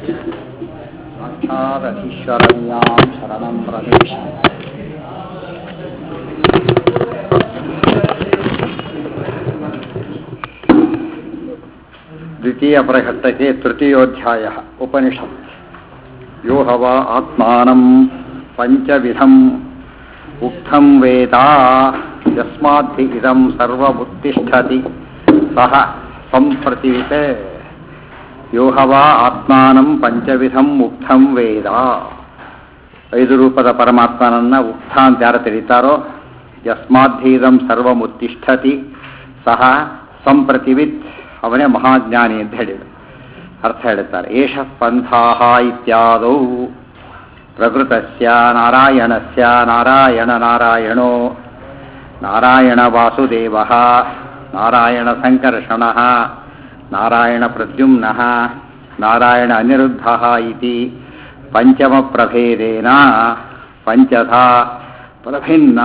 साक्षादधीश्वरण्यां शरणं प्रदेश द्वितीयप्रघट्टके तृतीयोऽध्यायः उपनिषत् यो ह वा आत्मानं पञ्चविधम् उक्तं वेदा यस्माद्धि इदं सर्वमुत्तिष्ठति सः संप्रतीत ಯೋ ಹವಾ ಆತ್ಮಾನಂ ಪಂಚವಿಧಂ ಉಕ್ತಂ ವೇದ ಐದು ರೂಪದ ಪರಮಾತ್ಮನನ್ನ ಉಕ್ತ ಅಂತ ಯಾರು ತಿಳಿತಾರೋ ಯಸ್ಮಾಧೀದಂ ಸರ್ವಮುತ್ತಿಷ್ಠತಿ ಸಹ ಸಂಪ್ರತಿವಿತ್ ಅವನೇ ಮಹಾಜ್ಞಾನಿ ಅಂತ ಹೇಳಿದರು ಅರ್ಥ ಹೇಳುತ್ತಾರೆ ಏಷ ಪಂಥಾ ಇತ್ಯಾದೌ ಪ್ರಕೃತಸ್ಯ ನಾರಾಯಣಸ್ಯ ನಾರಾಯಣ ನಾರಾಯಣೋ ನಾರಾಯಣ ವಾಸುದೇವ ನಾರಾಯಣ ಸಂಕರ್ಷಣ ನಾರಾಯಣ ಪ್ರದ್ಯುಮ್ನ ನಾರಾಯಣ ಅನಿರುದ್ಧ ಇತಿ ಪಂಚಮ ಪ್ರಭೇದೇನ ಪಂಚಧಾ ಪ್ರಭಿನ್ನ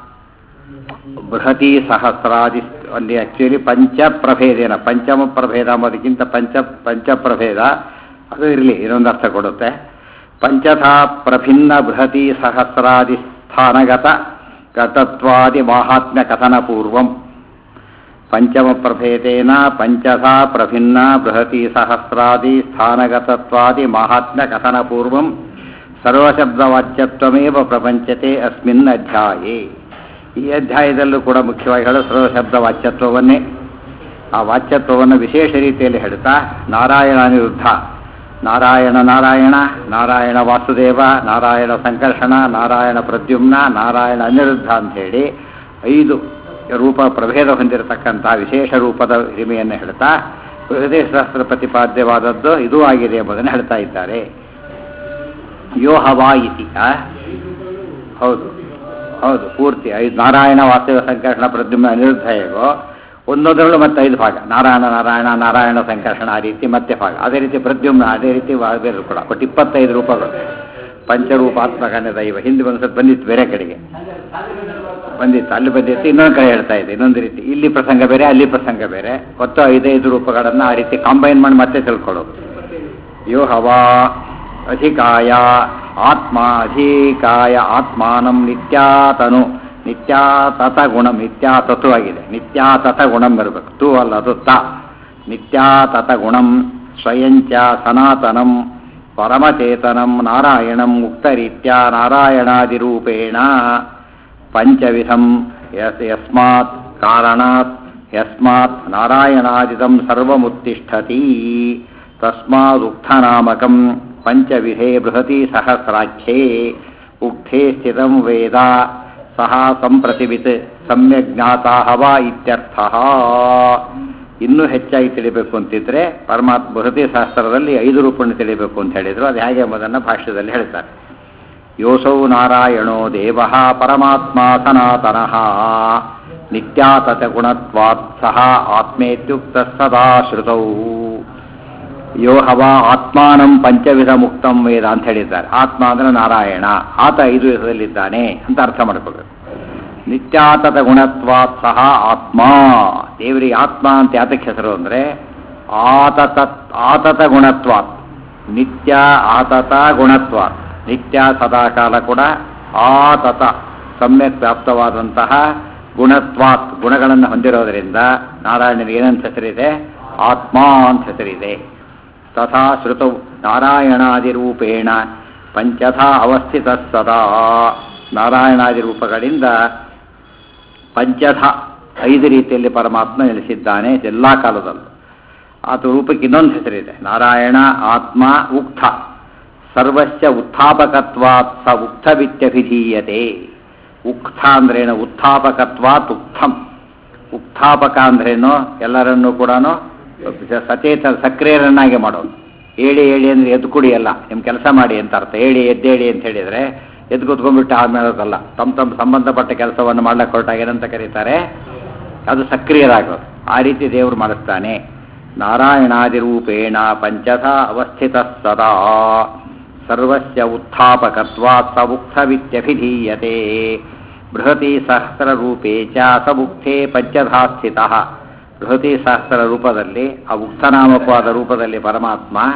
ಬೃಹತಿ ಸಹಸ್ರಾದಿ ಅಲ್ಲಿ ಆಕ್ಚುಲಿ ಪಂಚ ಪ್ರಭೇದೇನ ಪಂಚಮ ಪ್ರಭೇದ ಅನ್ನೋದಕ್ಕಿಂತ ಪಂಚ ಪಂಚ ಪ್ರಭೇದ ಅದು ಇರಲಿ ಇನ್ನೊಂದು ಅರ್ಥ ಕೊಡುತ್ತೆ ಪಂಚಧಾ ಪ್ರಭಿನ್ನ ಬೃಹತಿ ಸಹಸ್ರಾದಿ ಸ್ಥಾನಗತ ಗತತ್ವಾದಿ ಮಾಹಾತ್ಮ್ಯ ಕಥನ ಪೂರ್ವಂ ಪಂಚಮ ಪ್ರಭೇದೇನ ಪಂಚಧಾ ಪ್ರಭಿನ್ನ ಬೃಹತಿ ಸಹಸ್ರಾದಿ ಸ್ಥಾನಗತತ್ವಾದಿ ಮಾಹಾತ್ಮ್ಯ ಕಥನ ಪೂರ್ವಂ ಸರ್ವಶಬ್ದವಾಚ್ಯತ್ವಮೇವ ಪ್ರಪಂಚತೆ ಅಸ್ಮಿನ್ ಅಧ್ಯಾಯೇ ಈ ಅಧ್ಯಾಯದಲ್ಲೂ ಕೂಡ ಮುಖ್ಯವಾಗಿ ಹೇಳೋ ಸರ್ವಶಬ್ದ ವಾಚ್ಯತ್ವವನ್ನೇ ಆ ವಾಚ್ಯತ್ವವನ್ನು ವಿಶೇಷ ರೀತಿಯಲ್ಲಿ ಹೇಳ್ತಾ ನಾರಾಯಣ ಅನಿರುದ್ಧ ನಾರಾಯಣ ನಾರಾಯಣ ನಾರಾಯಣ ವಾಸುದೇವ ನಾರಾಯಣ ಸಂಕರ್ಷಣ ನಾರಾಯಣ ಪ್ರದ್ಯುಮ್ನ ನಾರಾಯಣ ಅನಿರುದ್ಧ ಅಂಥೇಳಿ ಐದು ರೂಪ ಪ್ರಭೇದ ಹೊಂದಿರತಕ್ಕಂಥ ವಿಶೇಷ ರೂಪದ ಹಿರಿಮೆಯನ್ನು ಹೇಳ್ತಾ ಹೃದಯ ಶಾಸ್ತ್ರ ಪ್ರತಿಪಾದ್ಯವಾದದ್ದು ಇದೂ ಆಗಿದೆ ಎಂಬುದನ್ನು ಹೇಳ್ತಾ ಇದ್ದಾರೆ ಯೋ ಹವಾ ಇತಿ ಹೌದು ಹೌದು ಪೂರ್ತಿ ಐದು ನಾರಾಯಣ ವಾಸ್ತವ ಸಂಕರ್ಷಣ ಪ್ರದ್ಯುಮ್ನ ಅನಿರುದ್ಧ ಹೇಗೋ ಒಂದೊಂದರಲ್ಲೂ ಮತ್ತೆ ಐದು ಭಾಗ ನಾರಾಯಣ ನಾರಾಯಣ ನಾರಾಯಣ ಸಂಕರ್ಷಣ ಆ ರೀತಿ ಮತ್ತೆ ಭಾಗ ಅದೇ ರೀತಿ ಪ್ರದ್ಯುಮ್ನ ಅದೇ ರೀತಿ ಬೇರೆ ಕೂಡ ಒಟ್ಟು ಇಪ್ಪತ್ತೈದು ರೂಪಗಳು ಪಂಚರೂಪಾತ್ಮಕನ ದೈವ ಹಿಂದೆ ಒಂದು ಸ್ವಲ್ಪ ಬಂದಿತ್ತು ಬೇರೆ ಕಡೆಗೆ ಬಂದಿತ್ತು ಅಲ್ಲಿ ಬಂದಿತ್ತು ಇನ್ನೊಂದು ಕಡೆ ಹೇಳ್ತಾ ಇದೆ ಇನ್ನೊಂದು ರೀತಿ ಇಲ್ಲಿ ಪ್ರಸಂಗ ಬೇರೆ ಅಲ್ಲಿ ಪ್ರಸಂಗ ಬೇರೆ ಒಟ್ಟು ಐದೈದು ರೂಪಗಳನ್ನು ಆ ರೀತಿ ಕಾಂಬೈನ್ ಮಾಡಿ ಮತ್ತೆ ತಿಳ್ಕೊಳ್ಳೋದು ಯೋ ಹವಾ ಅಧಿಕಾಯ ಆತ್ಮ ಅಧಿಕಾಯ ಆತ್ಮಾನಂ ನಿತ್ಯಾತನು ನಿತ್ಯಾತತ ಗುಣಂ ನಿತ್ಯಾತತು ಆಗಿದೆ ನಿತ್ಯಾತತ ಗುಣಂ ಬರಬೇಕು ತು ಅಲ್ಲ ಅದು ತ ನಿತ್ಯಾತತ ಗುಣಂ ಸ್ವಯಂಚ ಸನಾತನಂ ಪರಮಚೇತನಂ ನಾರಾಯಣಂ ಉಕ್ತರೀತ್ಯ ನಾರಾಯಣಾದಿರೂಪೇಣ ಪಂಚವಿಧಂ ಯಸ್ ಯಸ್ಮಾತ್ ಕಾರಣಾತ್ ಯಸ್ಮಾತ್ ನಾರಾಯಣಾದಿದಂ ಸರ್ವಮುತ್ತಿಷ್ಠತಿ ತಸ್ಮಾದುಕ್ತನಾಮಕಂ ಪಂಚವಿಧೇ ಬೃಹತಿ ಸಹಸ್ರಾಖ್ಯೇ ಉಕ್ತೇ ಸ್ಥಿತಂ ವೇದ ಸಹ ಸಂಪ್ರತಿವಿತ್ ಸಮ್ಯಕ್ ಜ್ಞಾತಾ ಹವಾ ಇತ್ಯರ್ಥ ಇನ್ನೂ ಹೆಚ್ಚಾಗಿ ತಿಳಿಬೇಕು ಅಂತಿದ್ರೆ ಪರಮಾತ್ಮ ಬೃಹತಿ ಶಾಸ್ತ್ರದಲ್ಲಿ ಐದು ರೂಪವನ್ನು ತಿಳಿಬೇಕು ಅಂತ ಹೇಳಿದ್ರು ಅದು ಹೇಗೆ ಎಂಬುದನ್ನು ಭಾಷ್ಯದಲ್ಲಿ ಹೇಳ್ತಾರೆ ಯೋಸೌ ನಾರಾಯಣೋ ದೇವ ಪರಮಾತ್ಮ ಸನಾತನಃ ನಿತ್ಯಾತತ ಗುಣತ್ವಾತ್ ಸಹ ಆತ್ಮೇತ್ಯುಕ್ತ ಸದಾ ಶ್ರುತೌ ಯೋ ಹವ ಆತ್ಮಾನಂ ಪಂಚವಿಧ ಮುಕ್ತಂ ವೇದ ಅಂತ ಹೇಳಿದ್ದಾರೆ ಆತ್ಮ ಅಂದ್ರೆ ನಾರಾಯಣ ಆತ ಐದು ವಿಧದಲ್ಲಿದ್ದಾನೆ ಅಂತ ಅರ್ಥ ಮಾಡ್ಕೋಬೇಕು ನಿತ್ಯಾತತ ಗುಣತ್ವಾತ್ ಸಹ ಆತ್ಮ ದೇವರಿಗೆ ಆತ್ಮ ಅಂತ ಯಾತಕ್ಕೆ ಹೆಸರು ಅಂದರೆ ಆತತ ಆತತ ಗುಣತ್ವಾತ್ ನಿತ್ಯ ಆತತ ಗುಣತ್ವಾತ್ ನಿತ್ಯ ಸದಾಕಾಲ ಕೂಡ ಆತತ ಸಮ್ಯಕ್ ವ್ಯಾಪ್ತವಾದಂತಹ ಗುಣತ್ವಾತ್ ಗುಣಗಳನ್ನು ಹೊಂದಿರೋದರಿಂದ ನಾರಾಯಣನಿಗೆ ಏನಂತ ಹೆಸರಿದೆ ಆತ್ಮ ಅಂತ ಹೆಸರಿದೆ ತಥಾ ಶ್ರುತೌ ನಾರಾಯಣಾದಿರೂಪೇಣ ಪಂಚಥಾ ಅವಸ್ಥಿತ ಸದಾ ನಾರಾಯಣಾದಿ ರೂಪಗಳಿಂದ ಪಂಚಥ ಐದು ರೀತಿಯಲ್ಲಿ ಪರಮಾತ್ಮ ನೆಲೆಸಿದ್ದಾನೆ ಎಲ್ಲ ಕಾಲದಲ್ಲೂ ಆತ ರೂಪಕ್ಕೆ ಇನ್ನೊಂದು ಹೆಸರಿದೆ ನಾರಾಯಣ ಆತ್ಮ ಉಕ್ತ ಸರ್ವಸ್ಯ ಉತ್ಥಾಪಕತ್ವಾತ್ ಸ ಉಕ್ತವಿತ್ಯಭಿಧೀಯತೆ ಉಕ್ತ ಅಂದ್ರೇನು ಉತ್ಥಾಪಕತ್ವಾತ್ ಉಕ್ತಂ ಉತ್ಥಾಪಕ ಅಂದ್ರೇನು ಎಲ್ಲರನ್ನೂ ಕೂಡ ಸಚೇತ ಸಕ್ರಿಯರನ್ನಾಗಿ ಮಾಡೋದು ಏಳಿ ಏಳಿ ಅಂದರೆ ಎದ್ದು ಕುಡಿ ಅಲ್ಲ ನಿಮ್ಮ ಕೆಲಸ ಮಾಡಿ ಅಂತ ಅರ್ಥ ಏಳಿ ಎದ್ದೇಳಿ ಅಂತ ಹೇಳಿದರೆ ಎದ್ದು ಕೂತ್ಕೊಂಡ್ಬಿಟ್ಟು ಆದ್ಮೇಲಲ್ಲ ತಮ್ಮ ತಮ್ಮ ಸಂಬಂಧಪಟ್ಟ ಕೆಲಸವನ್ನು ಮಾಡ್ಲಿಕ್ಕೆ ಹೊರಟಾಗ ಏನಂತ ಕರೀತಾರೆ ಅದು ಸಕ್ರಿಯರಾಗೋದು ಆ ರೀತಿ ದೇವರು ಮಾಡಿಸ್ತಾನೆ ನಾರಾಯಣಾದಿರೂಪೇಣ ಪಂಚಥ ಅವಸ್ಥಿತ ಸದಾ ಸರ್ವಸ್ಯ ಉತ್ಥಾಪಕತ್ವಾತ್ ಸ ಉಕ್ತವಿತ್ಯಭಿಧೀಯತೆ ಬೃಹತಿ ಸಹಸ್ರರೂಪೇ ಚ ಸ ಉಕ್ತೇ ಪಂಚಧಾ ಸ್ಥಿತಃ ಬೃಹತಿ ಸಹಸ್ರ ರೂಪದಲ್ಲಿ ಆ ಉಕ್ತನಾಮಕವಾದ ರೂಪದಲ್ಲಿ ಪರಮಾತ್ಮ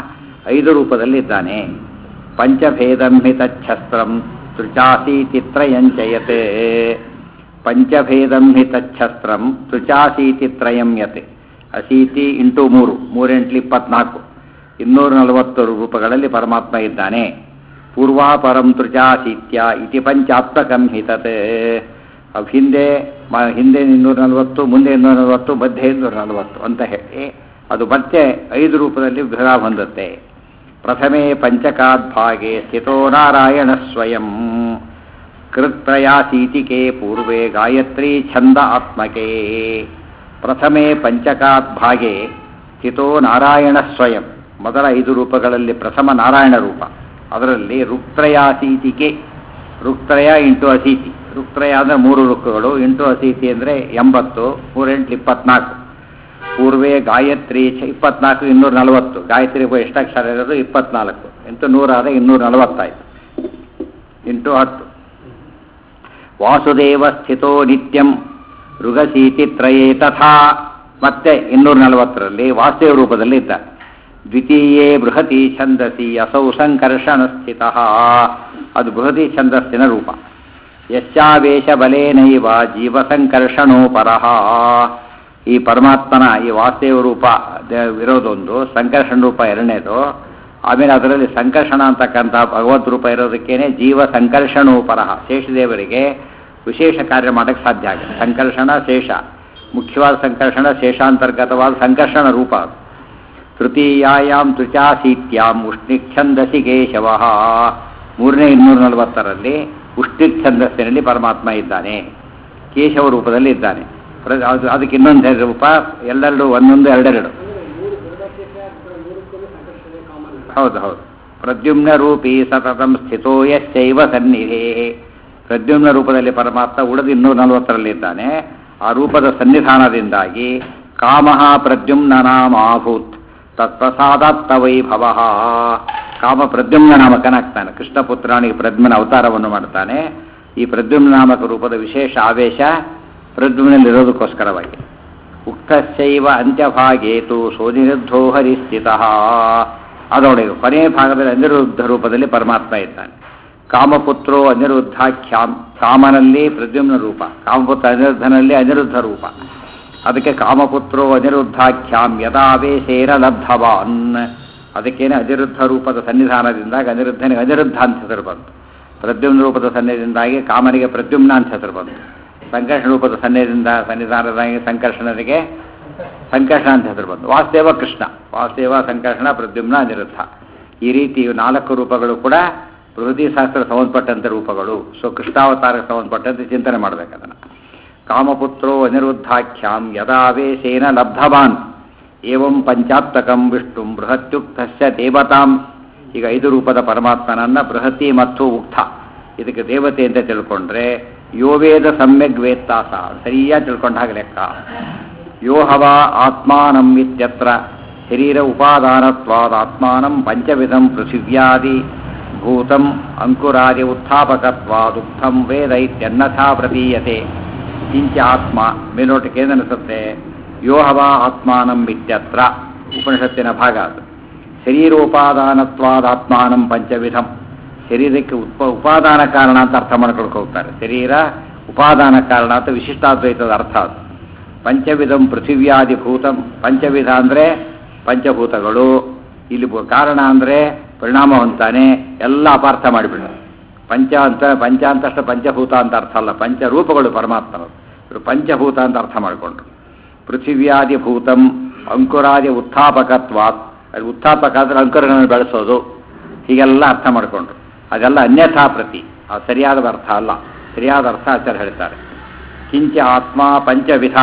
ಐದು ರೂಪದಲ್ಲಿದ್ದಾನೆ ಪಂಚಭೇದಂ ಹಿ ತಚ್ಛಸ್ತ್ರಂ ತ್ರಿಚಾಸೀತಿತ್ರಯಂಚಯತೆ ಪಂಚಭೇದಂ ಹಿ ತಚ್ಛಸ್ತ್ರಂ ತ್ರಿಚಾಸೀತಿತ್ರಯಂ ಯತೆ ಅಸೀತಿ ಇಂಟು ಮೂರು ಮೂರೆಂಟ್ಲಿ ಇಪ್ಪತ್ನಾಲ್ಕು ಇನ್ನೂರ ನಲವತ್ತು ರೂಪಗಳಲ್ಲಿ ಪರಮಾತ್ಮ ಇದ್ದಾನೆ ಪೂರ್ವಾಪರಂ ತ್ರಿಚಾಸೀತ್ಯ ಇತಿ ಪಂಚಾತ್ಮಕಂ ಹಿತತೆ ಅವ್ ಹಿಂದೆ ಮ- ಹಿಂದೆ ಇನ್ನೂರ ನಲವತ್ತು ಮುಂದೆ ಇನ್ನೂರ ನಲವತ್ತು ಮಧ್ಯೆ ಇನ್ನೂರ ನಲವತ್ತು ಅಂತ ಹೇಳಿ ಅದು ಮತ್ತೆ ಐದು ರೂಪದಲ್ಲಿ ಭೇದ ಹೊಂದುತ್ತೆ ಪ್ರಥಮೆ ಪಂಚಕಾದ್ಭಾಗೆ ಸ್ಥಿತೋ ನಾರಾಯಣ ಸ್ವಯಂ ಕೃತ್ಪ್ರಯಾಸೀತಿಕೆ ಪೂರ್ವೆ ಗಾಯತ್ರಿ ಛಂದ ಆತ್ಮಕೆ ಪ್ರಥಮೆ ಪಂಚಕಾದ್ಭಾಗೆ ಸ್ಥಿತೋ ನಾರಾಯಣ ಸ್ವಯಂ ಮೊದಲ ಐದು ರೂಪಗಳಲ್ಲಿ ಪ್ರಥಮ ನಾರಾಯಣ ರೂಪ ಅದರಲ್ಲಿ ರುಕ್ತ್ರಯಾಸೀತಿಕೆ ರುಕ್ತ್ರಯ ಇಂಟು ಅಸೀತಿ ರುಕ್ತ್ರಯ ಅಂದರೆ ಮೂರು ರುಕ್ಕಗಳು ಇಂಟು ಅಸೀತಿ ಅಂದರೆ ಎಂಬತ್ತು ಮೂರೆಂಟು ಇಪ್ಪತ್ನಾಲ್ಕು ಪೂರ್ವೆ ಗಾಯತ್ರಿ ಛ ಇಪ್ಪತ್ನಾಲ್ಕು ಇನ್ನೂರ ನಲವತ್ತು ಗಾಯತ್ರಿ ಎಷ್ಟು ಅಕ್ಷರ ಇರೋದು ಇಪ್ಪತ್ನಾಲ್ಕು ಇಂಟು ನೂರಾದ ಇನ್ನೂರ ನಲವತ್ತಾಯ್ತು ಇಂಟು ಹತ್ತು ವಾಸುದೇವ ಸ್ಥಿತೋ ನಿತ್ಯಂ ಋಗಸೀತಿ ತ್ರಯೇ ತಥಾ ಮತ್ತೆ ಇನ್ನೂರ ನಲವತ್ತರಲ್ಲಿ ವಾಸುದೇವ ರೂಪದಲ್ಲಿ ಇದ್ದ ದ್ವಿತೀಯೇ ಬೃಹತಿ ಛಂದಸಿ ಅಸೌ ಸಂಕರ್ಷಣ ಸ್ಥಿತ ಅದು ಬೃಹತಿ ಛಂದಸ್ಸಿನ ರೂಪ ಯಶ್ಚಾವೇಶ ಬಲೇನೈವ ಜೀವ ಸಂಕರ್ಷಣೋ ಪರಃ ಈ ಪರಮಾತ್ಮನ ಈ ವಾಸುದೇವ ರೂಪ ದ- ಇರೋದೊಂದು ಸಂಕರ್ಷಣ ರೂಪ ಎರಡನೇದು ಆಮೇಲೆ ಅದರಲ್ಲಿ ಸಂಕರ್ಷಣ ಅಂತಕ್ಕಂಥ ಭಗವದ್ ರೂಪ ಇರೋದಕ್ಕೇನೆ ಜೀವ ಸಂಕರ್ಷಣೋಪರಹ ಶೇಷದೇವರಿಗೆ ವಿಶೇಷ ಕಾರ್ಯ ಮಾಡೋಕ್ಕೆ ಸಾಧ್ಯ ಆಗುತ್ತೆ ಸಂಕರ್ಷಣ ಶೇಷ ಮುಖ್ಯವಾದ ಸಂಕರ್ಷಣ ಶೇಷಾಂತರ್ಗತವಾದ ಸಂಕರ್ಷಣ ರೂಪ ಅದು ತೃತೀಯಾಂ ತ್ರಿಚಾಸೀತ್ಯಾಂ ಉಷ್ಣಿಚ್ಛಂದಸಿ ಕೇಶವ ಮೂರನೇ ಇನ್ನೂರ ನಲವತ್ತರಲ್ಲಿ ಉಷ್ಣಿಕ್ ಛಂದಸ್ಸಿನಲ್ಲಿ ಪರಮಾತ್ಮ ಇದ್ದಾನೆ ಕೇಶವ ರೂಪದಲ್ಲಿ ಇದ್ದಾನೆ ಪ್ರ- ಅದು- ಅದಕ್ಕೆ ಇನ್ನೊಂದು ರೂಪ ಎಲ್ಲೆರಡು ಒಂದೊಂದು ಎರಡೆರಡು ಹೌದು ಹೌದು ಪ್ರದ್ಯುಮ್ನ ರೂಪಿ ಸತತಂ ಸ್ಥಿತೋ ಯಶ್ಚೈವ ಸನ್ನಿಧೇ ಪ್ರದ್ಯುಮ್ನ ರೂಪದಲ್ಲಿ ಪರಮಾತ್ಮ ಉಳಿದು ಇನ್ನೂರ ನಲವತ್ತರಲ್ಲಿ ಇದ್ದಾನೆ ಆ ರೂಪದ ಸನ್ನಿಧಾನದಿಂದಾಗಿ ಕಾಮಃ ಪ್ರದ್ಯುಮ್ನ ನಾಮಾಭೂತ್ ತತ್ಪ್ರಸಾದಾತ್ತ ವೈಭವ ಕಾಮ ಪ್ರದ್ಯುಮ್ನ ನಾಮಕನಾಗ್ತಾನೆ ಕೃಷ್ಣ ಪುತ್ರಾಣಿಗೆ ಪ್ರದ್ಯುಮ್ನ ಅವತಾರವನ್ನು ಮಾಡ್ತಾನೆ ಈ ಪ್ರದ್ಯುಮ್ನ ನಾಮಕ ರೂಪದ ವಿಶೇಷ ಆವೇಶ ಪ್ರದ್ಯುಮ್ನಲ್ಲಿರೋದಕ್ಕೋಸ್ಕರವಾಗಿ ಉಕ್ತಶೈವ ಅಂತ್ಯಭಾಗೇತು ಸೋನಿರುದ್ಧೋ ಹರಿಸ್ಥಿತಃ ಅದರೊಳಗೆ ಕೊನೆಯ ಭಾಗದಲ್ಲಿ ಅನಿರುದ್ಧ ರೂಪದಲ್ಲಿ ಪರಮಾತ್ಮ ಇದ್ದಾನೆ ಕಾಮಪುತ್ರೋ ಅನಿರುದ್ಧಾಖ್ಯಾಂ ಕಾಮನಲ್ಲಿ ಪ್ರದ್ಯುಮ್ನ ರೂಪ ಕಾಮಪುತ್ರ ಅನಿರುದ್ಧನಲ್ಲಿ ಅನಿರುದ್ಧ ರೂಪ ಅದಕ್ಕೆ ಕಾಮಪುತ್ರೋ ಅನಿರುದ್ಧಾಖ್ಯಾಂ ಯದಾವೇಶೇನ ಲಬ್ಧವಾನ್ ಅದಕ್ಕೇನೆ ಅನಿರುದ್ಧ ರೂಪದ ಸನ್ನಿಧಾನದಿಂದಾಗಿ ಅನಿರುದ್ಧನಿಗೆ ಅನಿರುದ್ಧ ಅಂತ ಹೆಸರು ಬಂತು ಪ್ರದ್ಯುಮ್ನ ರೂಪದ ಸನ್ನಿಧಿಯಿಂದಾಗಿ ಕಾಮನಿಗೆ ಪ್ರದ್ಯುಮ್ನ ಅಂತ ಹೆಸರು ಬಂತು ಸಂಕರ್ಷಣ ರೂಪದ ಸನ್ನಿಧಿಯಿಂದ ಸನ್ನಿಧಾನದಾಗಿ ಸಂಕರ್ಷಣನಿಗೆ ಸಂಕರ್ಷಣ ಅಂತ ಹೆಸರು ಬಂತು ವಾಸುದೇವ ಕೃಷ್ಣ ವಾಸುದೇವ ಸಂಕರ್ಷಣ ಪ್ರದ್ಯುಮ್ನ ಅನಿರುದ್ಧ ಈ ರೀತಿ ಇವು ನಾಲ್ಕು ರೂಪಗಳು ಕೂಡ ಪ್ರಕೃತಿ ಶಾಸ್ತ್ರ ಸಂಬಂಧಪಟ್ಟಂತೆ ರೂಪಗಳು ಸೊ ಕೃಷ್ಣಾವತಾರಕ್ಕೆ ಸಂಬಂಧಪಟ್ಟಂತೆ ಚಿಂತನೆ ಮಾಡಬೇಕು ಅದನ್ನು ಕಾಮಪುತ್ರೋ ಅನಿರುದ್ಧಾಖ್ಯಾಂ ಯದಾವೇಶೇನ ಲಬ್ಧವಾನ್ ಏವಂ ಪಂಚಾತ್ಮಕಂ ವಿಷ್ಣು ಬೃಹತ್ಯುಕ್ತಸ್ಯ ದೇವತಾಂ ಈಗ ಐದು ರೂಪದ ಪರಮಾತ್ಮನನ್ನ ಬೃಹತಿ ಮತ್ತು ಉಕ್ತ ಇದಕ್ಕೆ ದೇವತೆ ಅಂತ ತಿಳ್ಕೊಂಡ್ರೆ ಯೋ ವೇದ ಸಮ್ಯಗ್ ವೇತ್ತಾಸ ಸರಿಯಾಗಿ ತಿಳ್ಕೊಂಡ ಹಾಗೆ ಲೆಕ್ಕ ಯೋ ಹವ ಆತ್ಮಾನಂ ಇತ್ಯತ್ರ ಶರೀರ ಉಪಾದಾನತ್ವಾದಾತ್ಮಾನಂ ಪಂಚವಿಧಂ ಪೃಥಿವ್ಯಾದಿ ಭೂತಂ ಅಂಕುರಾದಿ ಉತ್ಥಾಪಕತ್ವಾದುಕ್ತಂ ವೇದ ಇತ್ಯನ್ನಥಾ ಪ್ರತೀಯತೆ ಕಿಂಚ ಆತ್ಮ ಮೇಲ್ನೋಟಕ್ಕೆ ಏನನ್ನಿಸುತ್ತೆ ಯೋ ಹವ ಆತ್ಮಾನಂ ಇತ್ಯತ್ರ ಉಪನಿಷತ್ತಿನ ಭಾಗ ಅದು ಶರೀರೋಪಾದಾನತ್ವಾದಾತ್ಮಾನಂ ಪಂಚವಿಧಂ ಶರೀರಕ್ಕೆ ಉತ್ಪ ಉಪಾದಾನ ಕಾರಣ ಅಂತ ಅರ್ಥ ಮಾಡ್ಕೊಳ್ಕೆ ಹೋಗ್ತಾರೆ ಶರೀರ ಉಪಾದಾನ ಕಾರಣ ಅಂತ ವಿಶಿಷ್ಟಾದ್ವೈತದ ಅರ್ಥ ಅದು ಪಂಚವಿಧಂ ಪೃಥಿವ್ಯಾದಿ ಭೂತಂ ಪಂಚವಿಧ ಅಂದರೆ ಪಂಚಭೂತಗಳು ಇಲ್ಲಿ ಬ- ಕಾರಣ ಅಂದರೆ ಪರಿಣಾಮ ಹೊಂತಾನೆ ಎಲ್ಲ ಅಪಾರ್ಥ ಮಾಡಿಬಿಡು ಪಂಚ ಅಂತ ಪಂಚ ಅಂತಷ್ಟು ಪಂಚಭೂತ ಅಂತ ಅರ್ಥ ಅಲ್ಲ ಪಂಚರೂಪಗಳು ಪರಮಾತ್ಮನದು ಇವರು ಪಂಚಭೂತ ಅಂತ ಅರ್ಥ ಮಾಡಿಕೊಂಡ್ರು ಪೃಥಿವ್ಯಾದಿ ಭೂತಂ ಅಂಕುರಾದಿ ಉತ್ಥಾಪಕತ್ವಾತ್ ಅದು ಉತ್ಥಾಪಕ ಅಂದ್ರೆ ಅಂಕುರಗಳನ್ನು ಬೆಳೆಸೋದು ಹೀಗೆಲ್ಲ ಅರ್ಥ ಮಾಡಿಕೊಂಡ್ರು ಅದೆಲ್ಲ ಅನ್ಯಥಾ ಪ್ರತಿ ಅದು ಸರಿಯಾದ ಅರ್ಥ ಅಲ್ಲ ಸರಿಯಾದ ಅರ್ಥ ಆಚಾರ್ಯ ಹೇಳ್ತಾರೆ ಕಿಂಚ ಆತ್ಮ ಪಂಚವಿಧ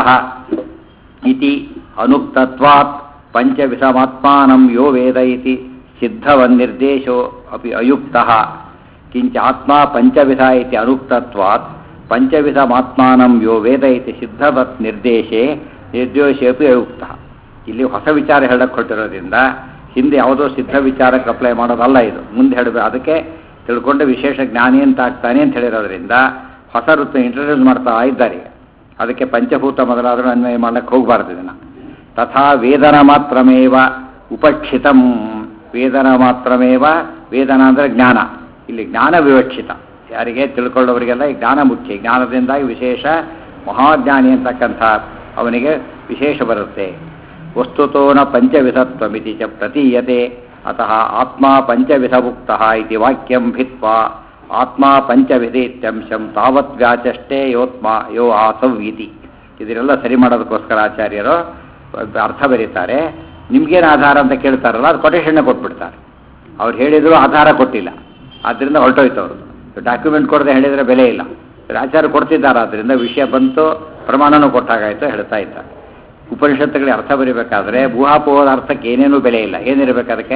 ಇತಿ ಅನುಕ್ತತ್ವಾತ್ ಪಂಚವಿಧಮಾತ್ಮಾನಂ ಯೋ ವೇದ ಇತಿ ಸಿದ್ಧವನ್ನಿರ್ದೇಶೋ ಅಪಿ ಅಯುಕ್ತಃ ಕಿಂಚ ಆತ್ಮ ಪಂಚವಿಧ ಇತಿ ಅನುಕ್ತತ್ವಾತ್ ಪಂಚವಿಧಮಾತ್ಮಾನಂ ಯೋ ವೇದ ಇತಿ ಸಿದ್ಧವತ್ ನಿರ್ದೇಶೆ ನಿರ್ದೇಶೆ ಅಪಿ ಅಯುಕ್ತಃ ಇಲ್ಲಿ ಹೊಸ ವಿಚಾರ ಹೇಳಕ್ಕೆ ಹೊರಟಿರೋದ್ರಿಂದ ಹಿಂದೆ ಯಾವುದೋ ಸಿದ್ಧ ವಿಚಾರಕ್ಕೆ ಅಪ್ಲೈ ಮಾಡೋದಲ್ಲ ಇದು ಮುಂದೆ ಹೇಳಬೇಕು ಅದಕ್ಕೆ ತಿಳ್ಕೊಂಡು ವಿಶೇಷ ಜ್ಞಾನಿ ಅಂತ ಆಗ್ತಾನೆ ಅಂತ ಹೇಳಿರೋದ್ರಿಂದ ಹೊಸ ಋತು ಇಂಟ್ರಡ್ಯೂಸ್ ಮಾಡ್ತಾ ಇದ್ದಾರೆ ಈಗ. ಅದಕ್ಕೆ ಪಂಚಭೂತ ಮೊದಲಾದರೂ ಅನ್ವಯ ಮಾಡಕ್ಕೆ ಹೋಗಬಾರ್ದು ಇದನ್ನು ತಥಾ ವೇದನ ಮಾತ್ರಮೇವ ಉಪಕ್ಷಿತಂ ವೇದನ ಮಾತ್ರಮೇವ ವೇದನ ಅಂದರೆ ಜ್ಞಾನ ಇಲ್ಲಿ ಜ್ಞಾನ ವಿವಕ್ಷಿತ ಯಾರಿಗೆ ತಿಳ್ಕೊಳ್ಳೋರಿಗೆಲ್ಲ ಈ ಜ್ಞಾನ ಮುಖ್ಯ ಜ್ಞಾನದಿಂದಾಗಿ ವಿಶೇಷ ಮಹಾಜ್ಞಾನಿ ಅಂತಕ್ಕಂಥ ಅವನಿಗೆ ವಿಶೇಷ ಬರುತ್ತೆ ವಸ್ತುತೋನ ಪಂಚವಿಧತ್ವಮಿತಿ ಚ ಪ್ರತೀಯತೆ ಅತಃ ಆತ್ಮ ಪಂಚವಿಧಭುಕ್ತ ಇತಿ ವಾಕ್ಯಂ ಭಿತ್ವಾ ಆತ್ಮ ಪಂಚವಿಧೇತ್ಯಂಶಂ ತಾವತ್ ವ್ಯಾಚಷ್ಟೇ ಯೋತ್ಮ ಯೋ ಆಸೌ ಇತಿ ಇದನ್ನೆಲ್ಲ ಸರಿ ಮಾಡೋದಕ್ಕೋಸ್ಕರ ಆಚಾರ್ಯರು ಅರ್ಥ ಬರೀತಾರೆ ನಿಮ್ಗೇನು ಆಧಾರ ಅಂತ ಕೇಳ್ತಾರಲ್ಲ ಅದು ಕೊಟೇಶನ್ ಕೊಟ್ಬಿಡ್ತಾರೆ ಅವ್ರು ಹೇಳಿದ್ರು ಆಧಾರ ಕೊಟ್ಟಿಲ್ಲ ಆದ್ದರಿಂದ ಹೊರಟೋಯ್ತು ಅವರು ಡಾಕ್ಯುಮೆಂಟ್ ಕೊಡದೆ ಹೇಳಿದರೆ ಬೆಲೆ ಇಲ್ಲ ಆಚಾರ್ಯ ಕೊಡ್ತಿದ್ದಾರೆ ಆದ್ದರಿಂದ ವಿಷಯ ಬಂತು ಪ್ರಮಾಣನೂ ಕೊಟ್ಟಾಗಾಯ್ತು ಹೇಳ್ತಾ ಇದ್ದಾರೆ ಉಪನಿಷತ್ತುಗಳಿಗೆ ಅರ್ಥ ಬರೀಬೇಕಾದ್ರೆ ಊಹಾಪೋಹದ ಅರ್ಥಕ್ಕೆ ಏನೇನೂ ಬೆಲೆ ಇಲ್ಲ ಏನಿರಬೇಕು ಅದಕ್ಕೆ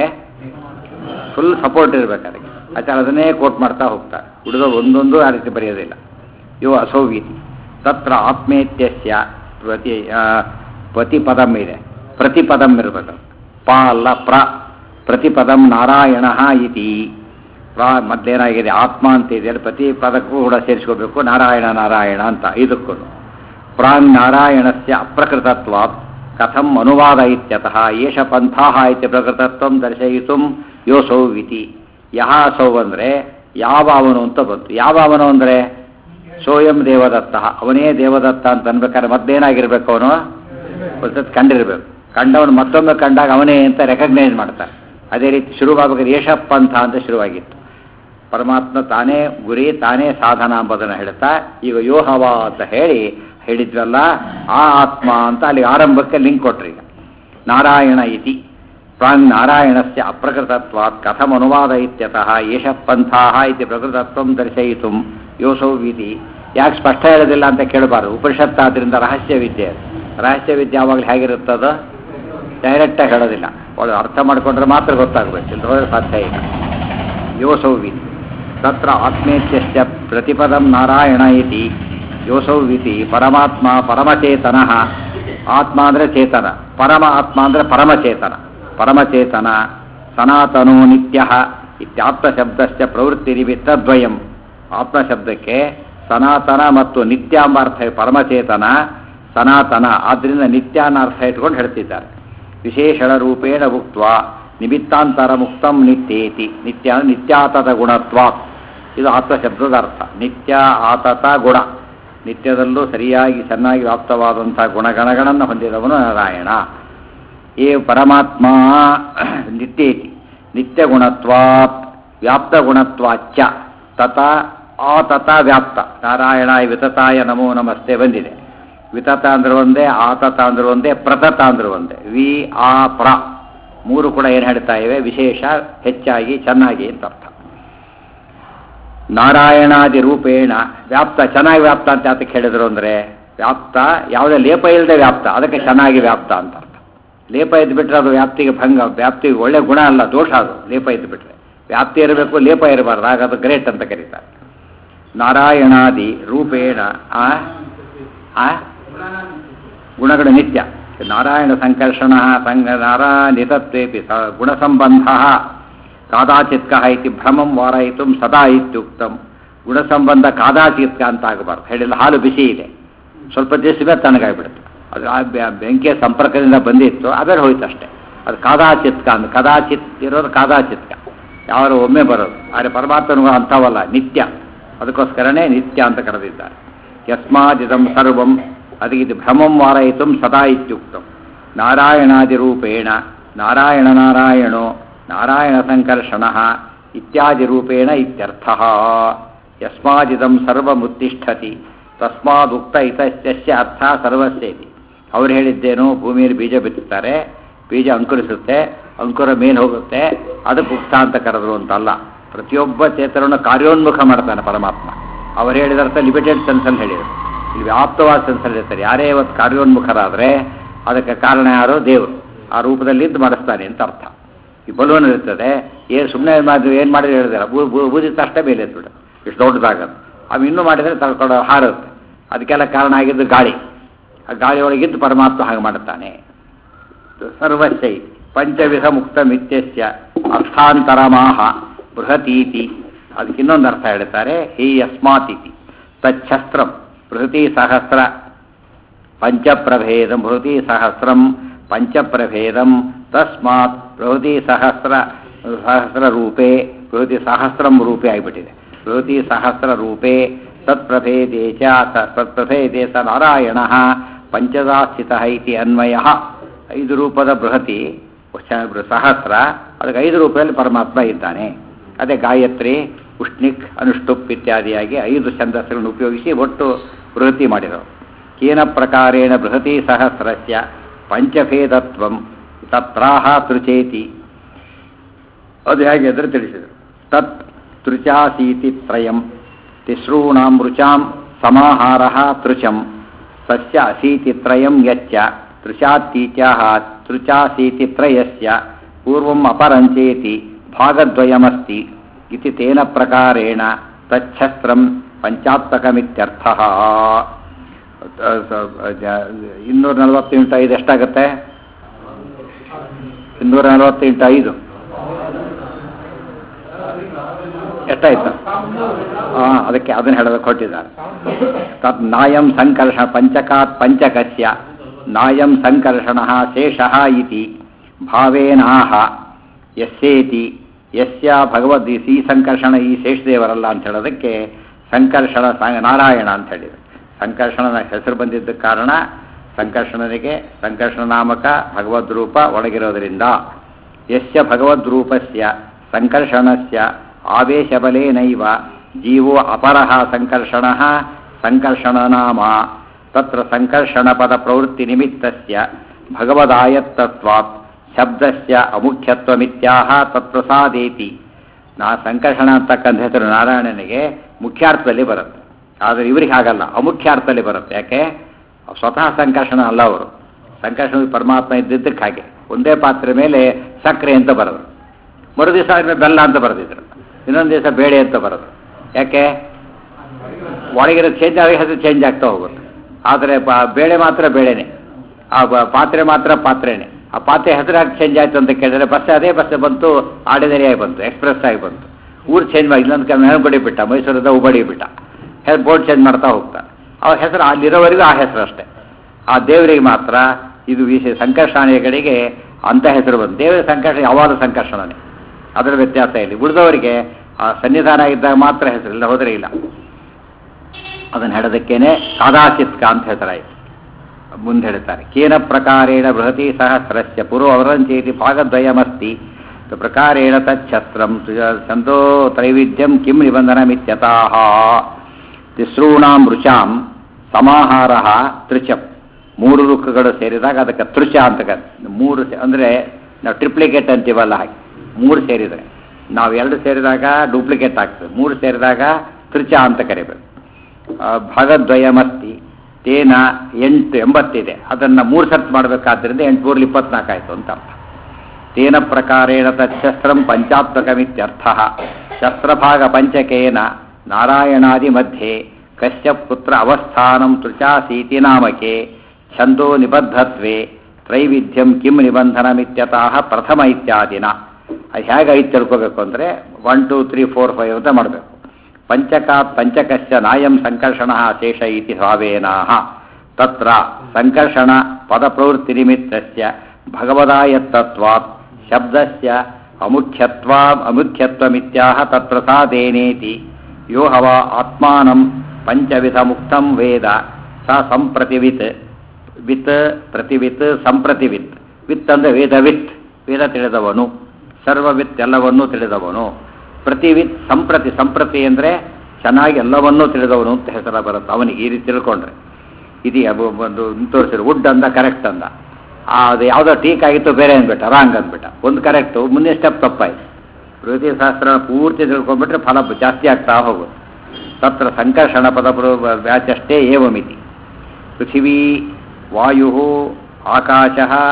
ಫುಲ್ ಸಪೋರ್ಟ್ ಇರಬೇಕು ಅದಕ್ಕೆ ಆಚಾರ ಅದನ್ನೇ ಕೋಟ್ ಮಾಡ್ತಾ ಹೋಗ್ತಾರೆ ಉಳಿದ ಒಂದೊಂದು ಆ ರೀತಿ ಬರೆಯೋದಿಲ್ಲ ಇವು ಅಸೌವೀತಿ ತತ್ರ ಆತ್ಮೇತ್ಯಸ್ಯ ಪ್ರತಿ ಆ, ಪ್ರತಿಪದಂ ಇದೆ ಪ್ರತಿಪದಂ ಇರಬೇಕು ಪ ಅಲ್ಲ ಪ್ರ ಪ್ರತಿಪದಂ ನಾರಾಯಣ ಇತಿ ಪ್ರ ಮತ್ತೇನಾಗಿದೆ ಆತ್ಮ ಅಂತ ಇದೆಯಲ್ಲ ಪ್ರತಿ ಪದಕ್ಕೂ ಕೂಡ ಸೇರಿಸ್ಕೋಬೇಕು ನಾರಾಯಣ ನಾರಾಯಣ ಅಂತ ಇದಕ್ಕೂ ಪ್ರಾಂಗ್ ನಾರಾಯಣಸ್ಯ ಅಪ್ರಕೃತತ್ವಾತ್ ಕಥಂ ಅನುವಾದ ಇತ್ಯತಃ ಏಷ ಪಂಥಾಹ ಇತಿ ಪ್ರಕೃತತ್ವಂ ದರ್ಶಯಿತು ಯೋಸೌ ಇತಿ ಯಹ ಸೌ ಅಂದರೆ ಯಾವ ಅವನು ಅಂತ ಬಂತು ಯಾವ ಅವನು ಅಂದರೆ ಸೋಯಂ ದೇವದತ್ತ ಅವನೇ ದೇವದತ್ತ ಅಂತ ಅನ್ಬೇಕಾದ್ರೆ ಮತ್ತೇನಾಗಿರ್ಬೇಕು ಅವನು ಒಂದ್ಸತ್ ಕಂಡಿರ್ಬೇಕು ಕಂಡವನು ಮತ್ತೊಮ್ಮೆ ಕಂಡಾಗ ಅವನೇ ಅಂತ ರೆಕಗ್ನೈಸ್ ಮಾಡ್ತಾರೆ ಅದೇ ರೀತಿ ಶುರುವಾಗಬೇಕಾದ್ರೆ ಏಷಪ್ಪ ಅಂತ ಅಂತ ಶುರುವಾಗಿತ್ತು ಪರಮಾತ್ಮ ತಾನೇ ಗುರಿ ತಾನೇ ಸಾಧನ ಎಂಬುದನ್ನು ಹೇಳ್ತಾ ಈಗ ಯೋಹವ ಅಂತ ಹೇಳಿ ಹೇಳಿದ್ವಲ್ಲ ಆ ಆತ್ಮ ಅಂತ ಅಲ್ಲಿ ಆರಂಭಕ್ಕೆ ಲಿಂಕ್ ಕೊಟ್ರಿ ಈಗ ನಾರಾಯಣ ಇತಿ ಪ್ರಾಂಗ್ ನಾರಾಯಣಸ್ಯ ಅಪ್ರಕೃತತ್ವಾತ್ ಕಥಂ ಅನುವಾದ ಇತ್ಯತಃ ಏಷ ಪಂಥಾಹ ಇತಿ ಪ್ರಕೃತತ್ವಂ ದರ್ಶಯಿತು ಯೋಸೌ ವಿಧಿ ಯಾಕೆ ಸ್ಪಷ್ಟ ಹೇಳೋದಿಲ್ಲ ಅಂತ ಕೇಳಬಾರ್ದು ಉಪನಿಷತ್ ಆದ್ರಿಂದ ರಹಸ್ಯ ವಿದ್ಯೆ ಅದು. ರಹಸ್ಯ ವಿದ್ಯೆ ಯಾವಾಗಲೂ ಹೇಗಿರುತ್ತದು ಡೈರೆಕ್ಟಾಗಿ ಹೇಳೋದಿಲ್ಲ ಒಳ್ಳೆ ಅರ್ಥ ಮಾಡ್ಕೊಂಡ್ರೆ ಮಾತ್ರ ಗೊತ್ತಾಗಬೇಕು ಇಲ್ಲದ್ರೆ ಸಾಧ್ಯ ಇಲ್ಲ ಯೋಸೌ ವಿಧಿ ತತ್ರ ಆತ್ಮೇತ್ಯಸ್ಯ ಪ್ರತಿಪದಂ ನಾರಾಯಣ ಇತಿ ಯೋಸೌ ವಿಧಿ ಪರಮಾತ್ಮ ಪರಮಚೇತನ ಆತ್ಮ ಅಂದರೆ ಚೇತನ ಪರಮ ಆತ್ಮ ಅಂದರೆ ಪರಮಚೇತನ ಪರಮಚೇತನ ಸನಾತನೋ ನಿತ್ಯ ಇತ್ಯಾತ್ಮ ಶಬ್ದಸ್ಯ ಪ್ರವೃತ್ತಿರಿವಿತ್ತದ್ವಯಂ ಆತ್ಮ ಶಬ್ದಕ್ಕೆ ಸನಾತನ ಮತ್ತು ನಿತ್ಯ ಎಂಬ ಅರ್ಥ ಪರಮಚೇತನ ಸನಾತನ ಆದ್ದರಿಂದ ನಿತ್ಯ ಅನ್ನೋ ಅರ್ಥ ಇಟ್ಕೊಂಡು ಹೇಳ್ತಿದ್ದಾರೆ ವಿಶೇಷಣ ರೂಪೇಣ ಉಕ್ತ ನಿಮಿತ್ತಾಂತರ ಮುಕ್ತಂ ನಿತ್ಯೇತಿ ನಿತ್ಯ ನಿತ್ಯಾತತ ಗುಣತ್ವ ಇದು ಆತ್ಮ ಶಬ್ದದ ಅರ್ಥ ನಿತ್ಯ ಆತತ ಗುಣ ನಿತ್ಯದಲ್ಲೂ ಸರಿಯಾಗಿ ಚೆನ್ನಾಗಿ ವ್ಯಾಪ್ತವಾದಂಥ ಗುಣಗಣಗಳನ್ನು ಹೊಂದಿದವನು ನಾರಾಯಣ ಏ ಪರಮಾತ್ಮ ನಿತ್ಯೇತಿ ನಿತ್ಯ ಗುಣತ್ವಾತ್ ವ್ಯಾಪ್ತ ಗುಣತ್ವಾಚ್ಚ ತತ ಆತತ ವ್ಯಾಪ್ತ ನಾರಾಯಣ ವಿತತಾಯ ನಮೋ ನಮಸ್ತೆ ಬಂದಿದೆ ವಿತತ ಅಂದ್ರೆ ಒಂದೇ ಆತತ ಅಂದ್ರೆ ಒಂದೇ ಪ್ರತತ ಅಂದ್ರೆ ಒಂದೇ ವಿ ಆ ಪ್ರ ಮೂರು ಕೂಡ ಏನು ಹೇಳ್ತಾ ಇವೆ ವಿಶೇಷ ಹೆಚ್ಚಾಗಿ ಚೆನ್ನಾಗಿ ಅಂತ ಅರ್ಥ ನಾರಾಯಣಾದಿ ರೂಪೇಣ ವ್ಯಾಪ್ತ ಚೆನ್ನಾಗಿ ವ್ಯಾಪ್ತ ಅಂತ ಯಾತಕ್ಕೆ ಹೇಳಿದ್ರು ಅಂದರೆ ವ್ಯಾಪ್ತ ಯಾವುದೇ ಲೇಪ ಇಲ್ಲದೆ ವ್ಯಾಪ್ತ ಅದಕ್ಕೆ ಚೆನ್ನಾಗಿ ವ್ಯಾಪ್ತ ಅಂತ ಅರ್ಥ ಲೇಪ ಇದ್ಬಿಟ್ರೆ ಅದು ವ್ಯಾಪ್ತಿಗೆ ಭಂಗ ವ್ಯಾಪ್ತಿಗೆ ಒಳ್ಳೆ ಗುಣ ಅಲ್ಲ ದೋಷ ಅದು ಲೇಪ ಇದ್ಬಿಟ್ರೆ ವ್ಯಾಪ್ತಿ ಇರಬೇಕು ಲೇಪ ಇರಬಾರ್ದು ಆಗ ಅದು ಗ್ರೇಟ್ ಅಂತ ಕರೀತಾರೆ ನಾರಾಯಣಾದಿ ರೂಪೇಣ ಆ ಆ ಗುಣಗಳು ನಿತ್ಯ ನಾರಾಯಣ ಸಂಕರ್ಷಣ ಸಂಗ ನಾರಾಯಣಿತತ್ವೇಪಿ ಸ ಗುಣಸಂಬಂಧ ಕಾದಾಚಿತ್ಕ ಇತಿ ಭ್ರಮಂ ವಾರಯಿತು ಸದಾ ಇತ್ಯುಕ್ತಂ ಗುಣಸಂಬಂಧ ಕಾದಾಚಿತ್ಕ ಅಂತ ಆಗಬಾರ್ದು ಹೇಳಿಲ್ಲ ಹಾಲು ಬಿಸಿ ಇದೆ ಸ್ವಲ್ಪ ದಿವಸ ಮೇಲೆ ತಣ್ಣಗಾಗ್ಬಿಡುತ್ತೆ ಅದು ಆ ಬೆ- ಬೆಂಕಿಯ ಸಂಪರ್ಕದಿಂದ ಬಂದಿತ್ತು ಅದೇ ಹೋಯ್ತು ಅಷ್ಟೇ ಅದು ಕಾದಾಚಿತ್ಕ ಅಂತ ಕದಾಚಿತ್ ಇರೋದು ಕಾದಾಚಿತ್ಕ ಯಾರು ಒಮ್ಮೆ ಬರೋದು ಆದರೆ ಪರಮಾತ್ಮನಿಗೂ ಅಂಥವಲ್ಲ ನಿತ್ಯ ಅದಕ್ಕೋಸ್ಕರನೇ ನಿತ್ಯ ಅಂತ ಕರೆದಿದ್ದಾರೆ ಯಸ್ಮಾದಿದಂ ಸರ್ವಂ ಅದಕ್ಕೆ ಇದು ಭ್ರಮಂ ವಾರಯಿತು ಸದಾ ಇತ್ಯುಕ್ತಂ ನಾರಾಯಣಾದಿ ರೂಪೇಣ ನಾರಾಯಣ ನಾರಾಯಣೋ ನಾರಾಯಣ ಸಂಕರ್ಷಣ ಇತ್ಯಾದಿ ರೂಪೇಣ ಇತ್ಯರ್ಥ ಯಸ್ಮಾದಿದಂ ಸರ್ವಮುತ್ತಿಷ್ಠತಿ ತಸ್ಮಾದುಕ್ತ ಇತಸ್ಯ ಅರ್ಥ ಸರ್ವಸ್ಯೇತಿ ಅವ್ರು ಹೇಳಿದ್ದೇನು ಭೂಮಿಯಲ್ಲಿ ಬೀಜ ಬಿತ್ತುತ್ತಾರೆ ಬೀಜ ಅಂಕುರಿಸುತ್ತೆ ಅಂಕುರ ಮೇಲೆ ಹೋಗುತ್ತೆ ಅದಕ್ಕೆ ಉಕ್ತ ಅಂತ ಕರೆದ್ರು ಅಂತಲ್ಲ ಪ್ರತಿಯೊಬ್ಬ ಚೇತನವನ್ನು ಕಾರ್ಯೋನ್ಮುಖ ಮಾಡ್ತಾನೆ ಪರಮಾತ್ಮ ಅವ್ರು ಹೇಳಿದ ಅರ್ಥ ಲಿಮಿಟೆಡ್ ಸೆನ್ಸಲ್ಲಿ ಹೇಳಿದರು ಇಲ್ಲಿ ವ್ಯಾಪ್ತವಾದ ಸೆನ್ಸಲ್ಲಿ ಹೇಳ್ತಾರೆ ಯಾರೇ ಇವತ್ತು ಕಾರ್ಯೋನ್ಮುಖರಾದರೆ ಅದಕ್ಕೆ ಕಾರಣ ಯಾರು ದೇವರು ಆ ರೂಪದಲ್ಲಿ ಇದ್ದು ಮಾಡಿಸ್ತಾನೆ ಅಂತ ಅರ್ಥ ಈ ಬಲೂನ್ ಇರ್ತದೆ ಏನು ಸುಮ್ಮನೆ ಮಾಡಿದ್ರು ಏನು ಮಾಡಿದ್ರೆ ಹೇಳಿದಾರೆ ಬೂದಿ ತಷ್ಟೇ ಮೇಲೆ ಎದ್ಬಿಡು ಇಷ್ಟು ದೊಡ್ಡದಾಗದು ಅವು ಇನ್ನೂ ಮಾಡಿದರೆ ತಳ್ಕೊಂಡು ಹಾರುತ್ತೆ ಅದಕ್ಕೆಲ್ಲ ಕಾರಣ ಆಗಿದ್ದು ಗಾಳಿ ಆ ಗಾಳಿ ಒಳಗಿದ್ದು ಪರಮಾತ್ಮ ಹಾಗೆ ಮಾಡುತ್ತಾನೆ ಸರ್ವಸ್ಯೈ ಪಂಚವಿಧ ಮುಕ್ತ ಮಿತ್ಯಸ್ಯ ಅರ್ಥಾಂತರಮಾಹ ಬೃಹತೀತಿ ಅದಕ್ಕೆ ಇನ್ನೊಂದು ಅರ್ಥ ಹೇಳ್ತಾರೆ ಹಿ ಯಸ್ಮಾತಿತಿ ತಚ್ಛಸ್ತ್ರಂ ಬೃಹತಿ ಸಹಸ್ರ ಪಂಚಪ್ರಭೇದಂ ಬೃಹತಿ ಸಹಸ್ರಂ ಪಂಚಪ್ರಭೇದಂ ತಸ್ಮಾತ್ ಬೃಹತಿ ಸಹಸ್ರ ಸಹಸ್ರ ರೂಪೇ ಬೃಹತಿ ಸಹಸ್ರಂ ರೂಪೇ ಆಗಿಬಿಟ್ಟಿದೆ ಬೃಹತಿ ಸಹಸ್ರ ರೂಪೇ ತತ್ಪ್ರಭೇದೇ ಚ ತ- ತತ್ಪ್ರಭೇದೇ ಸ ನಾರಾಯಣ ಪಂಚದಾ ಸ್ಥಿತ ಇತಿ ಅನ್ವಯ ಐದು ರೂಪದ ಬೃಹತಿ ಚ- ಸಹಸ್ರ ಅದಕ್ಕೆ ಐದು ರೂಪದಲ್ಲಿ ಪರಮಾತ್ಮ ಇದ್ದಾನೆ ಅದೇ ಗಾಯತ್ರಿ ಉಷ್ಣಿಕ್ ಅನುಷ್ಠುಪ್ ಇತ್ಯಾದಿಯಾಗಿ ಐದು ಛಂದಸ್ಸುಗಳನ್ನು ಉಪಯೋಗಿಸಿ ಒಟ್ಟು ಬೃಹತಿ ಮಾಡಿದರು ಕೇನ ಪ್ರಕಾರೇಣ ಬೃಹತಿ ಸಹಸ್ರಸ್ಯ ಪಂಚಭೇದತ್ವಂ ತತ್ರಾಹ ತೃಚೇತಿ ಅದು ಹೇಗೆ ಅಂದರೆ ತಿಳಿಸಿದರು ತತ್ ತೃಚಾಸೀತಿ ತ್ರಯಂ ತಿಸ್ರೂಣಾಂ ರುಚಾಂ ಸಮಾಹಾರ ತೃಚಂ ಸಸ್ಯ ಅಸೀತಿ ತ್ರಯಂ ಯಚ್ಚ ತೃಚಾತ್ತೀತ್ಯಾಹ ತೃಚಾಸೀತಿ ತ್ರಯಸ್ಯ ಪೂರ್ವಂ ಅಪರಂಚೇತಿ ಭಾಗದ್ವಯಮಸ್ತಿ ಇತಿ ತೇನ ಪ್ರಕಾರೇಣ ತಚ್ಛಸ್ತ್ರಂ ಪಂಚಾತ್ಮಕಮಿತ್ಯರ್ಥಃ ಇನ್ನೂರ ನಲವತ್ತು ಇಂಟು ಐದು ಎಷ್ಟಾಗುತ್ತೆ ಇನ್ನೂರ ನಲವತ್ತು ಇಂಟು ಐದು ಎಷ್ಟಾಯ್ತು ಹಾಂ ಅದಕ್ಕೆ ಅದನ್ನು ಹೇಳೋದಕ್ಕೆ ಕೊಟ್ಟಿದ್ದಾರೆ ತತ್ ನಾಯಂ ಸಂಕರ್ಷ ಪಂಚಕಾತ್ ಪಂಚಕಸ್ಯ ನಾಯಂ ಸಂಕರ್ಷಣ ಶೇಷ ಇತಿ ಭಾವೇನಾಹ ಯಸ್ಯೇತಿ ಯಸ್ಯ ಭಗವದ್ ಈ ಸಂಕರ್ಷಣ ಈ ಶೇಷದೇವರಲ್ಲ ಅಂತ ಹೇಳೋದಕ್ಕೆ ಸಂಕರ್ಷಣ ಸ- ನಾರಾಯಣ ಅಂತ ಹೇಳಿದರು ಸಂಕರ್ಷಣನ ಹೆಸರು ಬಂದಿದ್ದ ಕಾರಣ ಸಂಕರ್ಷಣನಿಗೆ ಸಂಕರ್ಷಣ ನಾಮಕ ಭಗವದ್ ರೂಪ ಒಳಗಿರೋದರಿಂದ ಯಸ್ಯ ಭಗವದ್ರೂಪಸ್ಯ ಸಂಕರ್ಷಣಸ್ಯ ಆವೇಶಬಲೇನೈವ ಜೀವೋ ಅಪರಃ ಸಂಕರ್ಷಣಃ ಸಂಕರ್ಷಣನಾಮ ತತ್ರ ಸಂಕರ್ಷಣಪದ ಪ್ರವೃತ್ತಿ ನಿಮಿತ್ತಸ್ಯ ಭಗವದಾಯತ್ತತ್ವಾತ್ ಶಬ್ದಸ್ಯ ಅಮುಖ್ಯತ್ವಮಿತ್ಯಾಹ ತತ್ಪ್ರಸಾದೇತಿ ನಾ ಸಂಕರ್ಷಣ ಅಂತಕ್ಕಂಥ ಹೆಸರು ನಾರಾಯಣನಿಗೆ ಮುಖ್ಯಾರ್ಥದಲ್ಲಿ ಬರುತ್ತೆ ಆದರೆ ಇವರಿಗೆ ಹಾಗಲ್ಲ ಅಮುಖ್ಯಾರ್ಥದಲ್ಲಿ ಬರುತ್ತೆ ಯಾಕೆ ಸ್ವತಃ ಸಂಕರ್ಷಣ ಅಲ್ಲ ಅವರು ಸಂಕರ್ಷಣ ಪರಮಾತ್ಮ ಇದ್ದಿದ್ದಕ್ಕೆ ಹಾಗೆ ಒಂದೇ ಪಾತ್ರೆ ಮೇಲೆ ಸಕ್ಕರೆ ಅಂತ ಬರೋದು ಮರು ದಿವಸ ಆದ್ಮೇಲೆ ಬೆಲ್ಲ ಅಂತ ಬರೆದಿದ್ರು ಇನ್ನೊಂದು ದಿವಸ ಬೇಳೆ ಅಂತ ಬರೋದು ಯಾಕೆ ಒಳಗಿರೋ ಚೇಂಜ್ ಆಗಿ ಹೆಸರು ಚೇಂಜ್ ಆಗ್ತಾ ಹೋಗುತ್ತೆ ಆದರೆ ಬ- ಬೇಳೆ ಮಾತ್ರ ಬೇಳೆನೆ ಆ ಬ- ಪಾತ್ರೆ ಮಾತ್ರ ಪಾತ್ರೆನೆ ಆ ಪಾತ್ರೆ ಹೆಸರಾಗಿ ಚೇಂಜ್ ಆಯ್ತು ಅಂತ ಕೇಳಿದ್ರೆ ಬಸ್ ಅದೇ ಬಸ್ ಬಂತು ಆರ್ಡಿನರಿ ಆಗಿ ಬಂತು ಎಕ್ಸ್ಪ್ರೆಸ್ ಆಗಿ ಬಂತು ಊರು ಚೇಂಜ್ ಮಾಡಿ ಇಲ್ಲೊಂದು ಕಮ್ಮಿ ನೆನಪಡಿ ಬಿಟ್ಟ ಮೈಸೂರದ ಉಬಡಿ ಬಿಟ್ಟ ಹೆಸರು ಬೋರ್ಡ್ ಚೇಂಜ್ ಮಾಡ್ತಾ ಹೋಗ್ತಾ ಅವ್ರ ಹೆಸರು ಅಲ್ಲಿರೋವರೆಗೂ ಆ ಹೆಸರು ಅಷ್ಟೇ ಆ ದೇವರಿಗೆ ಮಾತ್ರ ಇದು ವಿಶೇಷ ಸಂಕರ್ಷಣೆಗಳಿಗೆ ಅಂತ ಹೆಸರು ಬಂತು ದೇವರ ಸಂಕರ್ಷಣ ಯಾವಾಗಲೂ ಸಂಕರ್ಷಣನೇ ಅದರ ವ್ಯತ್ಯಾಸ ಇಲ್ಲಿ ಉಳಿದವರಿಗೆ ಆ ಸನ್ನಿಧಾನ ಇದ್ದಾಗ ಮಾತ್ರ ಹೆಸರು ಇಲ್ಲ ಹೋದರೆ ಇಲ್ಲ ಅದನ್ನು ಹೇಳೋದಕ್ಕೇನೆ ಸಾದಾಚಿತ್ಕ ಅಂತ ಹೆಸರಾಯಿತು ಮುಂದೆ ಹೇಳ್ತಾರೆ ಕೇನ ಪ್ರಕಾರೇಣ ಬೃಹತಿ ಸಹಸ್ರಸ್ಯ ಪೂರ್ವ ಅವರಂಚೇತಿ ಭಾಗದ್ವಯಮಸ್ತಿ ಪ್ರಕಾರೇಣ ತಚ್ಛಸ್ತ್ರಂ ಸಂತೋ ತ್ರೈವಿಧ್ಯಂ ಕಿಂ ನಿಬಂಧನಮಿತ್ಯತಃ ತಿಸ್ರೂಣಾಂ ರುಚಾಂ ಸಮಾಹಾರ ತೃಚಂ ಮೂರು ರುಕ್ಕಗಳು ಸೇರಿದಾಗ ಅದಕ್ಕೆ ತೃಚ ಅಂತ ಕರೀತಾರೆ. ಮೂರು ಸೇ- ಅಂದ್ರೆ ನಾವು ಟ್ರಿಪ್ಲಿಕೇಟ್ ಅಂತೀವಲ್ಲ ಹಾಗೆ ಮೂರು ಸೇರಿದರೆ ನಾವು ಎರಡು ಸೇರಿದಾಗ ಡೂಪ್ಲಿಕೇಟ್ ಆಗ್ತದೆ ಮೂರು ಸೇರಿದಾಗ ತೃಚ ಅಂತ ಕರಿಬೇಕು ಆ, ಭಾಗದ್ವಯಮಸ್ತಿ ತೇನ ಎಂಟು ಎಂಬತ್ತಿದೆ ಅದನ್ನು ಮೂರು ಸರ್ತ್ ಮಾಡಬೇಕಾದ್ರಿಂದ ಎಂಟುನೂರಲ್ಲಿ ಇಪ್ಪತ್ನಾಲ್ಕು ಆಯಿತು ಅಂತ ಅರ್ಥ ತೇನ ಪ್ರಕಾರೇಣ ತಚ್ಛಸ್ತ್ರಂ ಪಂಚಾತ್ಮಕಮಿತ್ಯರ್ಥ ಶಸ್ತ್ರಭಾಗ ಪಂಚಕೇನ ನಾರಾಯಣಾದಿ ಮಧ್ಯೆ ಕಶ್ಯ ಪುತ್ರ ಅವಸ್ಥಾನಂ ತೃಚಾಸೀತಿ ನಾಮಕೆ ಛಂದೋ ನಿಬದ್ಧತ್ವೇ ತ್ರೈವಿಧ್ಯಂ ಕಿಂ ನಿಬಂಧನಮಿತ್ಯತಃ ಪ್ರಥಮ ಇತ್ಯಾದಿನ ಅದು ಹೇಗೆ ಐದು ತಿಳ್ಕೋಬೇಕು ಅಂದರೆ one two three four five ಅಂತ ಮಾಡಬೇಕು ಪಂಚಕಾತ್ ಪಂಚಕಶ್ಚ ನಾಯಂ ಸಂಕರ್ಷಣ ಶೇಷ ಇತಿ ಭಾವೇನಾಹ ತತ್ರ ಸಂಕರ್ಷಣ ಪದಪ್ರವೃತ್ತಿ ನಿಮಿತ್ತಸ್ಯ ಭಗವದಾಯತ್ತತ್ವಾತ್ ಶಬ್ದಸ್ಯ ಅಮುಖ್ಯತ್ವ ಅಮುಖ್ಯತ್ವಮಿತ್ಯಾಹ ತತ್ಪ್ರಸಾದೇನೇತಿ ಯೋ ಹವ ಆತ್ಮಾನಂ ಪಂಚವಿಧ ಮುಕ್ತಂ ವೇದ ಸ ಸಂಪ್ರತಿವಿತ್ ವಿತ್ ಪ್ರತಿವಿತ್ ಸಂಪ್ರತಿವಿತ್ ವಿತ್ ಅಂದರೆ ವೇದವಿತ್ ವೇದ ತಿಳಿದವನು ಸರ್ವವಿತ್ ಎಲ್ಲವನ್ನೂ ತಿಳಿದವನು ಪ್ರತಿವಿತ್ ಸಂಪ್ರತಿ ಸಂಪ್ರತಿ ಅಂದರೆ ಚೆನ್ನಾಗಿ ಎಲ್ಲವನ್ನೂ ತಿಳಿದವನು ಅಂತ ಹೆಸರ ಬರುತ್ತೆ ಅವನಿಗೆ ಈ ರೀತಿ ತಿಳ್ಕೊಂಡ್ರೆ ಇದು ಅಬ್- ಒಂದು ತೋರಿಸಿದ್ರು ವುಡ್ ಅಂದ ಕರೆಕ್ಟ್ ಅಂದ ಆ, ಅದು ಯಾವುದೋ ಟೀಕ್ ಆಗಿತ್ತು ಬೇರೆ ಅಂದ್ಬಿಟ್ಟ ರಾಂಗ್ ಅಂದ್ಬಿಟ್ಟ ಒಂದು ಕರೆಕ್ಟು ಮುಂದಿನ ಸ್ಟೆಪ್ ತಪ್ಪಾಯ್ತು ಪ್ರಕೃತಿ ಶಾಸ್ತ್ರ ಪೂರ್ತಿ ತಿಳ್ಕೊಂಡ್ಬಿಟ್ರೆ ಫಲ ಜಾಸ್ತಿ ಆಗ್ತಾ ಹೋಗುತ್ತೆ ತತ್ರ ಸಂಕರ್ಷಣ ಪದ ವ್ಯಾಚಷ್ಟೇ ಏವಮಿತಿ ಪೃಥಿವೀ ವಾಯು ಆಕಾಶ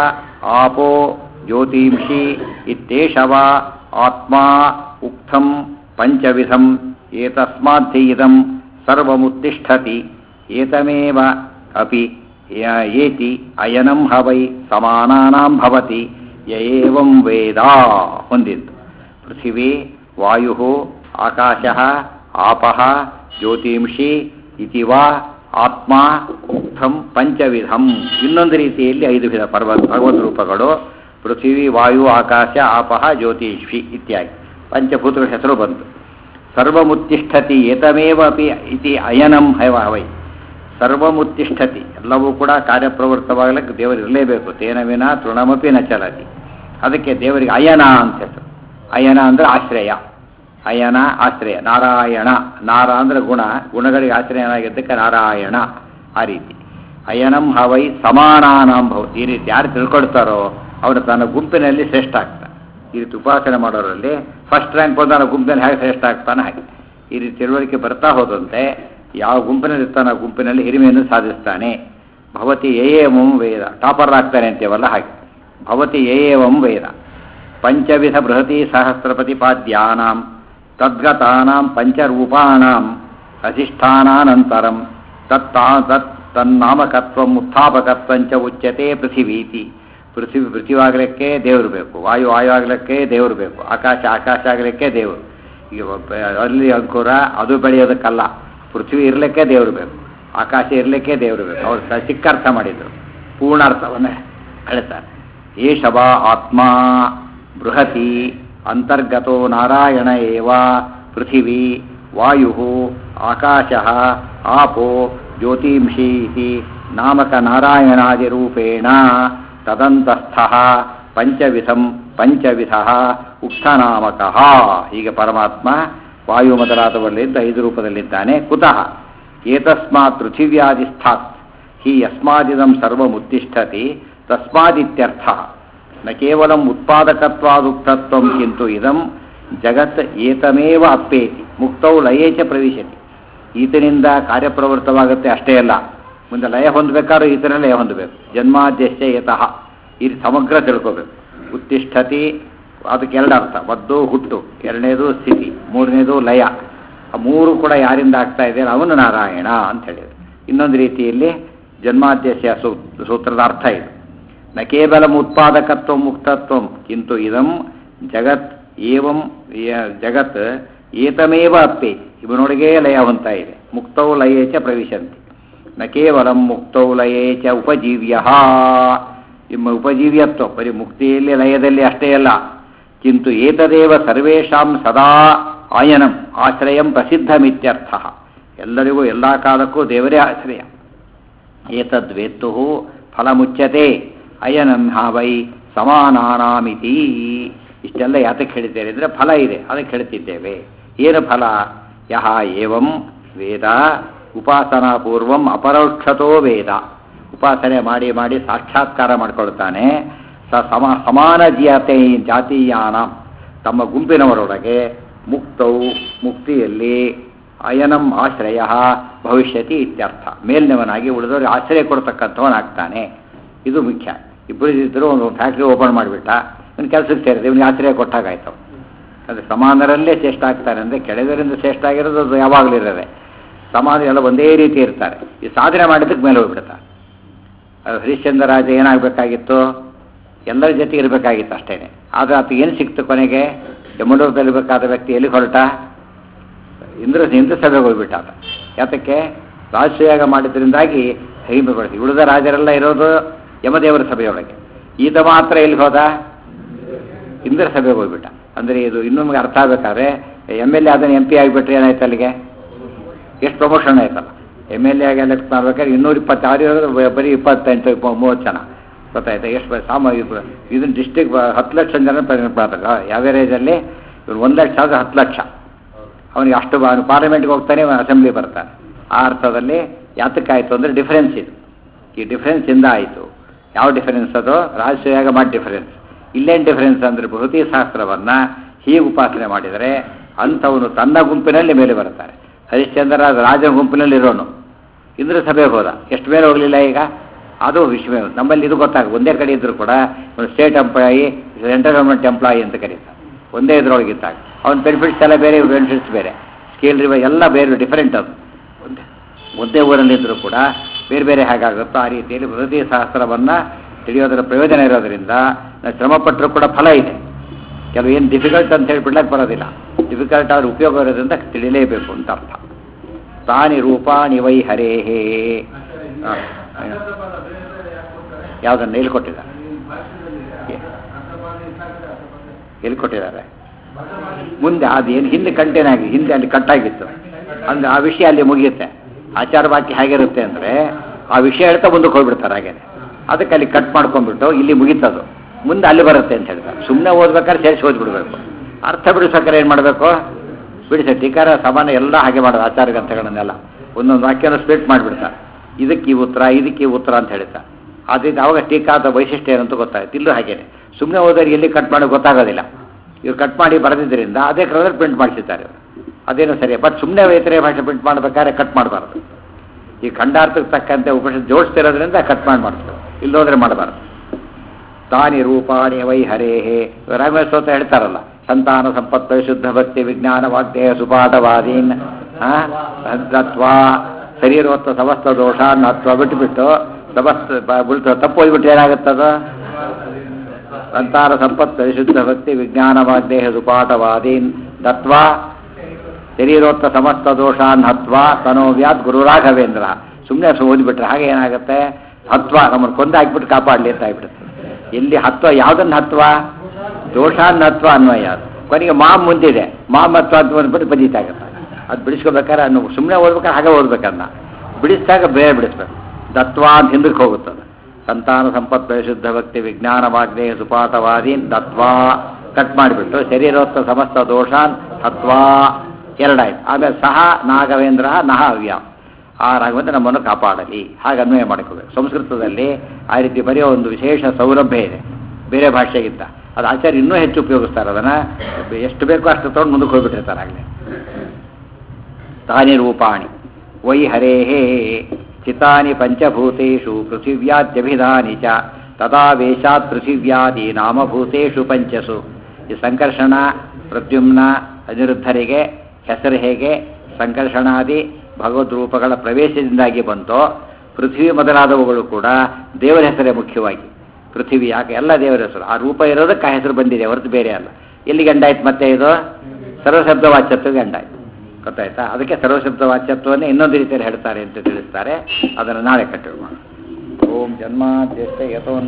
ಆಪೋ ಜ್ಯೋತಿಂಷಿ ಇತ್ಯೇಷವ ಆತ್ಮ ಉಕ್ತಂ ಪಂಚವಿಧಂ ಏತಸ್ಮಾದ್ಧಿ ಇದಂ ಸರ್ವಮುತ್ತಿಷ್ಠತಿ ಏತಮೇವ ಅಪಿ ಯ- ಏತಿ ಅಯನಂ ಹವೈ ಸಮಾನಾನಾಂ ಭವತಿ ಯ ಏವಂ ವೇದ ಹೊಂದಿದ್ದು ಪೃಥಿವೀ ವಾಯು ಆಕಾಶ ಆಪಃ ಜ್ಯೋತಿಂಷಿ ಇತಿ ವಾ ಆತ್ಮ ಉಕ್ತಂ ಪಂಚವಿಧಂ ಇನ್ನೊಂದು ರೀತಿಯಲ್ಲಿ ಐದು ವಿಧ ಪರ್ವ ಭಗವದ್ ರೂಪಗಳು ಪೃಥ್ವಿ ವಾಯು ಆಕಾಶ ಆಪಹ ಜ್ಯೋತಿಷ್ವಿ ಇತ್ಯಾದಿ ಪಂಚಭೂತಗಳ ಹೆಸರು ಬಂತು ಸರ್ವಮುತ್ತಿಷ್ಠತಿ ಏತಮೇವ ಅಪಿ ಇತಿ ಅಯನಂ ಹೈವ ಹವೈ ಸರ್ವಮುತ್ತಿಷ್ಠತಿ ಎಲ್ಲವೂ ಕೂಡ ಕಾರ್ಯಪ್ರವೃತ್ತವಾಗಲಿಕ್ಕೆ ದೇವರು ಇರಲೇಬೇಕು ತೇನ ವಿನ ತೃಣಮಪಿ ನ ಚಲತಿ ಅದಕ್ಕೆ ದೇವರಿಗೆ ಅಯನ ಅಂತ ಹೆಸರು ಅಯನ ಅಂದರೆ ಆಶ್ರಯ ಅಯನ ಆಶ್ರಯ ನಾರಾಯಣ ನಾರ ಅಂದರೆ ಗುಣ ಗುಣಗಳಿಗೆ ಆಶ್ರಯನಾಗಿದ್ದಕ್ಕೆ ನಾರಾಯಣ ಆ ರೀತಿ ಅಯನಂ ಹವೈ ಸಮಾನಾನಾಂ ಭವತಿ ಈ ರೀತಿ ಯಾರು ತಿಳ್ಕೊಳ್ತಾರೋ ಅವರು ತನ್ನ ಗುಂಪಿನಲ್ಲಿ ಶ್ರೇಷ್ಠ ಆಗ್ತಾನೆ ಈ ರೀತಿ ಉಪಾಸನೆ ಮಾಡೋರಲ್ಲಿ ಫಸ್ಟ್ ರ್ಯಾಂಕ್ ಬಂದ ಗುಂಪಿನಲ್ಲಿ ಹೇಗೆ ಶ್ರೇಷ್ಠ ಆಗ್ತಾನೆ ಹಾಗೆ ಈ ರೀತಿ ತಿಳುವಳಿಕೆ ಬರ್ತಾ ಹೋದಂತೆ ಯಾವ ಗುಂಪಿನಲ್ಲಿ ಇರ್ತಾನೆ ಆ ಗುಂಪಿನಲ್ಲಿ ಹಿರಿಮೆಯನ್ನು ಸಾಧಿಸ್ತಾನೆ ಭವತಿ ಏಯೇವಂ ವೇದ ಟಾಪರ್ ಆಗ್ತಾನೆ ಅಂತೀವಲ್ಲ ಹಾಗೆ ಭವತಿ ಏಯೇವಂ ವೇದ ಪಂಚವಿಧ ಬೃಹತಿ ಸಹಸ್ರಪತಿಪಾದ್ಯಾನಾಂ ತದ್ಗತಾನಾಂ ಪಂಚರೂಪಾಣಾಂ ಅಧಿಷ್ಠಾನಾನಂತರಂ ತತ್ತಾ ತತ್ ತನ್ನಾಮಕತ್ವಂ ಉತ್ಥಾಪಕತ್ವಂಚ ಉಚ್ಯತೆ ಪೃಥಿವೀತಿ ಪೃಥ್ವಿ ಪೃಥ್ವಿವಾಗಲಿಕ್ಕೆ ದೇವರು ಬೇಕು ವಾಯು ವಾಯು ಆಗಲಿಕ್ಕೆ ದೇವರು ಬೇಕು ಆಕಾಶ ಆಕಾಶ ಆಗಲಿಕ್ಕೆ ದೇವರು ಈಗ ಒಬ್ಬ- ಅಲ್ಲಿ ಅಂಕುರ ಅದು ಬೆಳೆಯೋದಕ್ಕಲ್ಲ ಪೃಥ್ವಿ ಇರಲಿಕ್ಕೆ ದೇವರು ಬೇಕು ಆಕಾಶ ಇರಲಿಕ್ಕೆ ದೇವರು ಬೇಕು ಅವ್ರು ಸ- ಚಿಕ್ಕ ಅರ್ಥ ಮಾಡಿದರು ಪೂರ್ಣ ಅರ್ಥವನ್ನು ಹೇಳ್ತಾರೆ ಏಷವ ಆತ್ಮ ಬೃಹತಿ ಅಂತರ್ಗತೋ ನಾರಾಯಣ ಏವ ಪೃಥಿವಿ ವಾಯು ಆಕಾಶ ಆಪೋ ಜ್ಯೋತಿಂಷಿ ಇತಿ ನಾಮಕ ನಾರಾಯಣಾದಿರೂಪೇಣ ತದಂತಸ್ಥ ಪಂಚವಿಧಂ ಪಂಚವಿಧ ಉಕ್ತನಾಮಕ ಹೀಗೆ ಪರಮಾತ್ಮ ವಾಯು ಮೊದಲಾದವರಲ್ಲಿದ್ದ ಐದು ರೂಪದಲ್ಲಿದ್ದಾನೆ ಕುತಃ ಏತಸ್ಮಾತ್ ಪೃಥಿವ್ಯಾಧಿಸ್ಥಾತ್ ಹಿ ಯಸ್ಮಾದಿದಂ ಸರ್ವಮುತ್ತಿಷ್ಠತಿ ತಸ್ಮಾದಿತ್ಯರ್ಥ ನ ಕೇವಲ ಉತ್ಪಾದಕತ್ವಾದುಕ್ತತ್ವಂ ಕಿಂತು ಇದಂ ಜಗತ್ ಏತಮೇವ ಅಪ್ಪೇತಿ ಮುಕ್ತೌ ಲಯೇ ಚ ಪ್ರವಿಶತಿ ಈತನಿಂದ ಕಾರ್ಯಪ್ರವೃತ್ತವಾಗುತ್ತೆ ಅಷ್ಟೇ ಅಲ್ಲ ಮುಂದೆ ಲಯ ಹೊಂದಬೇಕಾದ್ರೂ ಈತನ ಲಯ ಹೊಂದಬೇಕು ಜನ್ಮಾದ್ಯಶ್ಯ ಯತಃ ಈ ಸಮಗ್ರ ತಿಳ್ಕೋಬೇಕು ಉತ್ತಿಷ್ಠತಿ ಅದಕ್ಕೆ ಎರಡು ಅರ್ಥ ಒಂದು ಹುಟ್ಟು ಎರಡನೇದು ಸ್ಥಿತಿ ಮೂರನೇದು ಲಯ ಆ ಮೂರು ಕೂಡ ಯಾರಿಂದ ಆಗ್ತಾ ಇದೆ ಅವನು ನಾರಾಯಣ ಅಂತ ಹೇಳಿದ್ರು ಇನ್ನೊಂದು ರೀತಿಯಲ್ಲಿ ಜನ್ಮಾದ್ಯಸ್ಯ ಸೂ- ಸೂತ್ರದ ಅರ್ಥ ಇದು ನ ಕೇವಲ ಉತ್ಪಾದಕತ್ವ ಮುಕ್ತತ್ವ ಕಿಂತು ಇದಂ ಜಗತ್ ಏವಂ ಯ- ಜಗತ್ ಏತಮೇವ ಅಪ್ಪೆ ಇವನೊಳಗೇ ಲಯ ಹೊಂತಾ ಇದೆ ಮುಕ್ತೌ ಲಯೇ ಚ ಪ್ರವಿಶಂತಿ ನ ಕೇವಲ ಮುಕ್ತೌ ಲಯೇ ಚ ಉಪಜೀವ್ಯ ನಿಮ್ಮ ಉಪಜೀವ್ಯತ್ವ ಬರೀ ಮುಕ್ತಿಯಲ್ಲಿ ಲಯದಲ್ಲಿ ಅಷ್ಟೇ ಅಲ್ಲ ಕಿಂತು ಏತದೇವ ಸರ್ವೇಷಾಂ ಸದಾ ಆಯನಂ ಆಶ್ರಯಂ ಪ್ರಸಿದ್ಧಮಿತ್ಯರ್ಥ ಎಲ್ಲರಿಗೂ ಎಲ್ಲ ಕಾಲಕ್ಕೂ ದೇವರೇ ಆಶ್ರಯ ಏತದ್ವೇತ್ತು ಫಲಮುಚ್ಯತೆ ಅಯನಂ ಹಾವೈ ಸಮಾನಾನಾಮಿತಿ ಇಷ್ಟೆಲ್ಲ ಯಾತಕ್ಕೆ ಹೇಳ್ತೇವೆ ಅಂದರೆ ಫಲ ಇದೆ ಅದಕ್ಕೆ ಹೇಳ್ತಿದ್ದೇವೆ ಏನು ಫಲ ಯಹ ಏವಂ ವೇದ ಉಪಾಸನಾ ಪೂರ್ವಂ ಅಪರೋಕ್ಷತೋ ವೇದ ಉಪಾಸನೆ ಮಾಡಿ ಮಾಡಿ ಸಾಕ್ಷಾತ್ಕಾರ ಮಾಡ್ಕೊಳ್ತಾನೆ ಸ ಸಮ ಸಮಾನ ಜಾತಿ ಜಾತೀಯಾನ ತಮ್ಮ ಗುಂಪಿನವರೊಳಗೆ ಮುಕ್ತೌ ಮುಕ್ತಿಯಲ್ಲಿ ಅಯನಂ ಆಶ್ರಯ ಭವಿಷ್ಯತಿ ಇತ್ಯರ್ಥ ಮೇಲ್ನವನಾಗಿ ಉಳಿದವರಿಗೆ ಆಶ್ರಯ ಕೊಡ್ತಕ್ಕಂಥವನಾಗ್ತಾನೆ ಇದು ಮುಖ್ಯ ಇಬ್ಬರು ಇದ್ದರು ಒಂದು ಫ್ಯಾಕ್ಟ್ರಿ ಓಪನ್ ಮಾಡಿಬಿಟ್ಟ ಇವ್ನು ಕೆಲಸಕ್ಕೆ ಸೇರಿದೆ ಇವನಿಗೆ ಆಶ್ರಯ ಕೊಟ್ಟಾಗಾಯ್ತು ಅದು ಸಮಾನರಲ್ಲೇ ಶ್ರೇಷ್ಠ ಆಗ್ತಾರೆ ಅಂದರೆ ಕೆಳಗರಿಂದ ಶ್ರೇಷ್ಠ ಆಗಿರೋದು ಅದು ಯಾವಾಗಲೂ ಇರೋದೆ ಸಮಾನ ಎಲ್ಲ ಒಂದೇ ರೀತಿ ಇರ್ತಾರೆ ಈ ಸಾಧನೆ ಮಾಡಿದ್ದಕ್ಕೆ ಮೇಲೆ ಹೋಗ್ಬಿಡ್ತಾರೆ ಅದು ಹರಿಶ್ಚಂದ್ರ ರಾಜ ಏನಾಗಬೇಕಾಗಿತ್ತು ಎಲ್ಲರ ಜೊತೆಗೆ ಇರಬೇಕಾಗಿತ್ತು ಅಷ್ಟೇ ಆದರೆ ಆತ ಏನು ಸಿಕ್ತು ಕೊನೆಗೆ ಯಮಲೋಕದಲ್ಲಿರಬೇಕಾದ ವ್ಯಕ್ತಿ ಎಲ್ಲಿ ಹೊರಟ ಇಂದ್ರ ಇಂದ್ರ ಸಭೆಗೆ ಹೋಗ್ಬಿಟ್ಟ ಆತ ಯಾತಕ್ಕೆ ರಾಜಸೇಯಾಗ ಮಾಡಿದ್ರಿಂದಾಗಿ ಹಿರಿಮೆ ಪಡ್ತೀವಿ ಉಳಿದ ರಾಜರೆಲ್ಲ ಇರೋದು ಯಮದೇವರ ಸಭೆಯೊಳಗೆ ಈತ ಮಾತ್ರ ಎಲ್ಲಿ ಹೋದ ಇಂದ್ರ ಸಭೆಗೆ ಹೋಗ್ಬಿಟ್ಟ ಅಂದರೆ ಇದು ಇನ್ನೂ ನಮಗೆ ಅರ್ಥ ಆಗಬೇಕಾದ್ರೆ ಎಮ್ ಎಲ್ ಎ ಅದನ್ನು ಎಂ ಪಿ ಆಗಿಬಿಟ್ರೆ ಏನಾಯ್ತು ಅಲ್ಲಿಗೆ ಎಷ್ಟು ಪ್ರಮೋಷನ್ ಆಯ್ತಲ್ಲ ಎಮ್ ಎಲ್ ಎ ಆಗಿ ಎಲೆಕ್ಟ್ ಮಾಡ್ಬೇಕಾದ್ರೆ ಇನ್ನೂರ ಇಪ್ಪತ್ತಾರು ಇರೋದು ಬ- ಬರೀ ಇಪ್ಪತ್ತೆಂಟು ಇಪ್ಪ ಮೂವತ್ತು ಜನ ಗೊತ್ತಾಯ್ತಾ ಎಷ್ಟು ಬ- ಸಾಮ ಇದು- ಇದನ್ನ ಡಿಸ್ಟಿಕ್ ಹತ್ತು ಲಕ್ಷ ಜನ ಪ್ರೆಸೆಂಟ್ ಮಾಡ್ತಾರೆ ಯಾವರೇಜಲ್ಲಿ ಇವ್ರು ಒಂದು ಲಕ್ಷ ಆದರೆ ಹತ್ತು ಲಕ್ಷ ಅವನಿಗೆ ಅಷ್ಟು ಪಾರ್ಲಿಮೆಂಟ್ಗೆ ಹೋಗ್ತಾನೆ ಅಸೆಂಬ್ಲಿ ಬರ್ತಾನೆ ಆ ಅರ್ಥದಲ್ಲಿ ಯಾತಕ್ಕಾಯಿತು ಅಂದರೆ ಡಿಫರೆನ್ಸ್ ಇದು ಈ ಡಿಫರೆನ್ಸಿಂದ ಆಯಿತು ಯಾವ ಡಿಫರೆನ್ಸ್ ಅದು ರಾಜಸೇಯಾಗ ಮಾಡಿ ಡಿಫರೆನ್ಸ್ ಇಲ್ಲೇನು ಡಿಫರೆನ್ಸ್ ಅಂದರೆ ಬೃಹತಿ ಶಾಸ್ತ್ರವನ್ನು ಹೀಗೆ ಉಪಾಸನೆ ಮಾಡಿದರೆ ಅಂಥವನು ತನ್ನ ಗುಂಪಿನಲ್ಲಿ ಮೇಲೆ ಬರ್ತಾರೆ ಹರಿಶ್ಚಂದ್ರ ರಾಜನ ಗುಂಪಿನಲ್ಲಿ ಇರೋನು ಇಂದ್ರ ಸಭೆಗೆ ಹೋದ ಎಷ್ಟು ಮೇಲೆ ಹೋಗಲಿಲ್ಲ ಈಗ ಅದು ವಿಷಯ ನಮ್ಮಲ್ಲಿ ಇದು ಗೊತ್ತಾಗ ಒಂದೇ ಕಡೆ ಇದ್ದರೂ ಕೂಡ ಒಂದು state employee central government employee ಅಂತ ಕರೀತಾರೆ ಒಂದೇ ಇದ್ರೊಳಗಿದ್ದಾಗ ಅವನ ಬೆನಿಫಿಟ್ಸ್ ಎಲ್ಲ ಬೇರೆ ಬೆನಿಫಿಟ್ಸ್ ಬೇರೆ ಸ್ಕೇಲ್ ರಿವ ಎಲ್ಲ ಬೇರೆ ಡಿಫರೆಂಟ್ ಅದು ಒಂದೇ ಒಂದೇ ಊರಲ್ಲಿದ್ದರೂ ಕೂಡ ಬೇರೆ ಬೇರೆ ಹೇಗಾಗುತ್ತೋ ಆ ರೀತಿಯಲ್ಲಿ ಬೃಹತಿ ಶಾಸ್ತ್ರವನ್ನು ತಿಳಿಯೋದರ ಪ್ರಯೋಜನ ಇರೋದರಿಂದ ನಾವು ಶ್ರಮಪಟ್ಟರೂ ಕೂಡ ಫಲ ಇದೆ ಕೆಲವು ಏನು ಡಿಫಿಕಲ್ಟ್ ಅಂತ ಹೇಳಿ ಬಿಡ್ಲಕ್ಕೆ ಬರೋದಿಲ್ಲ ಡಿಫಿಕಲ್ಟ್ ಆದ್ರೆ ಉಪಯೋಗ ಇರೋದ್ರಿಂದ ತಿಳಿಲೇಬೇಕು ಅಂತ ಅರ್ಥ ತಾನಿ ರೂಪಾಣಿ ವೈ ಹರೇಹೇ ಯಾವುದನ್ನು ಹೇಳ್ಕೊಟ್ಟಿದ್ದಾರೆ ಎಲ್ಲಿ ಕೊಟ್ಟಿದ್ದಾರೆ ಮುಂದೆ ಅದೇನು ಹಿಂದೆ ಕಂಟೇನ್ ಆಗಿ ಹಿಂದೆ ಅಲ್ಲಿ ಕಟ್ಟಾಗಿತ್ತು ಅಂದ್ರೆ ಆ ವಿಷಯ ಅಲ್ಲಿ ಮುಗಿಯುತ್ತೆ ಆಚಾರ ವಾಕ್ಯ ಹೇಗಿರುತ್ತೆ ಅಂದರೆ ಆ ವಿಷಯ ಹೇಳ್ತಾ ಮುಂದಕ್ಕೆ ಹೋಗ್ಬಿಡ್ತಾರೆ ಹಾಗೇನೆ ಅದಕ್ಕೆ ಅಲ್ಲಿ ಕಟ್ ಮಾಡ್ಕೊಂಡ್ಬಿಟ್ಟು ಇಲ್ಲಿ ಮುಗೀತದು ಮುಂದೆ ಅಲ್ಲಿ ಬರುತ್ತೆ ಅಂತ ಹೇಳ್ತಾರೆ ಸುಮ್ಮನೆ ಓದ್ಬೇಕಾದ್ರೆ ಸೇರಿಸಿ ಓದ್ಬಿಡ್ಬೇಕು ಅರ್ಥ ಬಿಡಿಸ್ಬೇಕಾದ್ರೆ ಏನು ಮಾಡಬೇಕು ಬಿಡಿಸ ಟೀಕಾರ ಸಾಮಾನ್ಯ ಎಲ್ಲ ಹಾಗೆ ಮಾಡೋದು ಆಚಾರ ಗ್ರಂಥಗಳನ್ನೆಲ್ಲ ಒಂದೊಂದು ವಾಕ್ಯನ ಸ್ಪ್ಲಿಟ್ ಮಾಡಿಬಿಡ್ತಾರೆ ಇದಕ್ಕೆ ಈ ಉತ್ತರ ಇದಕ್ಕೆ ಈ ಉತ್ತರ ಅಂತ ಹೇಳ್ತಾರೆ ಆದ್ದರಿಂದ ಅವಾಗ ಟೀಕಾದ ವೈಶಿಷ್ಟ್ಯ ಏನಂತ ಗೊತ್ತಾಗುತ್ತೆ ಇಲ್ಲೂ ಹಾಗೇನೆ ಸುಮ್ಮನೆ ಓದೋರು ಎಲ್ಲಿ ಕಟ್ ಮಾಡಿ ಗೊತ್ತಾಗೋದಿಲ್ಲ ಇವ್ರು ಕಟ್ ಮಾಡಿ ಬರೆದಿದ್ದರಿಂದ ಅದೇ ಕ್ರಮದಲ್ಲಿ ಪ್ರಿಂಟ್ ಮಾಡಿಸಿದ್ದಾರೆ ಇವರು ಅದೇನು ಸರಿ ಬಟ್ ಸುಮ್ಮನೆ ಇತರೆ ಭಾಷೆ ಪ್ರಿಂಟ್ ಮಾಡಬೇಕಾದ್ರೆ ಕಟ್ ಮಾಡಬಾರ್ದು ಈ ಖಂಡಾರ್ಥಕ್ಕೆ ತಕ್ಕಂತೆ ಉಪನಿಷತ್ ಜೋಡಿಸ್ತಿರೋದ್ರಿಂದ ಕಟ್ ಮಾಡಿ ಮಾಡ್ತಾರೆ ಇಲ್ಲೋದ್ರೆ ಮಾಡಬಾರ್ದು ತಾನಿ ರೂಪಾಣಿ ವೈ ಹರೇಹೇ ರಾಘವೇಂದ್ರ ಸ್ತೋತ್ರ ಹೇಳ್ತಾರಲ್ಲ ಸಂತಾನ ಸಂಪತ್ತು ಶುದ್ಧ ಭಕ್ತಿ ವಿಜ್ಞಾನ ವಾಗ್ದೇಹ ಸುಪಾಠವಾದೀನ್ ದತ್ವಾ ಶರೀರೋತ್ತ ಸಮಸ್ತ ದೋಷ ನತ್ವ ಬಿಟ್ಟುಬಿಟ್ಟು ಸಮಸ್ತ ಬಿಟ್ಟು ತಪ್ಪು ಹೋಗ್ಬಿಟ್ಟು ಏನಾಗುತ್ತದ ಸಂತಾನ ಸಂಪತ್ತು ಶುದ್ಧ ಭಕ್ತಿ ವಿಜ್ಞಾನ ವಾಗ್ದೇಹ ಸುಪಾಠವಾದೀನ್ ದತ್ವಾ ಶರೀರೋತ್ತ ಸಮಸ್ತ ದೋಷಾನ್ ಹತ್ವ ತನೋವ್ಯಾತ್ ಗುರು ರಾಘವೇಂದ್ರ ಸುಮ್ಮನೆ ಓದಿಬಿಟ್ರೆ ಹಾಗೆ ಏನಾಗುತ್ತೆ ಹತ್ವ ನಮ್ಮನ್ನು ಕೊಂದು ಹಾಕ್ಬಿಟ್ಟು ಕಾಪಾಡಲಿ ಅಂತ ಆಗ್ಬಿಡುತ್ತೆ ಎಲ್ಲಿ ಹತ್ವ ಯಾವುದನ್ನ ಹತ್ವ ದೋಷಾನ್ ಹತ್ವ ಅನ್ವಯ ಅದು ಕೊನೆಗೆ ಮಾಮ್ ಮುಂದಿದೆ ಮಾಮ್ ಹತ್ವ ಅಂತ ಬಂದ್ಬಿಟ್ಟು ಬದೀತಾಗುತ್ತೆ ಅದು ಬಿಡಿಸ್ಕೋಬೇಕಾದ್ರೆ ಅನ್ನು ಸುಮ್ಮನೆ ಓದ್ಬೇಕಾದ್ರೆ ಹಾಗೆ ಓದ್ಬೇಕನ್ನ ಬಿಡಿಸಿದಾಗ ಬೇರೆ ಬಿಡಿಸ್ಬೇಕು ದತ್ವ ಅಂತ ಹಿಂದಕ್ಕೆ ಹೋಗುತ್ತದೆ ಸಂತಾನ ಸಂಪತ್ತು ಶುದ್ಧ ಭಕ್ತಿ ವಿಜ್ಞಾನ ವಾಗ್ದೇಹ ಸುಪಾತವಾದೀನ್ ದತ್ವಾ ಕಟ್ ಮಾಡಿಬಿಟ್ಟು ಶರೀರೋತ್ತ ಸಮಸ್ತ ದೋಷಾನ್ ಹತ್ವಾ ಎರಡಾಯ್ತು ಆಮೇಲೆ ಸಹ ನಾಗವೇಂದ್ರ ನಹ ಅವ್ಯ ಆ ರಾಘವೇಂದ್ರ ನಮ್ಮನ್ನು ಕಾಪಾಡಲಿ ಹಾಗೆ ಅನ್ವಯ ಮಾಡ್ಕೋಬೇಕು ಸಂಸ್ಕೃತದಲ್ಲಿ ಆ ರೀತಿ ಬರೆಯೋ ಒಂದು ವಿಶೇಷ ಸೌಲಭ್ಯ ಇದೆ ಬೇರೆ ಭಾಷೆಗಿಂತ ಅದು ಆಚಾರ್ಯ ಇನ್ನೂ ಹೆಚ್ಚು ಉಪಯೋಗಿಸ್ತಾರೆ ಅದನ್ನು ಎಷ್ಟು ಬೇಕೋ ಅಷ್ಟು ತೊಗೊಂಡು ಮುಂದಕ್ಕೆ ಹೋಗ್ಬಿಟ್ಟಿರ್ತಾರೆ ಆಗಲೇ ತಾನಿ ರೂಪಾಣಿ ವೈ ಹರೇಹೇ ಚಿತಾನಿ ಪಂಚಭೂತೇಷು ಪೃಥಿವ್ಯಾದ್ಯಭಿಧಾನಿ ಚ ತದಾ ವೇಷಾತ್ ಪೃಥಿವ್ಯಾದಿ ನಾಮಭೂತೇಷು ಪಂಚಸು ಈ ಸಂಕರ್ಷಣ ಪ್ರದ್ಯುಮ್ನ ಅನಿರುದ್ಧರಿಗೆ ಹೆಸರು ಹೇಗೆ ಸಂಕರ್ಷಣಾದಿ ಭಗವದ್ ರೂಪಗಳ ಪ್ರವೇಶದಿಂದಾಗಿ ಬಂತೋ ಪೃಥ್ವಿ ಮೊದಲಾದವುಗಳು ಕೂಡ ದೇವರ ಹೆಸರೇ ಮುಖ್ಯವಾಗಿ ಪೃಥ್ವಿ ಯಾಕೆ ಎಲ್ಲ ದೇವರ ಹೆಸರು ಆ ರೂಪ ಇರೋದಕ್ಕೆ ಆ ಹೆಸರು ಬಂದಿದೆ ಹೊರತು ಬೇರೆ ಅಲ್ಲ ಎಲ್ಲಿ ಗಂಡಾಯ್ತು ಮತ್ತೆ ಇದು ಸರ್ವಶಬ್ದ ವಾಚ್ಯತ್ವ ಗಂಡಾಯ್ತು ಗೊತ್ತಾಯ್ತಾ ಅದಕ್ಕೆ ಸರ್ವಶಬ್ದ ವಾಚ್ಯತ್ವವನ್ನೇ ಇನ್ನೊಂದು ರೀತಿಯಲ್ಲಿ ಹೇಳ್ತಾರೆ ಅಂತ ತಿಳಿಸ್ತಾರೆ ಅದನ್ನು ನಾಳೆ ಕಂಟಿನ್ಯೂ ಮಾಡೋಣ ಓಂ ಜನ್ಮಾದ್ಯಸ್ಯ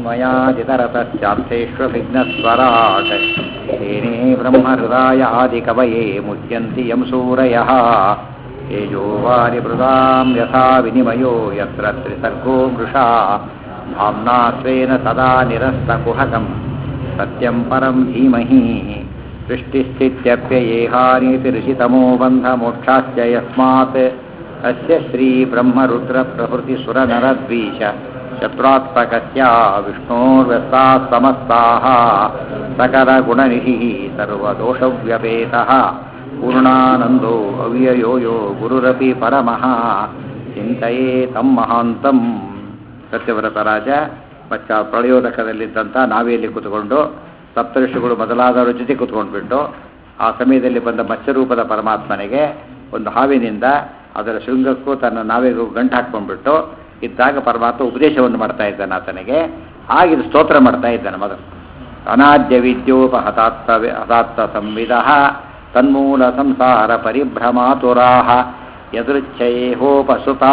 ಯತೋನ್ಮಯಾದಿತರತಶ್ಚಾರ್ಥೇಷ್ವಭಿಘ್ನಸ್ವರಾಟ್ ಏನೇ ಬ್ರಹ್ಮಹೃದಾಯ ಆದಿಕವಯೇ ಮುಚ್ಯಂತಿ ಯಂ ಸೂರಯಃ ತೇಜೋ ವಾರಿಮೃದಾಂ ಯಥಾ ವಿನಿಮಯೋ ಯತ್ರ ತ್ರಿಸರ್ಗೋ ಮೃಷಾ ಧಾಮ್ನಾ ಸ್ವೇನ ಸದಾ ನಿರಸ್ತಕುಹಕಂ ಸತ್ಯಂ ಪರಂ ಧೀಮಹಿ ಸೃಷ್ಟಿಸ್ಥಿತ್ಯಪ್ಯಯೇಹಾನೀತಿ ಋಷಿತಮೋ ಬಂಧಮೋಕ್ಷಾಶ್ಚ ಯಸ್ಮಾತ್ ಅಸ್ಯ ಶ್ರೀ ಬ್ರಹ್ಮರುದ್ರ ಪ್ರಭೃತಿ ಸುರನರದ್ವೀಶ ಶತ್ರುತ್ಮಕಸ್ಯ ವಿಷ್ಣೋರ್ವ್ಯಸ್ತಾः ಸಮಸ್ತಾः सकलगुणनिधिः सर्वदोषव्यपेतः पूर्णानन्दो अव्ययो यो गुरुरपि परमः ಚಿಂತೆಯೇ ತಮ್ಮ ಮಹಾಂತಂ ಸತ್ಯವ್ರತ ರಾಜ ಮತ್ತು ಆ ಪ್ರಳಯೋದಕದಲ್ಲಿದ್ದಂಥ ನಾವೆಯಲ್ಲಿ ಕೂತ್ಕೊಂಡು ಸಪ್ತಋಷಿಗಳು ಮೊದಲಾದವರ ಜೊತೆ ಕೂತ್ಕೊಂಡ್ಬಿಟ್ಟು ಆ ಸಮಯದಲ್ಲಿ ಬಂದ ಮತ್ಸ್ಯರೂಪದ ಪರಮಾತ್ಮನಿಗೆ ಒಂದು ಹಾವಿನಿಂದ ಅದರ ಶೃಂಗಕ್ಕೂ ತನ್ನ ನಾವೆಗೂ ಗಂಟು ಹಾಕ್ಕೊಂಡ್ಬಿಟ್ಟು ಇದ್ದಾಗ ಪರಮಾತ್ಮ ಉಪದೇಶವನ್ನು ಮಾಡ್ತಾ ಇದ್ದಾನೆ ಆತನಿಗೆ ಹಾಗೆ ಸ್ತೋತ್ರ ಮಾಡ್ತಾ ಇದ್ದಾನೆ ಮೊದಲು ಅನಾದ್ಯ ವಿದ್ಯೋಪಹತಾತ್ತ ಹತಾತ್ತ ಸಂವಿಧ ತನ್ಮೂಲ ಸಂಸಾರ ಪರಿಭ್ರಮಾತುರಾಹ ಯದೃಚ್ಛಯೇಹೋಪಸುತಾ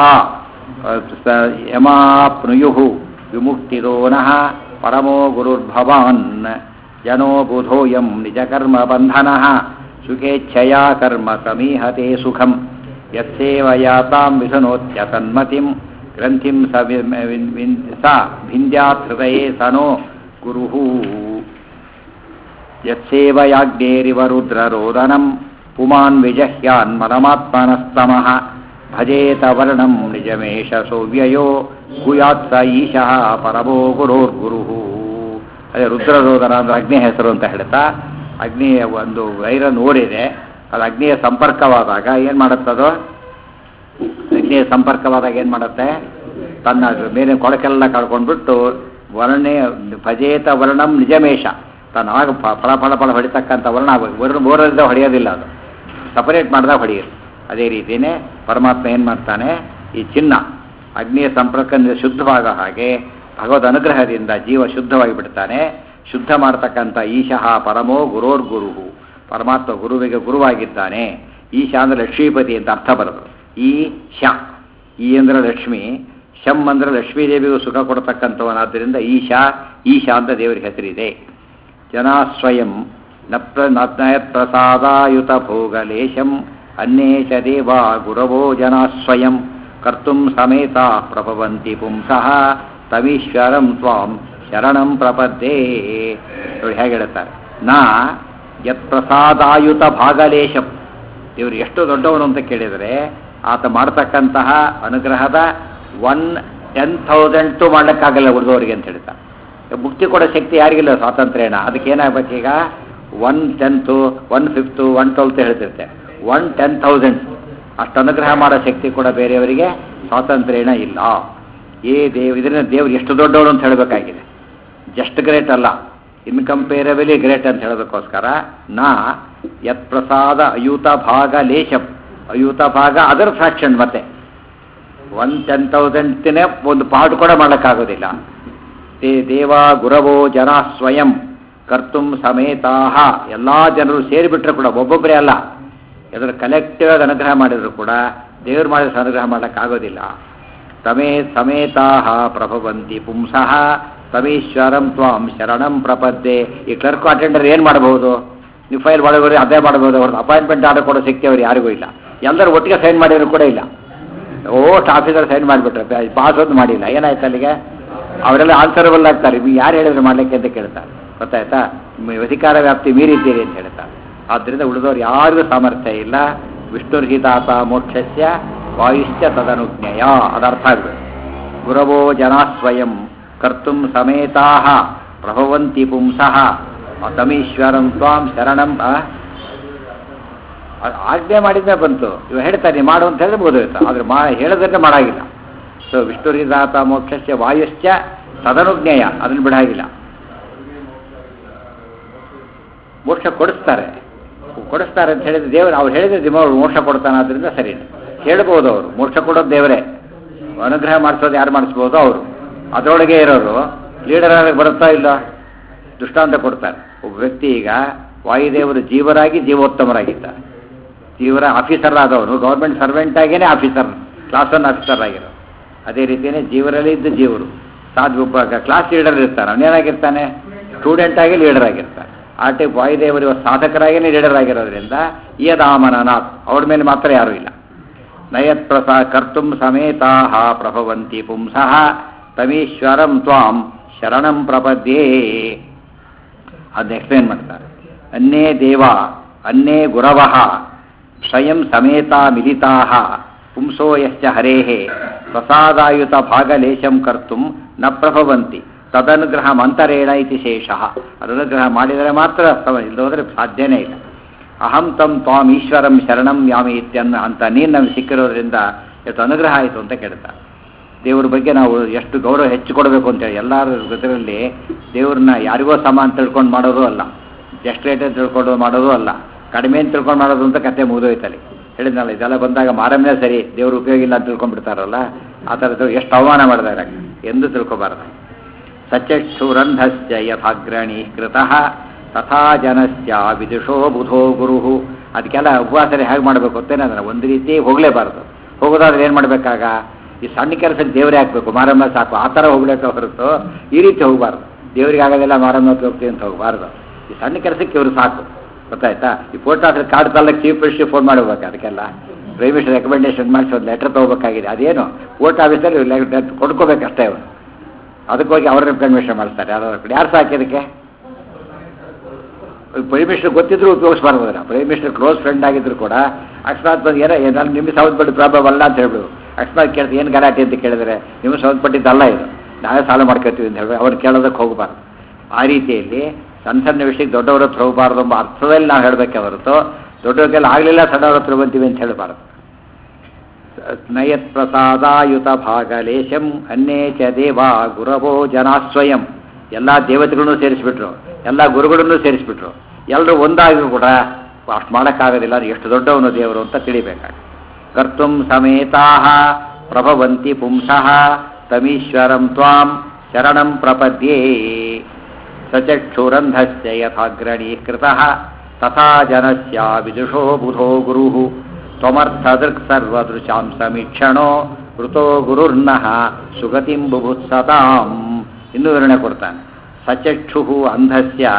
ಯಮಾಪ್ನುಯು ವಿಮುಕ್ತಿದೋನಃ ಪರಮೋ ಗುರುರ್ಭವಾನ್ ಜನೋ ಬುಧೋಯಂ ನಿಜಕರ್ಮ ಬಂಧನಃ ಸುಖೇಚ್ಛಯಾ ಕರ್ಮ ಸಮೀಹತೆ ಸುಖಂ ಯತ್ಸೇವಯಾತಾಂ ವಿಧನೋತ್ಯ ತನ್ಮತಿಂ ಗ್ರಂಥಿಂ ಸ ಸ ಭಿಂದ್ಯಾತ್ ಹೃದಯೇ ಸನೋ ಗುರುಃ ಯತ್ಸೇವಯಾಜ್ಞೇರಿವ ರುದ್ರರೋದನಂ ಪುಮಾನ್ ವಿಜಹ್ಯಾನ್ಮನಮಾತ್ಮನಸ್ತಮಃ ಭಜೇತ ವರ್ಣಂ ನಿಜಮೇಶ ಸೌವ್ಯಯೋ ಗುಯಾತ್ ಸ ಈಶಃ ಪರಮೋ ಗುರೋರ್ಗುರುಃ ಅದೇ ರುದ್ರರೋದನ ಅಂದ್ರೆ ಅಗ್ನಿ ಹೆಸರು ಅಂತ ಹೇಳ್ತಾ ಅಗ್ನಿಯ ಒಂದು ವೈರನ್ ಓಡಿದೆ ಅದು ಅಗ್ನಿಯ ಸಂಪರ್ಕವಾದಾಗ ಏನು ಮಾಡುತ್ತದೋ ಅಗ್ನಿಯ ಸಂಪರ್ಕವಾದಾಗ ಏನು ಮಾಡುತ್ತೆ ತನ್ನ ಮೇಲೆ ಕೊಳಕೆಲ್ಲ ಕಳ್ಕೊಂಡ್ಬಿಟ್ಟು ವರ್ಣೆ ಭಜೇತ ವರ್ಣಂ ನಿಜಮೇಶ ತಾನು ಆಗ ಫಲ ಫಲ ಫಲ ಹೊಡಿತಕ್ಕಂಥ ವರ್ಣ ವರ್ಣ ಬೋರದಿಂದ ಹೊಡೆಯೋದಿಲ್ಲ ಅದು ಸಪರೇಟ್ ಮಾಡಿದಾಗ ಹೊಡೆಯೋದು ಅದೇ ರೀತಿಯೇ ಪರಮಾತ್ಮ ಏನು ಮಾಡ್ತಾನೆ ಈ ಚಿನ್ನ ಅಗ್ನಿಯ ಸಂಪರ್ಕದಿಂದ ಶುದ್ಧವಾಗ ಹಾಗೆ ಭಗವದ್ ಅನುಗ್ರಹದಿಂದ ಜೀವ ಶುದ್ಧವಾಗಿ ಬಿಡ್ತಾನೆ ಶುದ್ಧ ಮಾಡ್ತಕ್ಕಂಥ ಈಶಃ ಪರಮೋ ಗುರೋರ್ ಗುರು ಪರಮಾತ್ಮ ಗುರುವಿಗೆ ಗುರುವಾಗಿದ್ದಾನೆ ಈಶ ಅಂದರೆ ಲಕ್ಷ್ಮೀಪತಿ ಅಂತ ಅರ್ಥ ಬರೋದು ಈ ಶ ಈ ಅಂದ್ರೆ ಲಕ್ಷ್ಮಿ ಶಂ ಅಂದ್ರೆ ಲಕ್ಷ್ಮೀದೇವಿಗೂ ಸುಖ ಕೊಡ್ತಕ್ಕಂಥವನಾದ್ದರಿಂದ ಈಶಾ ಈಶಾ ಅಂತ ದೇವರಿಗೆ ಹೆಸರಿದೆ ಜನ ಸ್ವಯಂ ನ ಪ್ರ ಪ್ರಸಾದಾಯುತ ಭೋಗಲೇಶಂ ಅನ್ಯೇ ಚ ದೇವಾ ಗುರವೋ ಜನ ಸ್ವಯಂ ಕರ್ತುಂ ಸಮೇತ ಪ್ರಭವಂತಿ ಪುಂಸಃ ತಮೀಶ್ವರಂ ತ್ವಾಂ ಶರಣಂ ಪ್ರಪದ್ಯೇ ನೋಡಿ ಹೇಗೆ ಹೇಳ್ತಾರೆ ನಾ ಯತ್ ಪ್ರಸಾದಾಯುತ ಭಾಗಲೇಶಂ ಇವರು ಎಷ್ಟು ದೊಡ್ಡವನು ಅಂತ ಕೇಳಿದರೆ ಆತ ಮಾಡ್ತಕ್ಕಂತಹ ಅನುಗ್ರಹದ ಒನ್ ಟೆನ್ ಥೌಸಂಡ್ ಮಾಡ್ಲಿಕ್ಕಾಗಲ್ಲ ಉಳಿದವರಿಗೆ ಅಂತ ಹೇಳ್ತಾರೆ ಮುಕ್ತಿ ಕೊಡೋ ಶಕ್ತಿ ಯಾರಿಗಿಲ್ಲ ಸ್ವಾತಂತ್ರ್ಯನ ಅದಕ್ಕೆ ಏನಾಗಬೇಕು ಈಗ one tenth one fifth one twelfth ಹೇಳ್ತಿರ್ತೆ ಒನ್ ಟೆನ್ ಥೌಸಂಡ್ ಅಷ್ಟು ಅನುಗ್ರಹ ಮಾಡೋ ಶಕ್ತಿ ಕೂಡ ಬೇರೆಯವರಿಗೆ ಸ್ವಾತಂತ್ರ್ಯನ ಇಲ್ಲ ಏ ದೇವ್ ಇದರಿಂದ ದೇವ್ರು ಎಷ್ಟು ದೊಡ್ಡವರು ಅಂತ ಹೇಳಬೇಕಾಗಿದೆ ಜಸ್ಟ್ ಗ್ರೇಟ್ ಅಲ್ಲ ಇನ್ಕಂಪೇರಬಲಿ ಗ್ರೇಟ್ ಅಂತ ಹೇಳೋದಕ್ಕೋಸ್ಕರ ನಾ ಯತ್ ಪ್ರಸಾದ ಅಯೂತ ಭಾಗ ಲೇಶಂ ಅಯೂತ ಭಾಗ ಅದರ್ ಫ್ರಾಕ್ಷನ್ ಮತ್ತೆ ಒನ್ ಟೆನ್ ತೌಸಂಡ್ನೇ ಒಂದು ಪಾರ್ಟ್ ಕೂಡ ಮಾಡೋಕ್ಕಾಗೋದಿಲ್ಲ ತೇ ದೇವ ಗುರವೋ ಜನ ಸ್ವಯಂ ಕರ್ತುಂ ಸಮೇತಾಹ ಎಲ್ಲ ಜನರು ಸೇರಿಬಿಟ್ರೆ ಕೂಡ ಒಬ್ಬೊಬ್ಬರೇ ಅಲ್ಲ ಇದರ ಕಲೆಕ್ಟಿವ್ ಆಗಿ ಅನುಗ್ರಹ ಮಾಡಿದ್ರು ಕೂಡ ದೇವರು ಮಾಡಿದ್ರೆ ಅನುಗ್ರಹ ಮಾಡೋಕ್ಕಾಗೋದಿಲ್ಲ ತಮೇ ಸಮೇತಾಹ ಪ್ರಭವಂತಿ ಪುಂಸಃ ತಮೀಶ್ವರಂ ತ್ವಾಂ ಶರಣಂ ಪ್ರಪದ್ಯೆ ಈ ಕ್ಲರ್ಕ್ ಅಟೆಂಡರ್ ಏನು ಮಾಡಬಹುದು ನೀವು ಫೈಲ್ ಮಾಡೋರು ಅದೇ ಮಾಡಬಹುದು ಅವ್ರದ್ದು ಅಪಾಯಿಂಟ್ಮೆಂಟ್ ಆರ್ಡರ್ ಕೊಡೋ ಶಕ್ತಿ ಅವ್ರು ಯಾರಿಗೂ ಇಲ್ಲ ಎಲ್ಲರೂ ಒಟ್ಟಿಗೆ ಸೈನ್ ಮಾಡಿದ್ರು ಕೂಡ ಇಲ್ಲ ಓಸ್ಟ್ ಆಫೀಸರ್ ಸೈನ್ ಮಾಡಿಬಿಟ್ರೆ ಪಾಸ್ ಒಂದು ಮಾಡಿಲ್ಲ ಏನಾಯ್ತು ಅಲ್ಲಿಗೆ ಅವರೆಲ್ಲ ಆನ್ಸರಬಲ್ ಆಗ್ತಾರೆ ನೀವು ಯಾರು ಹೇಳಿದ್ರು ಮಾಡ್ಲಿಕ್ಕೆ ಅಂತ ಕೇಳ್ತಾರೆ ಗೊತ್ತಾಯ್ತಾ ನಿಮ್ಮ ಅಧಿಕಾರ ವ್ಯಾಪ್ತಿ ಮೀರಿದ್ದೀರಿ ಅಂತ ಹೇಳ್ತಾರೆ ಆದ್ದರಿಂದ ಉಳಿದವ್ರು ಯಾರಿಗೂ ಸಾಮರ್ಥ್ಯ ಇಲ್ಲ ವಿಷ್ಣುರ್ಹಿತಾತ ಮೋಕ್ಷಸ್ಯ ವಾಯುಶ್ಚ ತದನುಜ್ಞೆಯ ಅದರ್ಥ ಆಗಬೇಕು ಗುರವೋ ಜನ ಸ್ವಯಂ ಕರ್ತುಂ ಸಮೇತಾ ಪ್ರಭವಂತಿ ಪುಂಸಃ ತಮೀಶ್ವರಂ ತ್ವಾಂ ಶರಣಂ ಆ? ಅ- ಆಜ್ಞೆ ಮಾಡಿದ್ದೇ ಬಂತು ಇವ ಹೇಳ್ತಾನೆ ಮಾಡು ಅಂತ ಹೇಳಿದ್ರೆ ಮುಗಿದೋಯ್ತು ಆದ್ರೆ ಮಾ ಹೇಳೋದನ್ನೇ ಮಾಡಾಗಿಲ್ಲ ಸೊ ವಿಷ್ಣುರಿದಾತ ಮೋಕ್ಷಸ್ಯ ವಾಯುಶ್ಚ ತದನುಜ್ಞೇಯ ಅದನ್ನು ಬಿಡಾಗಿಲ್ಲ ಮೋಕ್ಷ ಕೊಡಿಸ್ತಾರೆ ಕೊಡಿಸ್ತಾರೆ ಅಂತ ಹೇಳಿದ್ರೆ ದೇವರು ಅವ್ರು ಹೇಳಿದ್ರೆ ದೇವರು ಮೋಕ್ಷ ಕೊಡ್ತಾನೆ ಆದ್ರಿಂದ ಸರಿ ಹೇಳ್ಬೋದು ಅವರು ಮೋಕ್ಷ ಕೊಡೋದು ದೇವರೇ ಅನುಗ್ರಹ ಮಾಡಿಸೋದು ಯಾರು ಮಾಡಿಸ್ಬೋದು ಅವರು ಅದರೊಳಗೆ ಇರೋರು ಲೀಡರ್ ಆಗಿ ಬರುತ್ತಾ ಇಲ್ಲ ದೃಷ್ಟಾಂತ ಕೊಡ್ತಾರೆ ಒಬ್ಬ ವ್ಯಕ್ತಿ ಈಗ ವಾಯುದೇವರು ಜೀವರಾಗಿ ಜೀವೋತ್ತಮರಾಗಿದ್ದಾರೆ ಜೀವರ ಆಫೀಸರ್ ಆದವನು ಗೌರ್ಮೆಂಟ್ ಸರ್ವೆಂಟ್ ಆಗೇನೆ ಆಫೀಸರ್ ಕ್ಲಾಸ್ ಒನ್ ಆಫೀಸರ್ ಆಗಿರೋ ಅದೇ ರೀತಿಯೇ ಜೀವರಲ್ಲಿ ಇದ್ದ ಜೀವರು ಸಾಧು ಒಬ್ಬ ಕ್ಲಾಸ್ ಲೀಡರ್ ಇರ್ತಾನೆ ಅವನೇನಾಗಿರ್ತಾನೆ ಸ್ಟೂಡೆಂಟ್ ಆಗಿ ಲೀಡರ್ ಆಗಿರ್ತಾನೆ ಆ ಟೈಪ್ ವಾಯುದೇವರು ಇವತ್ತು ಸಾಧಕರಾಗೇನೆ ಲೀಡರ್ ಆಗಿರೋದ್ರಿಂದ ಯದಾಮನನಾಥ್ ಅವ್ರ ಮೇಲೆ ಮಾತ್ರ ಯಾರೂ ಇಲ್ಲ ನಯತ್ ಪ್ರಸಾ ಕರ್ತುಂ ಸಮೇತಾ ಪ್ರಭವಂತಿ ಪುಂಸಃ ತಮೀಶ್ವರಂ ತ್ವಾಂ ಶರಣಂ ಪ್ರಪದ್ಯೇ ಅದನ್ನ ಎಕ್ಸ್ಪ್ಲೇನ್ ಮಾಡ್ತಾರೆ ಅನ್ನೇ ದೇವ ಅನ್ನೇ ಗುರವಃ ಸ್ವಯಂ ಸಮೇತಾ ಮಿಲಿತಾ ಪುಂಸೋ ಯಶ್ಚ ಹರೇಃ ಪ್ರಸಾದಾಯುತ ಭಾಗಲೇಶಂ ಕರ್ತುಂ ನ ಪ್ರಭವಂತಿ ತದನುಗ್ರಹ ಮಂತರೇಣ ಇತಿ ಶೇಷ ಅನುಗ್ರಹ ಮಾಡಿದರೆ ಮಾತ್ರ ಸಮ ಇಲ್ಲದೋದ್ರೆ ಸಾಧ್ಯನೇ ಇಲ್ಲ ಅಹಂ ತಂ ತ್ವಾಂ ಈಶ್ವರಂ ಶರಣಂ ಯಾಮಿ ಇತ್ಯನ್ನ ಅಂತ ನೀನು ನಮಗೆ ಸಿಕ್ಕಿರೋದ್ರಿಂದ ಎಷ್ಟು ಅನುಗ್ರಹ ಆಯಿತು ಅಂತ ಕೇಳ್ತಾರೆ ದೇವ್ರ ಬಗ್ಗೆ ನಾವು ಎಷ್ಟು ಗೌರವ ಹೆಚ್ಚು ಕೊಡಬೇಕು ಅಂತೇಳಿ ಎಲ್ಲರ ಇದರಲ್ಲಿ ದೇವ್ರನ್ನ ಯಾರಿಗೋ ಸಮ ಅಂತ ತಿಳ್ಕೊಂಡು ಮಾಡೋದು ಅಲ್ಲ ಎಷ್ಟು ರೇಟ್ ಅಂತ ತಿಳ್ಕೊಂಡು ಮಾಡೋದು ಅಲ್ಲ ಕಡಿಮೆ ಅಂತ ತಿಳ್ಕೊಂಡು ಮಾಡೋದು ಅಂತ ಕತೆ ಮುಗಿದೋಯ್ತಲ್ಲಿ ಹೇಳಿದ್ನಲ್ಲ ಇದೆಲ್ಲ ಬಂದಾಗ ಮಾರಮ್ಮೇ ಸರಿ ದೇವ್ರ ಉಪಯೋಗ ಇಲ್ಲ ಅಂತ ತಿಳ್ಕೊಂಡ್ಬಿಡ್ತಾರಲ್ಲ ಆ ಥರದ್ದು ಎಷ್ಟು ಅವಮಾನ ಮಾಡಿದಾಗ ಎಂದು ತಿಳ್ಕೊಬಾರ್ದು ಸಚಕ್ಷುರಂಧಶ್ಚ ಯಥಾಗ್ರಣಿ ಕೃತಃ ತಥಾ ಜನಶ್ಚ ವಿದುಷೋ ಬುಧೋ ಗುರು ಅದಕ್ಕೆಲ್ಲ ಉಪವಾಸನೆ ಹೇಗೆ ಮಾಡಬೇಕು ಅಂತೇನೆ ಅದನ್ನು ಒಂದು ರೀತಿ ಹೋಗಲೇಬಾರ್ದು ಹೋಗೋದಾದ್ರೆ ಏನು ಮಾಡಬೇಕಾಗ ಈ ಸಣ್ಣ ಕೆಲಸಕ್ಕೆ ದೇವರೇ ಹಾಕಬೇಕು ಮಾರಮ್ಮ ಸಾಕು ಆ ಥರ ಹೋಗ್ಲಿಕ್ಕೆ ಹೊರತು ಈ ರೀತಿ ಹೋಗಬಾರ್ದು ದೇವರಿಗೆ ಆಗೋದಿಲ್ಲ ಮಾರಮ್ಮ ಹೊತ್ತು ಹೋಗ್ತೀವಿ ಅಂತ ಹೋಗಬಾರ್ದು ಈ ಸಣ್ಣ ಕೆಲಸಕ್ಕೆ ಇವರು ಸಾಕು ಗೊತ್ತಾಯ್ತಾ ಈ ಪೋಸ್ಟ್ ಆಫೀಸ್ ಕಾರ್ಡ್ ತಲ್ಲಕ್ಕೆ ಚೀಫ್ ಮಿನಿಸ್ಟ್ರಿ ಫೋನ್ ಮಾಡಬೇಕು ಅದಕ್ಕೆಲ್ಲ ಪ್ರೈಮ್ ಮಿನಿಸ್ಟರ್ ರೆಕಮೆಂಡೇಶನ್ ಮಾಡಿಸಿ ಒಂದು ಲೆಟರ್ ತೊಗೋಬೇಕಾಗಿದೆ ಅದೇನು ಪೋಸ್ಟ್ ಆಫೀಸಲ್ಲಿ ಕೊಡ್ಕೋಬೇಕಷ್ಟೇ ಅವರು ಅದಕ್ಕೋಗಿ ಅವ್ರ ರೆಕಮೆಂಡೇಶನ್ ಮಾಡ್ತಾರೆ ಯಾರೋ ಕಡೆ ಯಾರು ಸಾಕಿ ಅದಕ್ಕೆ ಪ್ರೈಮ್ ಮಿನಿಸ್ಟರ್ ಗೊತ್ತಿದ್ರು ಉಪಯೋಗಿಸ್ಬಾರ್ದು ಅದನ್ನ ಪ್ರೈಮ್ ಮಿನಿಸ್ಟರ್ ಕ್ಲೋಸ್ ಫ್ರೆಂಡ್ ಆಗಿದ್ರು ಕೂಡ ಅಕಸ್ಮಾತ್ ಬಂದು ಏನೋ ಏನಾದ್ರು ನಿಮ್ಮ ಸಂಬಂಧಪಟ್ಟ ಪ್ರಾಬ್ಲಮ್ ಅಲ್ಲ ಅಂತ ಹೇಳ್ಬಿಡು ಅಕಸ್ಮಾತ್ ಕೇಳ್ತಾರೆ ಏನು ಗಲಾಟೆ ಅಂತ ಕೇಳಿದ್ರೆ ನಿಮ್ಮ ಸಂಬಂಧಪಟ್ಟಿದ್ದಲ್ಲ ಇದು ನಾವೇ ಸಾಲ ಮಾಡ್ಕೊತೀವಿ ಅಂತ ಹೇಳಿ ಅವ್ರು ಕೇಳೋದಕ್ಕೆ ಹೋಗಬಾರ್ದು ಆ ರೀತಿಯಲ್ಲಿ ಸಣ್ಣ ಸಣ್ಣ ವಿಷಯಕ್ಕೆ ದೊಡ್ಡವ್ರ ಹತ್ರ ಹೋಗಬಾರ್ದು ಎಂಬ ಅರ್ಥದಲ್ಲಿ ನಾವು ಹೇಳಬೇಕೆ ಹೊರತು ದೊಡ್ಡವ್ರಿಗೆಲ್ಲ ಆಗಲಿಲ್ಲ ಸಣ್ಣವ್ರ ಹತ್ರ ಬಂತೀವಿ ಅಂತ ಹೇಳಬಾರ್ದು ನಯತ್ ಪ್ರಸಾದಾಯುತ ಭಾಗಲೇಶಂ ಅನ್ನೇ ಚ ದೇವ ಗುರವೋ ಜನ ಸ್ವಯಂ ಎಲ್ಲ ದೇವತೆಗಳನ್ನು ಸೇರಿಸ್ಬಿಟ್ರು ಎಲ್ಲ ಗುರುಗಳನ್ನು ಸೇರಿಸ್ಬಿಟ್ರು ಎಲ್ಲರೂ ಒಂದಾಗಿ ಕೂಡ ಅಷ್ಟು ಮಾಡೋಕ್ಕಾಗೋದಿಲ್ಲ ಅದು ಎಷ್ಟು ದೊಡ್ಡವನು ದೇವರು ಅಂತ ತಿಳಿಬೇಕಾಗ ಕರ್ತುಂ ಸಮೇತಾ ಪ್ರಭವಂತಿ ಪುಂಸಃ ತಮೀಶ್ವರಂ ತ್ವಾಂ ಶರಣಂ ಪ್ರಪದ್ಯೇ ಸಚಕ್ಷುರಂಧಶ್ಚ ಯಥಾಗ್ರಣೀ ಕೃತಃ ತಥಾ ಜನಸ್ಯ ವಿದುಷೋ ಬುಧೋ ಗುರುಃ ತ್ವಮರ್ಥದೃಕ್ ಸರ್ವದೃಶಾಂ ಸಮೀಕ್ಷಣೋ ಮೃತೋ ಗುರುರ್ನಃ ಸುಗತಿಂ ಬುಭುತ್ಸತಾಂ ಇನ್ನೂ ವಿವರಣೆ ಕೊಡ್ತಾನೆ ಸಚಕ್ಷು ಅಂಧಸ್ಯ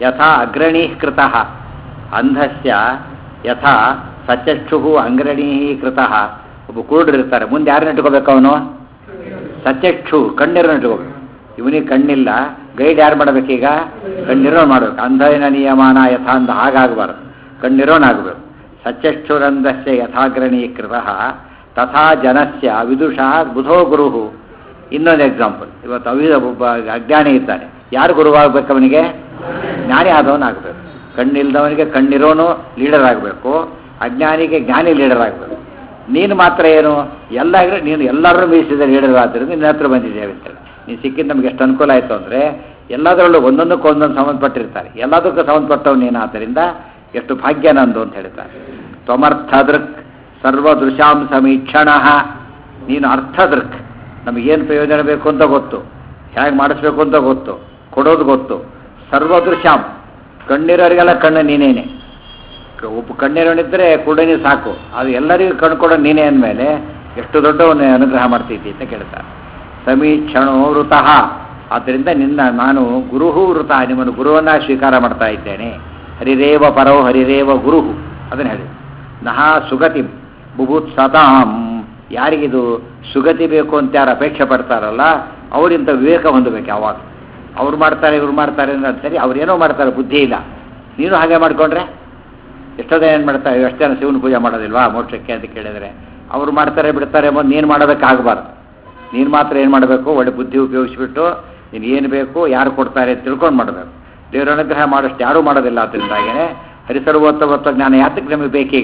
ಯಥಾ ಅಗ್ರಣೀಕೃತ ಅಂಧಸ್ಯ ಯಥಾ ಸಚಕ್ಷು ಅಂಗ್ರಣೀಕೃತ ಒಬ್ಬ ಕುರುಡರಿರ್ತಾರೆ ಮುಂದೆ ಯಾರು ನೆಟ್ಕೋಬೇಕು ಅವನು ಸಚಕ್ಷು ಕಣ್ಣಿರೋ ನೆಟ್ಕೋಬೇಕು ಇವನಿಗೆ ಕಣ್ಣಿಲ್ಲ ಗೈಡ್ ಯಾರು ಮಾಡ್ಬೇಕೀಗ ಕಣ್ಣಿರೋ ಮಾಡ್ಬೇಕು ಅಂಧನ ನಿಯಮಾನ ಯಥಾ ಅಂದ ಹಾಗಾಗಬಾರ್ದು ಕಣ್ಣಿರೋನಾಗಬೇಕು ಸಚಕ್ಷುರಂಧಸ್ಯ ಯಥಾಗ್ರಣೀಕೃತ ತಥಾ ಜನಸ್ಯ ವಿದುಷ ಬುಧೋ ಗುರು ಇನ್ನೊಂದು ಎಕ್ಸಾಂಪಲ್ ಇವತ್ತು ಅವಿದ ಒಬ್ಬ ಅಜ್ಞಾನಿ ಇದ್ದಾನೆ ಯಾರು ಗುರುವಾಗಬೇಕು ಅವನಿಗೆ ಜ್ಞಾನಿ ಆದವನಾಗಬೇಕು ಕಣ್ಣಿಲ್ದವನಿಗೆ ಕಣ್ಣಿರೋನು ಲೀಡರ್ ಆಗಬೇಕು ಅಜ್ಞಾನಿಗೆ ಜ್ಞಾನಿ ಲೀಡರ್ ಆಗಬೇಕು ನೀನು ಮಾತ್ರ ಏನು ಎಲ್ಲ ನೀನು ಎಲ್ಲರೂ ಮೀರಿಸಿದ ಲೀಡರ್ ಆದ್ದರಿಂದ ನಿನ್ನ ಹತ್ರ ಬಂದಿದ್ದೇವೆ ಅಂತೇಳಿ ನೀನು ಸಿಕ್ಕಿದ್ದು ನಮ್ಗೆ ಎಷ್ಟು ಅನುಕೂಲ ಆಯಿತು ಅಂದರೆ ಎಲ್ಲದರಲ್ಲೂ ಒಂದೊಂದಕ್ಕೂ ಒಂದೊಂದು ಸಂಬಂಧಪಟ್ಟಿರ್ತಾರೆ ಎಲ್ಲದಕ್ಕೂ ಸಂಬಂಧಪಟ್ಟವು ನೀನು ಆದ್ದರಿಂದ ಎಷ್ಟು ಭಾಗ್ಯ ನಂದು ಅಂತ ಹೇಳ್ತಾರೆ ತ್ವಮರ್ಥದೃಕ್ ಸರ್ವದೃಶಾಂ ಸಮೀಕ್ಷಣ ನೀನು ಅರ್ಥದೃಕ್ ನಮಗೇನು ಪ್ರಯೋಜನ ಬೇಕು ಅಂತ ಗೊತ್ತು ಹೇಗೆ ಮಾಡಿಸ್ಬೇಕು ಅಂತ ಗೊತ್ತು ಕೊಡೋದು ಗೊತ್ತು ಸರ್ವದೃಶಾಂ ಕಣ್ಣಿರೋರಿಗೆಲ್ಲ ಕಣ್ಣು ನೀನೇನೆ ಒಬ್ಬ ಕಣ್ಣಿರೋನಿದ್ದರೆ ಕುಡನಿ ಸಾಕು ಅದು ಎಲ್ಲರಿಗೂ ಕಣ್ಣು ಕೊಡೋ ನೀನೇ ಅಂದಮೇಲೆ ಎಷ್ಟು ದೊಡ್ಡವನ್ನ ಅನುಗ್ರಹ ಮಾಡ್ತಿದ್ದಿ ಅಂತ ಕೇಳ್ತಾರೆ ಸಮೀಕ್ಷಣೋ ವೃತಃ ಆದ್ದರಿಂದ ನಿನ್ನ ನಾನು ಗುರುಹು ವೃತ ನಿಮ್ಮನ್ನು ಗುರುವನ್ನ ಸ್ವೀಕಾರ ಮಾಡ್ತಾ ಇದ್ದೇನೆ ಹರಿರೇವ ಪರೋ ಹರಿರೇವ ಗುರುಹು ಅದನ್ನು ಹೇಳಿ ನಹ ಸುಗತಿ ಬುಭುತ್ ಸತಾಂ ಯಾರಿಗಿದು ಸುಗತಿ ಬೇಕು ಅಂತ ಯಾರು ಅಪೇಕ್ಷೆ ಪಡ್ತಾರಲ್ಲ ಅವರಿಂತ ವಿವೇಕ ಹೊಂದಬೇಕು ಯಾವಾಗ ಅವ್ರು ಮಾಡ್ತಾರೆ ಇವ್ರು ಮಾಡ್ತಾರೆ ಅಂತ ಸರಿ ಅವ್ರೇನೋ ಮಾಡ್ತಾರೆ ಬುದ್ಧಿ ಇಲ್ಲ ನೀನು ಹಾಗೆ ಮಾಡ್ಕೊಂಡ್ರೆ ಎಷ್ಟೋ ಜನ ಏನು ಮಾಡ್ತಾರೆ ಎಷ್ಟು ಜನ ಶಿವನ ಪೂಜೆ ಮಾಡೋದಿಲ್ವಾ ಮೋಕ್ಷಕ್ಕೆ ಅಂತ ಕೇಳಿದರೆ ಅವ್ರು ಮಾಡ್ತಾರೆ ಬಿಡ್ತಾರೆ ಎಂಬುದು ನೀನು ಮಾಡೋದಕ್ಕಾಗಬಾರ್ದು ನೀನು ಮಾತ್ರ ಏನು ಮಾಡಬೇಕು ಒಳ್ಳೆ ಬುದ್ಧಿ ಉಪಯೋಗಿಸ್ಬಿಟ್ಟು ನೀನು ಏನು ಬೇಕು ಯಾರು ಕೊಡ್ತಾರೆ ಅಂತ ತಿಳ್ಕೊಂಡು ಮಾಡಬೇಕು ದೇವರ ಅನುಗ್ರಹ ಮಾಡೋಷ್ಟು ಯಾರೂ ಮಾಡೋದಿಲ್ಲ ಅದರಿಂದಾಗೇ ಹರಿಸರ್ವೋತ್ತಮತ್ವ ಜ್ಞಾನ ಯಾತಕ್ಕೆ ನಮಗೆ ಬೇಕೀಗ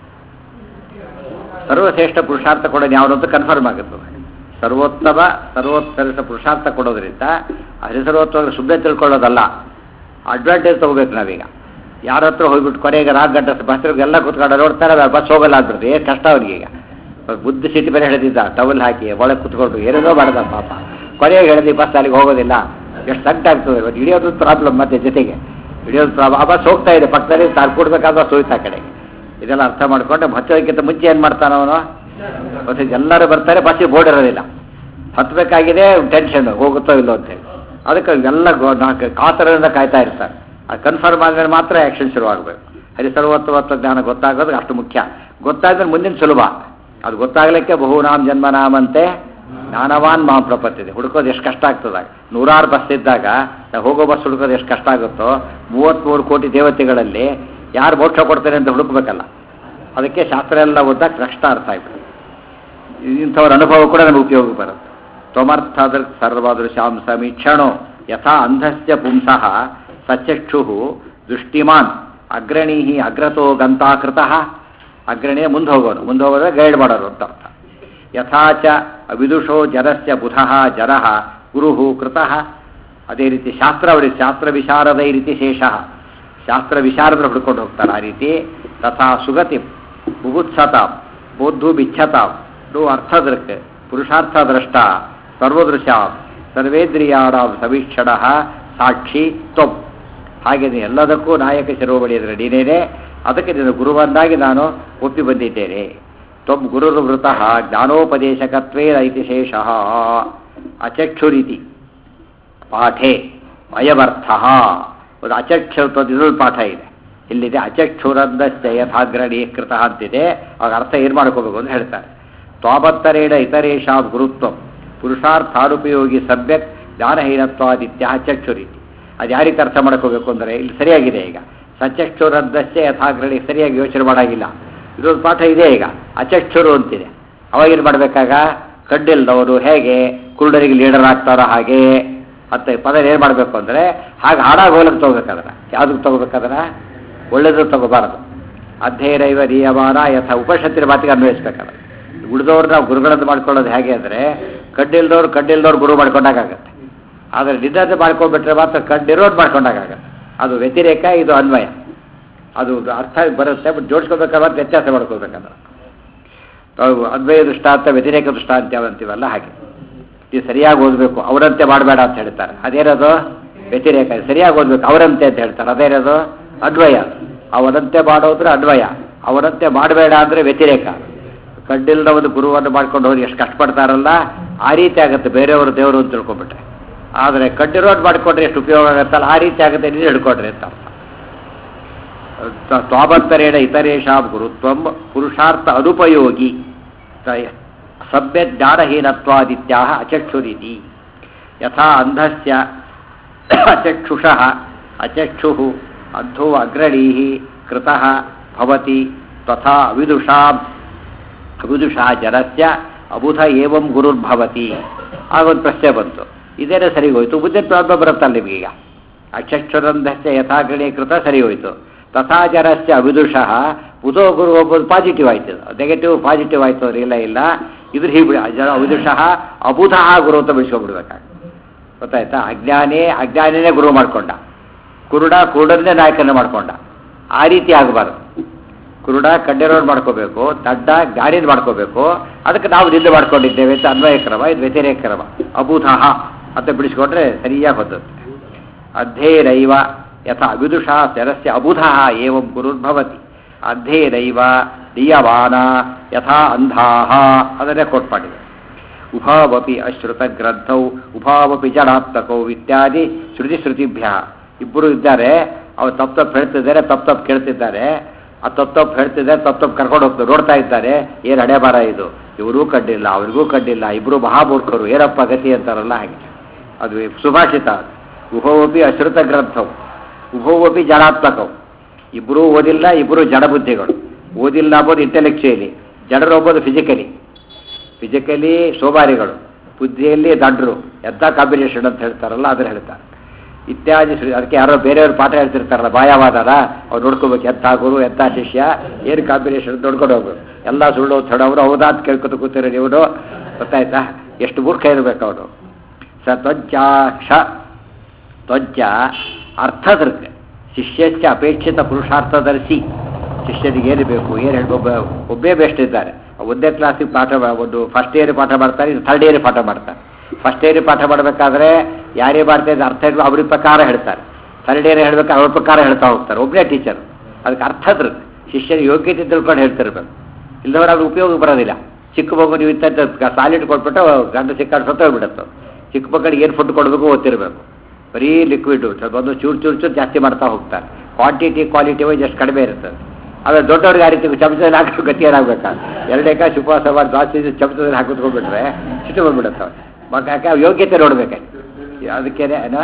ಸರ್ವಶ್ರೇಷ್ಠ ಪುರುಷಾರ್ಥ ಕೊಡೋದು ಯಾವುದು ಅಂತ ಕನ್ಫರ್ಮ್ ಆಗುತ್ತೆ ಸರ್ವೋತ್ತಮ ಸರ್ವೋತ್ತರಿಸ ಪುರುಷಾರ್ಥ ಕೊಡೋದ್ರಿಂದ ಹರಿಸರ್ವೋತ್ತಮ ಸುಮ್ಮನೆ ತಿಳ್ಕೊಳ್ಳೋದಲ್ಲ ಅಡ್ವಾಂಟೇಜ್ ತಗೋಬೇಕು ನಾವೀಗ ಯಾರ ಹತ್ರ ಹೋಗ್ಬಿಟ್ಟು ಕೊನೆಗೆ ರಾಗ್ ಗಂಟೆ ಬಸ್ರಿಗೆ ಎಲ್ಲ ಕೂತ್ಕೊಂಡು ನೋಡ್ತಾರೆ ಬಸ್ ಹೋಗಲ್ಲ ಆಗ್ಬಿಡ್ತು ಏನು ಕಷ್ಟ ಅವ್ರಿಗೆ ಈಗ ಬುದ್ಧಿ ಸಿಟಿ ಬೇರೆ ಹಿಡಿದಿದ್ದ ಟವಲ್ ಹಾಕಿ ಒಳಗೆ ಕುತ್ಕೊಂಡು ಏನೇನೋ ಮಾಡ್ದ ಪಾಪ ಕೊನೆಗೆ ಹೇಳಿದ್ವಿ ಬಸ್ ಅಲ್ಲಿಗೆ ಹೋಗೋದಿಲ್ಲ ಎಷ್ಟು ಸಂಕಟ ಆಗ್ತದೆ ಇವತ್ತು ಹಿಡಿಯೋದು ಪ್ರಾಬ್ಲಮ್ ಮತ್ತೆ ಜೊತೆಗೆ ಹಿಡಿಯೋದು ಪ್ರಾಬ್ಲಮ್ ಆ ಬಸ್ ಹೋಗ್ತಾ ಇದೆ ಪಕ್ಕದಲ್ಲಿ ತಾನು ಕೊಡ್ಬೇಕಾದ್ರೆ ಬಸ್ ಹೋಯ್ತು ಆ ಕಡೆಗೆ ಇದೆಲ್ಲ ಅರ್ಥ ಮಾಡ್ಕೊಂಡು ಹಚ್ಚೋದಕ್ಕಿಂತ ಮುಂಚೆ ಏನು ಮಾಡ್ತಾನೆ ಅವನು ಮತ್ತೆ ಎಲ್ಲರೂ ಬರ್ತಾರೆ ಬಸ್ಸಿಗೆ ಬೋರ್ಡ್ ಇರೋದಿಲ್ಲ ಹತ್ತಬೇಕಾಗಿದೆ ಟೆನ್ಷನ್ ಹೋಗುತ್ತೋ ಇಲ್ಲೋ ಅಂತೇಳಿ ಅದಕ್ಕೆ ಎಲ್ಲ ಗೋ- ನಾಲ್ಕು ಕಾತರದಿಂದ ಕಾಯ್ತಾ ಇರ್ತಾರೆ ಅದು ಕನ್ಫರ್ಮ್ ಆದ್ಮೇಲೆ ಮಾತ್ರ ಆ್ಯಕ್ಷನ್ ಶುರುವಾಗಬೇಕು ಹರಿ ಸರ್ವೋತ್ತಮತ್ವ ಜ್ಞಾನ ಗೊತ್ತಾಗೋದು ಅಷ್ಟು ಮುಖ್ಯ ಗೊತ್ತಾದ್ಮೇಲೆ ಮುಂದಿನ ಸುಲಭ ಅದು ಗೊತ್ತಾಗಲಿಕ್ಕೆ ಬಹುನಾಮ್ ಜನ್ಮನಾಮಂತೆ ಜ್ಞಾನವಾನ್ ಮಾ ಪ್ರಪತ್ತಿದೆ ಹುಡುಕೋದು ಎಷ್ಟು ಕಷ್ಟ ಆಗ್ತದಾಗ ನೂರಾರು ಬಸ್ ಇದ್ದಾಗ ನಾವು ಹೋಗೋ ಬಸ್ ಹುಡುಕೋದು ಎಷ್ಟು ಕಷ್ಟ ಆಗುತ್ತೋ ಮೂವತ್ತ್ಮೂರು ಕೋಟಿ ದೇವತೆಗಳಲ್ಲಿ ಯಾರು ಮೋಕ್ಷ ಕೊಡ್ತಾರೆ ಅಂತ ಹುಡುಕ್ಬೇಕಲ್ಲ ಅದಕ್ಕೆ ಶಾಸ್ತ್ರ ಎಲ್ಲ ಓದಾಗ ಕಷ್ಟ ಅರ್ಥ ಆಗ್ಬಿಡುತ್ತೆ ಇಂಥವ್ರ ಅನುಭವ ಕೂಡ ನಮಗೆ ಉಪಯೋಗ ಬರುತ್ತೆ ತ್ವಮರ್ಥಾದೃ ಸರ್ವದೃಶಾಂ ಸಮೀಕ್ಷಣೋ ಯಥಾ ಅಂಧಸ್ಯ ಪುಂಸಃ ಸಚಕ್ಷು ದೃಷ್ಟಿಮಾನ್ ಅಗ್ರಣೀ ಅಗ್ರತೋ ಗಂತಾಕೃತಃ ಅಗ್ರಣಿ ಮುಂದೆ ಹೋಗೋನು ಮುಂದೆ ಹೋಗೋದ್ರೆ ಗೈಡ್ ಮಾಡೋರು ಅಂತ ಅರ್ಥ ಯಥಾಚ ವಿದುಷೋ ಜರಸ್ಯ ಬುಧಃ ಜರಃ ಗುರುಹು ಕೃತಃ ಅದೇ ರೀತಿ ಶಾಸ್ತ್ರ ಅವರಿಗೆ ಶಾಸ್ತ್ರ ವಿಶಾರದ ಈ ರೀತಿ ಶೇಷ ಶಾಸ್ತ್ರ ವಿಶಾರದರು ಹುಡ್ಕೊಂಡು ಹೋಗ್ತಾರೆ ಆ ರೀತಿ ತಥಾ ಸುಗತಿ ಬುಭುತ್ಸತಾಂ ಬೋಧು ಬಿಚ್ಛತಾಂ ಡು ಅರ್ಥದೃಕ್ ಪುರುಷಾರ್ಥ ದ್ರಷ್ಟ ಸರ್ವದೃಶಾಂ ಸರ್ವೇಂದ್ರಿಯಾಣಾಂ ಸಮೀಕ್ಷಣ ಸಾಕ್ಷಿ ತ್ವಂ ಹಾಗೆ ನೀನು ಎಲ್ಲದಕ್ಕೂ ನಾಯಕ ಶಿರೋಬಳಿ ಅಂದರೆ ನೀನೇನೆ ಅದಕ್ಕೆ ನಿನ್ನ ಗುರುವನ್ನಾಗಿ ನಾನು ಒಪ್ಪಿ ಬಂದಿದ್ದೇನೆ ತ್ವಂ ಗುರುರ್ವೃತಃ ಜ್ಞಾನೋಪದೇಶಕತ್ವೇ ಐತಿ ಶೇಷಃ ಅಚಕ್ಷುರಿತಿ ಪಾಠೆ ಅಯವರ್ಥ ಒಂದು ಅಚಕ್ಷುರತ್ವದ ಇನ್ನೊಂದು ಪಾಠ ಇದೆ ಇಲ್ಲಿದೆ ಅಚಕ್ಷುರಂದಶ್ಚ ಯಥಾಗ್ರಣಿ ಕೃತ ಅಂತಿದೆ ಆಗ ಅರ್ಥ ಏನು ಮಾಡ್ಕೋಬೇಕು ಅಂತ ಹೇಳ್ತಾರೆ ತ್ವಾಬತ್ತರೇಣ ಇತರೇಷಾಂ ಗುರುತ್ವ ಪುರುಷಾರ್ಥಾನುಪಯೋಗಿ ಸಭ್ಯಕ್ ಜ್ಞಾನಹೀನತ್ವಾದಿತ್ಯ ಚಕ್ಷುರೀತಿ ಅದು ಯಾರಿಗೆ ಅರ್ಥ ಮಾಡ್ಕೋಬೇಕು ಅಂದರೆ ಇಲ್ಲಿ ಸರಿಯಾಗಿದೆ ಈಗ ಸಚಕ್ಷುರದ್ದಷ್ಟೇ ಯಥಾಗ್ರಣಿ ಸರಿಯಾಗಿ ಯೋಚನೆ ಮಾಡಾಗಿಲ್ಲ ಇದೊಂದು ಪಾಠ ಇದೆ ಈಗ ಅಚಕ್ಷುರು ಅಂತಿದೆ ಅವಾಗೇನು ಮಾಡಬೇಕಾಗ ಕಡ್ಡಿಲ್ದವರು ಹೇಗೆ ಕುರುಡರಿಗೆ ಲೀಡರ್ ಆಗ್ತಾರೋ ಹಾಗೆ ಮತ್ತೆ ಪದ ಏನು ಮಾಡಬೇಕು ಅಂದರೆ ಹಾಗೆ ಹಾಡಾಗಿ ಹೋಗ್ಲಿಕ್ಕೆ ತಗೋಬೇಕಾದ್ರೆ ಯಾವುದಕ್ಕೆ ತಗೋಬೇಕಾದ್ರೆ ಒಳ್ಳೇದು ತಗೋಬಾರದು ಅಧ್ಯಯನೈವ ನಿಯಮಾನ ಯಥ ಉಪನಿಷತ್ತಿನ ಮಾತಿಗೆ ಅನ್ವಯಿಸ್ಬೇಕಾದ್ರೆ ಉಳಿದವ್ರು ನಾವು ಗುರುಗಳದ್ದು ಮಾಡ್ಕೊಳ್ಳೋದು ಹೇಗೆ ಅಂದರೆ ಕಡ್ಡಿಲ್ದವ್ರು ಕಡ್ಡಿಲ್ದವ್ರು ಗುರು ಮಾಡ್ಕೊಂಡಾಗತ್ತೆ ಆದರೆ ನಿನ್ನದು ಮಾಡ್ಕೊಂಡ್ಬಿಟ್ರೆ ಮಾತ್ರ ಕಡ್ಡಿರೋದು ಮಾಡ್ಕೊಂಡಾಗತ್ತೆ ಅದು ವ್ಯತಿರೇಕ ಇದು ಅನ್ವಯ ಅದು ಅರ್ಥ ಬರುತ್ತೆ ಬಟ್ ಜೋಡಿಸ್ಕೋಬೇಕಾದ್ರೆ ವ್ಯತ್ಯಾಸ ಮಾಡ್ಕೋಬೇಕಾದ್ರೆ ನಾವು ಅದ್ವಯ ದೃಷ್ಟಾಂತ ವ್ಯತಿರೇಕ ದೃಷ್ಟಾಂತ ಅಂತೀವಲ್ಲ ಹಾಗೆ ನೀವು ಸರಿಯಾಗಿ ಓದಬೇಕು ಅವರಂತೆ ಮಾಡಬೇಡ ಅಂತ ಹೇಳ್ತಾರೆ ಅದೇನದು ವ್ಯತಿರೇಕ ಸರಿಯಾಗಿ ಓದಬೇಕು ಅವರಂತೆ ಅಂತ ಹೇಳ್ತಾರೆ ಅದೇನದು ಅನ್ವಯ ಅವರಂತೆ ಮಾಡೋದ್ರೆ ಅನ್ವಯ ಅವರಂತೆ ಮಾಡಬೇಡ ಅಂದರೆ ವ್ಯತಿರೇಕ ಕಡ್ಡಿಲ್ದ ಒಂದು ಗುರುವನ್ನು ಮಾಡ್ಕೊಂಡು ಹೋಗಿ ಎಷ್ಟು ಕಷ್ಟಪಡ್ತಾರಲ್ಲ ಆ ರೀತಿ ಆಗುತ್ತೆ ಬೇರೆಯವರು ದೇವರು ಅಂತ ತಿಳ್ಕೊಂಬಿಟ್ರೆ ಆದರೆ ಕಡ್ಡಿರೋಡ್ ಮಾಡಿಕೊಂಡ್ರೆ ಎಷ್ಟು ಉಪಯೋಗ ಆಗುತ್ತಲ್ಲ ಆ ರೀತಿ ಆಗುತ್ತೆ ನೀನು ಹಿಡ್ಕೊಡ್ರಿ ಅಂತ ಅರ್ಥ ಸ್ವಾಭತ್ತರೇಣ ಇತರೇಷಾಂ ಗುರುತ್ವಂ ಪುರುಷಾರ್ಥ ಅನುಪಯೋಗಿ ತ- ಸಭ್ಯ ಜ್ಞಾನಹೀನತ್ವಾದಿತ್ಯಾ ಅಚಕ್ಷುರಿತಿ ಯಥಾ ಅಂಧಸ್ಯ ಅಚಕ್ಷುಷಃ ಅಚಕ್ಷುಃ ಅಂಧೋ ಅಗ್ರಣೀಃ ಕೃತಃ ಭವತಿ ತಥಾ ಅವಿದುಷಾಂ ಅವಿದುಷಾ ಜನಸ್ಯ ಅಬುಧ ಏವಂ ಗುರುರ್ಭವತಿ ಆಗೊಂದು ಪ್ರಶ್ನೆ ಬಂತು ಇದೇನೇ ಸರಿ ಹೋಯ್ತು ಬುದ್ಧಿ ಪ್ರಾಬ್ಲಮ್ ಬರುತ್ತಲ್ಲ ನಿಮಗೀಗ ಅಕ್ಷಕ್ಷರಂಧಸ್ಯ ಯಥಾಗ್ರಣೀ ಕೃತ ಸರಿ ಹೋಯ್ತು ತಥಾ ಜನಸ್ಯ ಅವಿದುಷಃ ಬುಧೋ ಗುರು ಒಬ್ಬರು ಪಾಸಿಟಿವ್ ಆಯ್ತು ನೆಗೆಟಿವ್ ಪಾಸಿಟಿವ್ ಆಯ್ತು ಅವ್ರು ಇಲ್ಲ ಇಲ್ಲ ಇದ್ರ ಹೀಗೆ ಜನ ಅವಿದುಷಃ ಅಬುಧಃ ಗುರು ಅಂತ ಬಿಡಿಸ್ಕೊಂಡ್ಬಿಡ್ಬೇಕಾಗ ಗೊತ್ತಾಯ್ತಾ ಅಜ್ಞಾನೇ ಅಜ್ಞಾನಿನೇ ಗುರು ಮಾಡ್ಕೊಂಡ ಕುರುಡ ಕುರುಡನ್ನೇ ನಾಯಕನ ಮಾಡ್ಕೊಂಡ ಆ ರೀತಿ ಆಗಬಾರ್ದು ಕುರುಡ ಕಡ್ಡೆರೋಡ್ ಮಾಡ್ಕೋಬೇಕು ದಡ್ಡ ಗಾಡಿನ ಮಾಡ್ಕೋಬೇಕು ಅದಕ್ಕೆ ನಾವು ನಿಂದೆ ಮಾಡ್ಕೊಂಡಿದ್ದೇವೆ ಅಂತ ಅನ್ವಯ ಕ್ರಮ ಇದು ವ್ಯತಿರೇಕ ಕ್ರಮ ಅಬೂಧಃ ಅಂತ ಬಿಡಿಸ್ಕೊಂಡ್ರೆ ಸರಿಯಾಗಿ ಹೊಂದುತ್ತೆ ಅಧ್ಯೇನೈವ ಯಥಾ ವಿದುಷಾ ಶರಸ್ಯ ಅಬುಧಃ ಏವಂ ಗುರುರ್ಭವತಿ ಅಧ್ಯೇನೈವ ನಿಯಮಾನ ಯಥಾ ಅಂಧಾಹ ಅದನ್ನೇ ಕೋಟ್ ಮಾಡಿದೆ ಉಭಾವಪಿ ಅಶ್ರುತ ಗ್ರಂಥೌ ಉಭಾವಪಿ ಜಡಾತ್ಮಕೌ ಇತ್ಯಾದಿ ಶ್ರುತಿ ಶ್ರುತಿಭ್ಯ ಇಬ್ಬರು ಇದ್ದಾರೆ ಅವ್ರು ತಪ್ಪು ತಪ್ಪು ಹೇಳ್ತಿದ್ದಾರೆ ತಪ್ಪು ತಪ್ಪು ಕೇಳ್ತಿದ್ದಾರೆ ಆ ತಪ್ಪು ತಪ್ಪು ಹೇಳ್ತಿದ್ದಾರೆ ತಪ್ಪು ತಪ್ಪು ಕರ್ಕೊಂಡು ಹೋಗ್ತಾರೆ ನೋಡ್ತಾ ಇದ್ದಾರೆ ಏನು ಹಣೆ ಬಾರ ಇದು ಇವರೂ ಕಂಡಿಲ್ಲ ಅವ್ರಿಗೂ ಕಂಡಿಲ್ಲ ಇಬ್ಬರು ಮಹಾಮೂರ್ಖರು ಏನಪ್ಪ ಗತಿ ಅಂತಾರಲ್ಲ ಹಾಗೆ ಅದು ಸುಭಾಷಿತ ಉಭವಪಿ ಅಶ್ರುತ ಗ್ರಂಥವು ಉಭವಪಿ ಜಡಾತ್ಮಕವು ಇಬ್ಬರೂ ಓದಿಲ್ಲ ಇಬ್ಬರು ಜಡಬುದ್ಧಿಗಳು ಓದಿಲ್ಲ ಅಂಬೋದು ಇಂಟೆಲೆಕ್ಚುಯಲಿ ಜಡರು ಒಬ್ಬದು ಫಿಸಿಕಲಿ ಫಿಸಿಕಲಿ ಸೋಮಾರಿಗಳು ಬುದ್ಧಿಯಲ್ಲಿ ದಡ್ರು ಎಂಥ ಕಾಂಬಿನೇಷನ್ ಅಂತ ಹೇಳ್ತಾರಲ್ಲ ಅದನ್ನ ಹೇಳ್ತಾರೆ ಇತ್ಯಾದಿ ಶ್ರೀ ಅದಕ್ಕೆ ಯಾರೋ ಬೇರೆಯವ್ರು ಪಾಠ ಹೇಳ್ತಿರ್ತಾರಲ್ಲ ಬಾಯವಾದಾರ ಅವ್ರು ನೋಡ್ಕೋಬೇಕು ಎಂಥ ಗುರು ಎಂಥ ಶಿಷ್ಯ ಏನು ಕಾಂಬಿನೇಷನ್ ನೋಡ್ಕೊಂಡು ಹೋಗ್ಬೇಕು ಎಲ್ಲ ಸುಳ್ಳು ಥಡವರು ಹೌದಾ ಅಂತ ಕೇಳ್ಕೊತ ಕೂತಿರೋ ನೀವು ಗೊತ್ತಾಯ್ತಾ ಎಷ್ಟು ಮೂರ್ಖ ಇರಬೇಕು ಅವನು ಸ ತ್ವಜ್ಜಾಕ್ಷ ತ್ವಜ್ಜ ಅರ್ಥದೃಕ್ ಶಿಷ್ಯಸ್ಯ ಅಪೇಕ್ಷಿತ ಪುರುಷಾರ್ಥದರ್ಶಿ ಶಿಷ್ಯನಿಗೆ ಏನು ಬೇಕು ಏನು ಹೇಳಿ ಒಬ್ಬ ಒಬ್ಬೇ ಬೆಸ್ಟ್ ಇದ್ದಾರೆ ಒಂದೇ ಕ್ಲಾಸಿಗೆ ಪಾಠ ಮಾ- ಒಂದು ಫಸ್ಟ್ ಇಯರ್ ಪಾಠ ಮಾಡ್ತಾರೆ ಇದು ಥರ್ಡ್ ಇಯರ್ ಪಾಠ ಮಾಡ್ತಾರೆ ಫಸ್ಟ್ ಇಯರ್ ಪಾಠ ಮಾಡಬೇಕಾದ್ರೆ ಯಾರೇ ಮಾಡ್ತಾ ಇದ್ದ ಅರ್ಥ ಇದ್ರು ಅವ್ರ ಪ್ರಕಾರ ಹೇಳ್ತಾರೆ ಥರ್ಡ್ ಇಯರ್ ಹೇಳ್ಬೇಕು ಅವ್ರ ಪ್ರಕಾರ ಹೇಳ್ತಾ ಹೋಗ್ತಾರೆ ಒಬ್ಬನೇ ಟೀಚರ್ ಅದಕ್ಕೆ ಅರ್ಥದ್ರ ಶಿಷ್ಯನ ಯೋಗ್ಯತೆ ತಿಳ್ಕೊಂಡು ಹೇಳ್ತಿರ್ಬೇಕು ಇಲ್ಲದವ್ರು ಅದು ಉಪಯೋಗ ಬರೋದಿಲ್ಲ ಚಿಕ್ಕ ಮಗು ನೀವು ಇಂಥ ಸಾಲಿಡ್ ಕೊಟ್ಬಿಟ್ಟು ಗಂಡ ಸಿಕ್ಕಾಡು ಸತ್ತೋಗ್ಬಿಡುತ್ತೆ ಚಿಕ್ಕ ಮಕ್ಕಳಿಗೆ ಏನು ಫುಡ್ ಕೊಡಬೇಕು ಓದ್ತಿರ್ಬೇಕು ಬರೀ ಲಿಕ್ವಿಡು ಸ್ವಲ್ಪ ಒಂದು ಚೂರು ಚೂರು ಚೂರು ಜಾಸ್ತಿ ಮಾಡ್ತಾ ಹೋಗ್ತಾರೆ ಕ್ವಾಂಟಿಟಿ ಕ್ವಾಲಿಟಿ ವೈಸ್ ಎಷ್ಟು ಕಡಿಮೆ ಇರ್ತದೆ ಆಮೇಲೆ ದೊಡ್ಡವ್ರಿಗೆ ಆ ರೀತಿ ಚಮಚದಲ್ಲಿ ಹಾಕೋ ಗತಿ ಏನಾಗಬೇಕಾ ಎರಡೇಕ ಸುಪವಾಸ ಮಾಡಿ ಜಾಸ್ತಿ ಚಮಚದಲ್ಲಿ ಹಾಕಿದ್ಕೊಂಡ್ಬಿಟ್ರೆ ಸಿಟ್ಟು ಬಂದ್ಬಿಡುತ್ತೆ ಮಗ ಯಾಕೆ ಅವ್ ಯೋಗ್ಯತೆ ನೋಡ್ಬೇಕಾಯ್ತು ಅದಕ್ಕೇನೆ ಏನೋ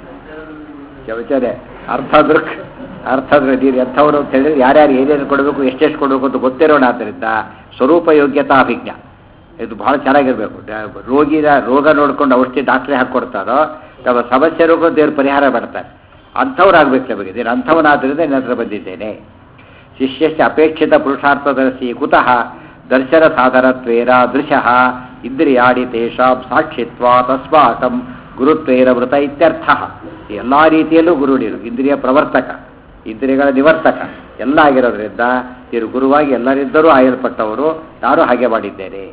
ಚಮಚನೆ ಅರ್ಥ ದೃಕ್ ಅರ್ಥ ನೀರು ಎಂಥವ್ರು ಅಂತ ಹೇಳಿದ್ರೆ ಯಾರ್ಯಾರು ಏನೇನು ಕೊಡಬೇಕು ಎಷ್ಟೆಷ್ಟು ಕೊಡಬೇಕು ಅಂತ ಗೊತ್ತಿರೋಣ ಆದ್ದರಿಂದ ಸ್ವರೂಪ ಯೋಗ್ಯತಾ ಅಭಿಜ್ಞ ಇದು ಬಹಳ ಚೆನ್ನಾಗಿರ್ಬೇಕು ಡ- ರೋಗಿನ ರೋಗ ನೋಡ್ಕೊಂಡು ಔಷಧಿ ಡಾಕ್ಟ್ರೇ ಹಾಕ್ಕೊಡ್ತಾರೋ ನಮ್ಮ ಸಮಸ್ಯೆ ರೋಗ ದೇವ್ರು ಪರಿಹಾರ ಮಾಡ್ತಾರೆ ಅಂಥವ್ರಾಗಬೇಕು ನಮಗೆ ನೀನು ಅಂಥವನಾದ್ರಿಂದ ನನ್ನ ಹತ್ರ ಬಂದಿದ್ದೇನೆ ಶಿಷ್ಯಸ್ಯ ಅಪೇಕ್ಷಿತ ಪುರುಷಾರ್ಥದರ್ಶಿ ಕುತಃ ದರ್ಶನ ಸಾಧನತ್ವೇನ ದೃಶಃ ಇಂದ್ರಿಯಾಡಿ ತೇಷಾಂ ಸಾಕ್ಷಿತ್ವ ತಸ್ಮಾಕಂ ಗುರುತ್ವೇನ ಮೃತ ಇತ್ಯರ್ಥ ಎಲ್ಲ ರೀತಿಯಲ್ಲೂ ಗುರು ನೀನು ಇಂದ್ರಿಯ ಪ್ರವರ್ತಕ ಇಂದ್ರಿಯಗಳ ನಿವರ್ತಕ ಎಲ್ಲ ಆಗಿರೋದ್ರಿಂದ ನೀನು ಗುರುವಾಗಿ ಎಲ್ಲರಿಂದಲೂ ಆಯಲ್ಪಟ್ಟವರು ನಾನು ಹಾಗೆ ಮಾಡಿದ್ದೇನೆ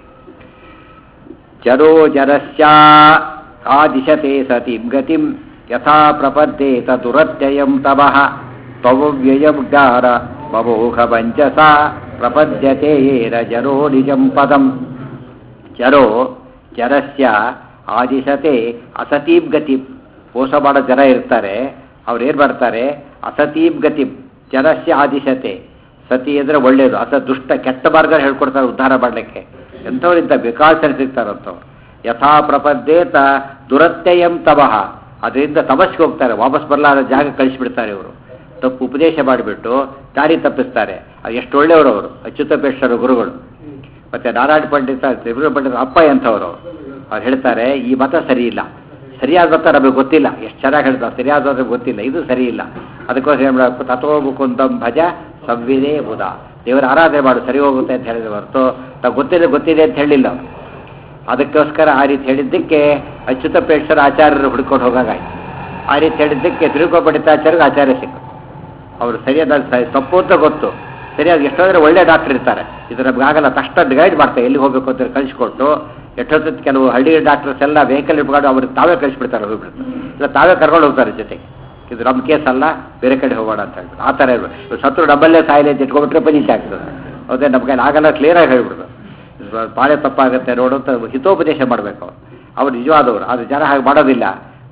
ಜರೋ ಜರಸ್ಯ ಆದಿಶತೆ ಸತಿಂ ಗತಿಂ ಯಥಾ ಪ್ರಪದ್ಯೇತ ದುರತ್ಯಯಂ ತಮಃ ತ್ವವ್ಯಯಂ ಜ್ಞಾನ ಮಮೋಘ ಪಂಚಸ ಪ್ರಪದ್ಯತೆ ಏನ ಜರೋ ನಿಜಂ ಪದಂ ಜರೋ ಜರಸ್ಯ ಆದಿಶತೆ ಅಸತೀಂ ಗತಿಂ ಮೋಸ ಮಾಡೋ ಜನ ಇರ್ತಾರೆ ಅವ್ರು ಏನು ಮಾಡ್ತಾರೆ ಅಸತೀಂ ಗತಿಂ ಜನಸ್ಯ ಆದಿಶತೆ ಸತಿ ಅಂದರೆ ಒಳ್ಳೆಯದು ಅಸ ದುಷ್ಟ ಕೆಟ್ಟ ಮಾರ್ಗ ಹೇಳ್ಕೊಡ್ತಾರೆ ಉದ್ಧಾರ ಮಾಡಲಿಕ್ಕೆ ಎಂಥವ್ರಿಂದ ಬೇಕಾಸನೆ ಸಿಗ್ತಾರಂಥವ್ರು ಯಥಾ ಪ್ರಪದ್ಯೇತ ದುರತ್ಯಯಂ ತಮಃ ಅದರಿಂದ ತಮಸ್ಗೆ ಹೋಗ್ತಾರೆ ವಾಪಸ್ ಬರಲಾದ ಜಾಗ ಕಳಿಸಿಬಿಡ್ತಾರೆ ಇವರು ತಪ್ಪು ಉಪದೇಶ ಮಾಡಿಬಿಟ್ಟು ದಾರಿ ತಪ್ಪಿಸ್ತಾರೆ ಅದು ಎಷ್ಟು ಒಳ್ಳೆಯವರು ಅವರು ಅಚ್ಯುತಪೇಶ್ವರ ಗುರುಗಳು ಮತ್ತೆ ನಾರಾಯಣ ಪಂಡಿತ ತ್ರಿಪುರ ಪಂಡಿತ ಅಪ್ಪ ಎಂಥವ್ರು ಅವರು ಅವ್ರು ಹೇಳ್ತಾರೆ ಈ ಮತ ಸರಿ ಇಲ್ಲ ಸರಿಯಾದ ಮತ ನಮಗೆ ಗೊತ್ತಿಲ್ಲ ಎಷ್ಟು ಚೆನ್ನಾಗಿ ಹೇಳ್ತಾರೆ ಸರಿಯಾದ ಮತ ಗೊತ್ತಿಲ್ಲ ಇದು ಸರಿ ಇಲ್ಲ ಅದಕ್ಕೋಸ್ಕರ ಏನ್ ಮಾಡ್ಬೇಕು? ತಥೋ ಮುಕುಂದಂ ಭಜ ಸಂವಿದೇ ಬುಧ ದೇವರ ಆರಾಧನೆ ಮಾಡು ಸರಿ ಹೋಗುತ್ತೆ ಅಂತ ಹೇಳಿದ ಹೊರತು ನಾವು ಗೊತ್ತಿದೆ ಗೊತ್ತಿದೆ ಅಂತ ಹೇಳಿಲ್ಲ ಅವ್ರು. ಅದಕ್ಕೋಸ್ಕರ ಆ ರೀತಿ ಹೇಳಿದ್ದಕ್ಕೆ ಅಚ್ಯುತಪೇಶ್ವರ ಆಚಾರ್ಯರು ಹುಡ್ಕೊಂಡು ಹೋಗಾಗಾಯ್ತು ಆ ರೀತಿ ಹೇಳಿದ್ದಕ್ಕೆ ತಿರುಕೋಪಂಡಿತಾಚಾರ್ಯರಿಗೆ ಆಚಾರ್ಯ ಸಿಕ್ಕು ಅವರು ಸರಿಯಾದ ಸ- ತಪ್ಪು ಅಂತ ಗೊತ್ತು ಸರಿಯಾದ ಎಷ್ಟೋದ್ರೆ ಒಳ್ಳೆ ಡಾಕ್ಟರ್ ಇರ್ತಾರೆ ಇದು ನಮ್ಗೆ ಆಗಲ್ಲ ತಕ್ಷಣ ಗೈಡ್ ಮಾಡ್ತಾರೆ ಎಲ್ಲಿ ಹೋಗಬೇಕು ಅಂತ ಕಳಿಸ್ಕೊಟ್ಟು ಎಷ್ಟೊತ್ತು ಕೆಲವು ಹಳ್ಳಿ ಡಾಕ್ಟರ್ಸ್ ಎಲ್ಲ ವೆಹಿಕಲ್ ಇಟ್ಕೊಂಡು ಅವ್ರಿಗೆ ತಾವೇ ಕಳಿಸ್ಬಿಡ್ತಾರೆ ಹೋಗ್ಬಿಟ್ಟು ಇಲ್ಲ ತಾವೇ ಕರ್ಕೊಂಡು ಹೋಗ್ತಾರೆ ಜೊತೆಗೆ ಇದು ನಮ್ಮ ಕೇಸ್ ಅಲ್ಲ ಬೇರೆ ಕಡೆ ಹೋಗೋಣ ಅಂತ ಹೇಳ್ಬಿಟ್ಟು ಆ ಥರ ಇರ್ಬೇಕು ಸತ್ರು ಡಬ್ಬಲ್ಲೇ ಸಾಯಿಲೆ ಅಂತ ಇಟ್ಕೊಂಡ್ಬಿಟ್ರೆ ಪಂಚಾಯತ್ ಆಗ್ತದೆ ಹೌದೇ ನಮ್ಗೆ ಆಗಲ್ಲ ಕ್ಲಿಯರಾಗಿ ಹೇಳ್ಬಿಡ್ದು ಬಾಳೆ ತಪ್ಪಾಗುತ್ತೆ ನೋಡು ಅಂತ ಹಿತೋಪದೇಶ ಮಾಡಬೇಕು ಅವ್ರು ನಿಜವಾದವರು ಅದು ಜನ ಹಾಗೆ ಮಾಡೋದಿಲ್ಲ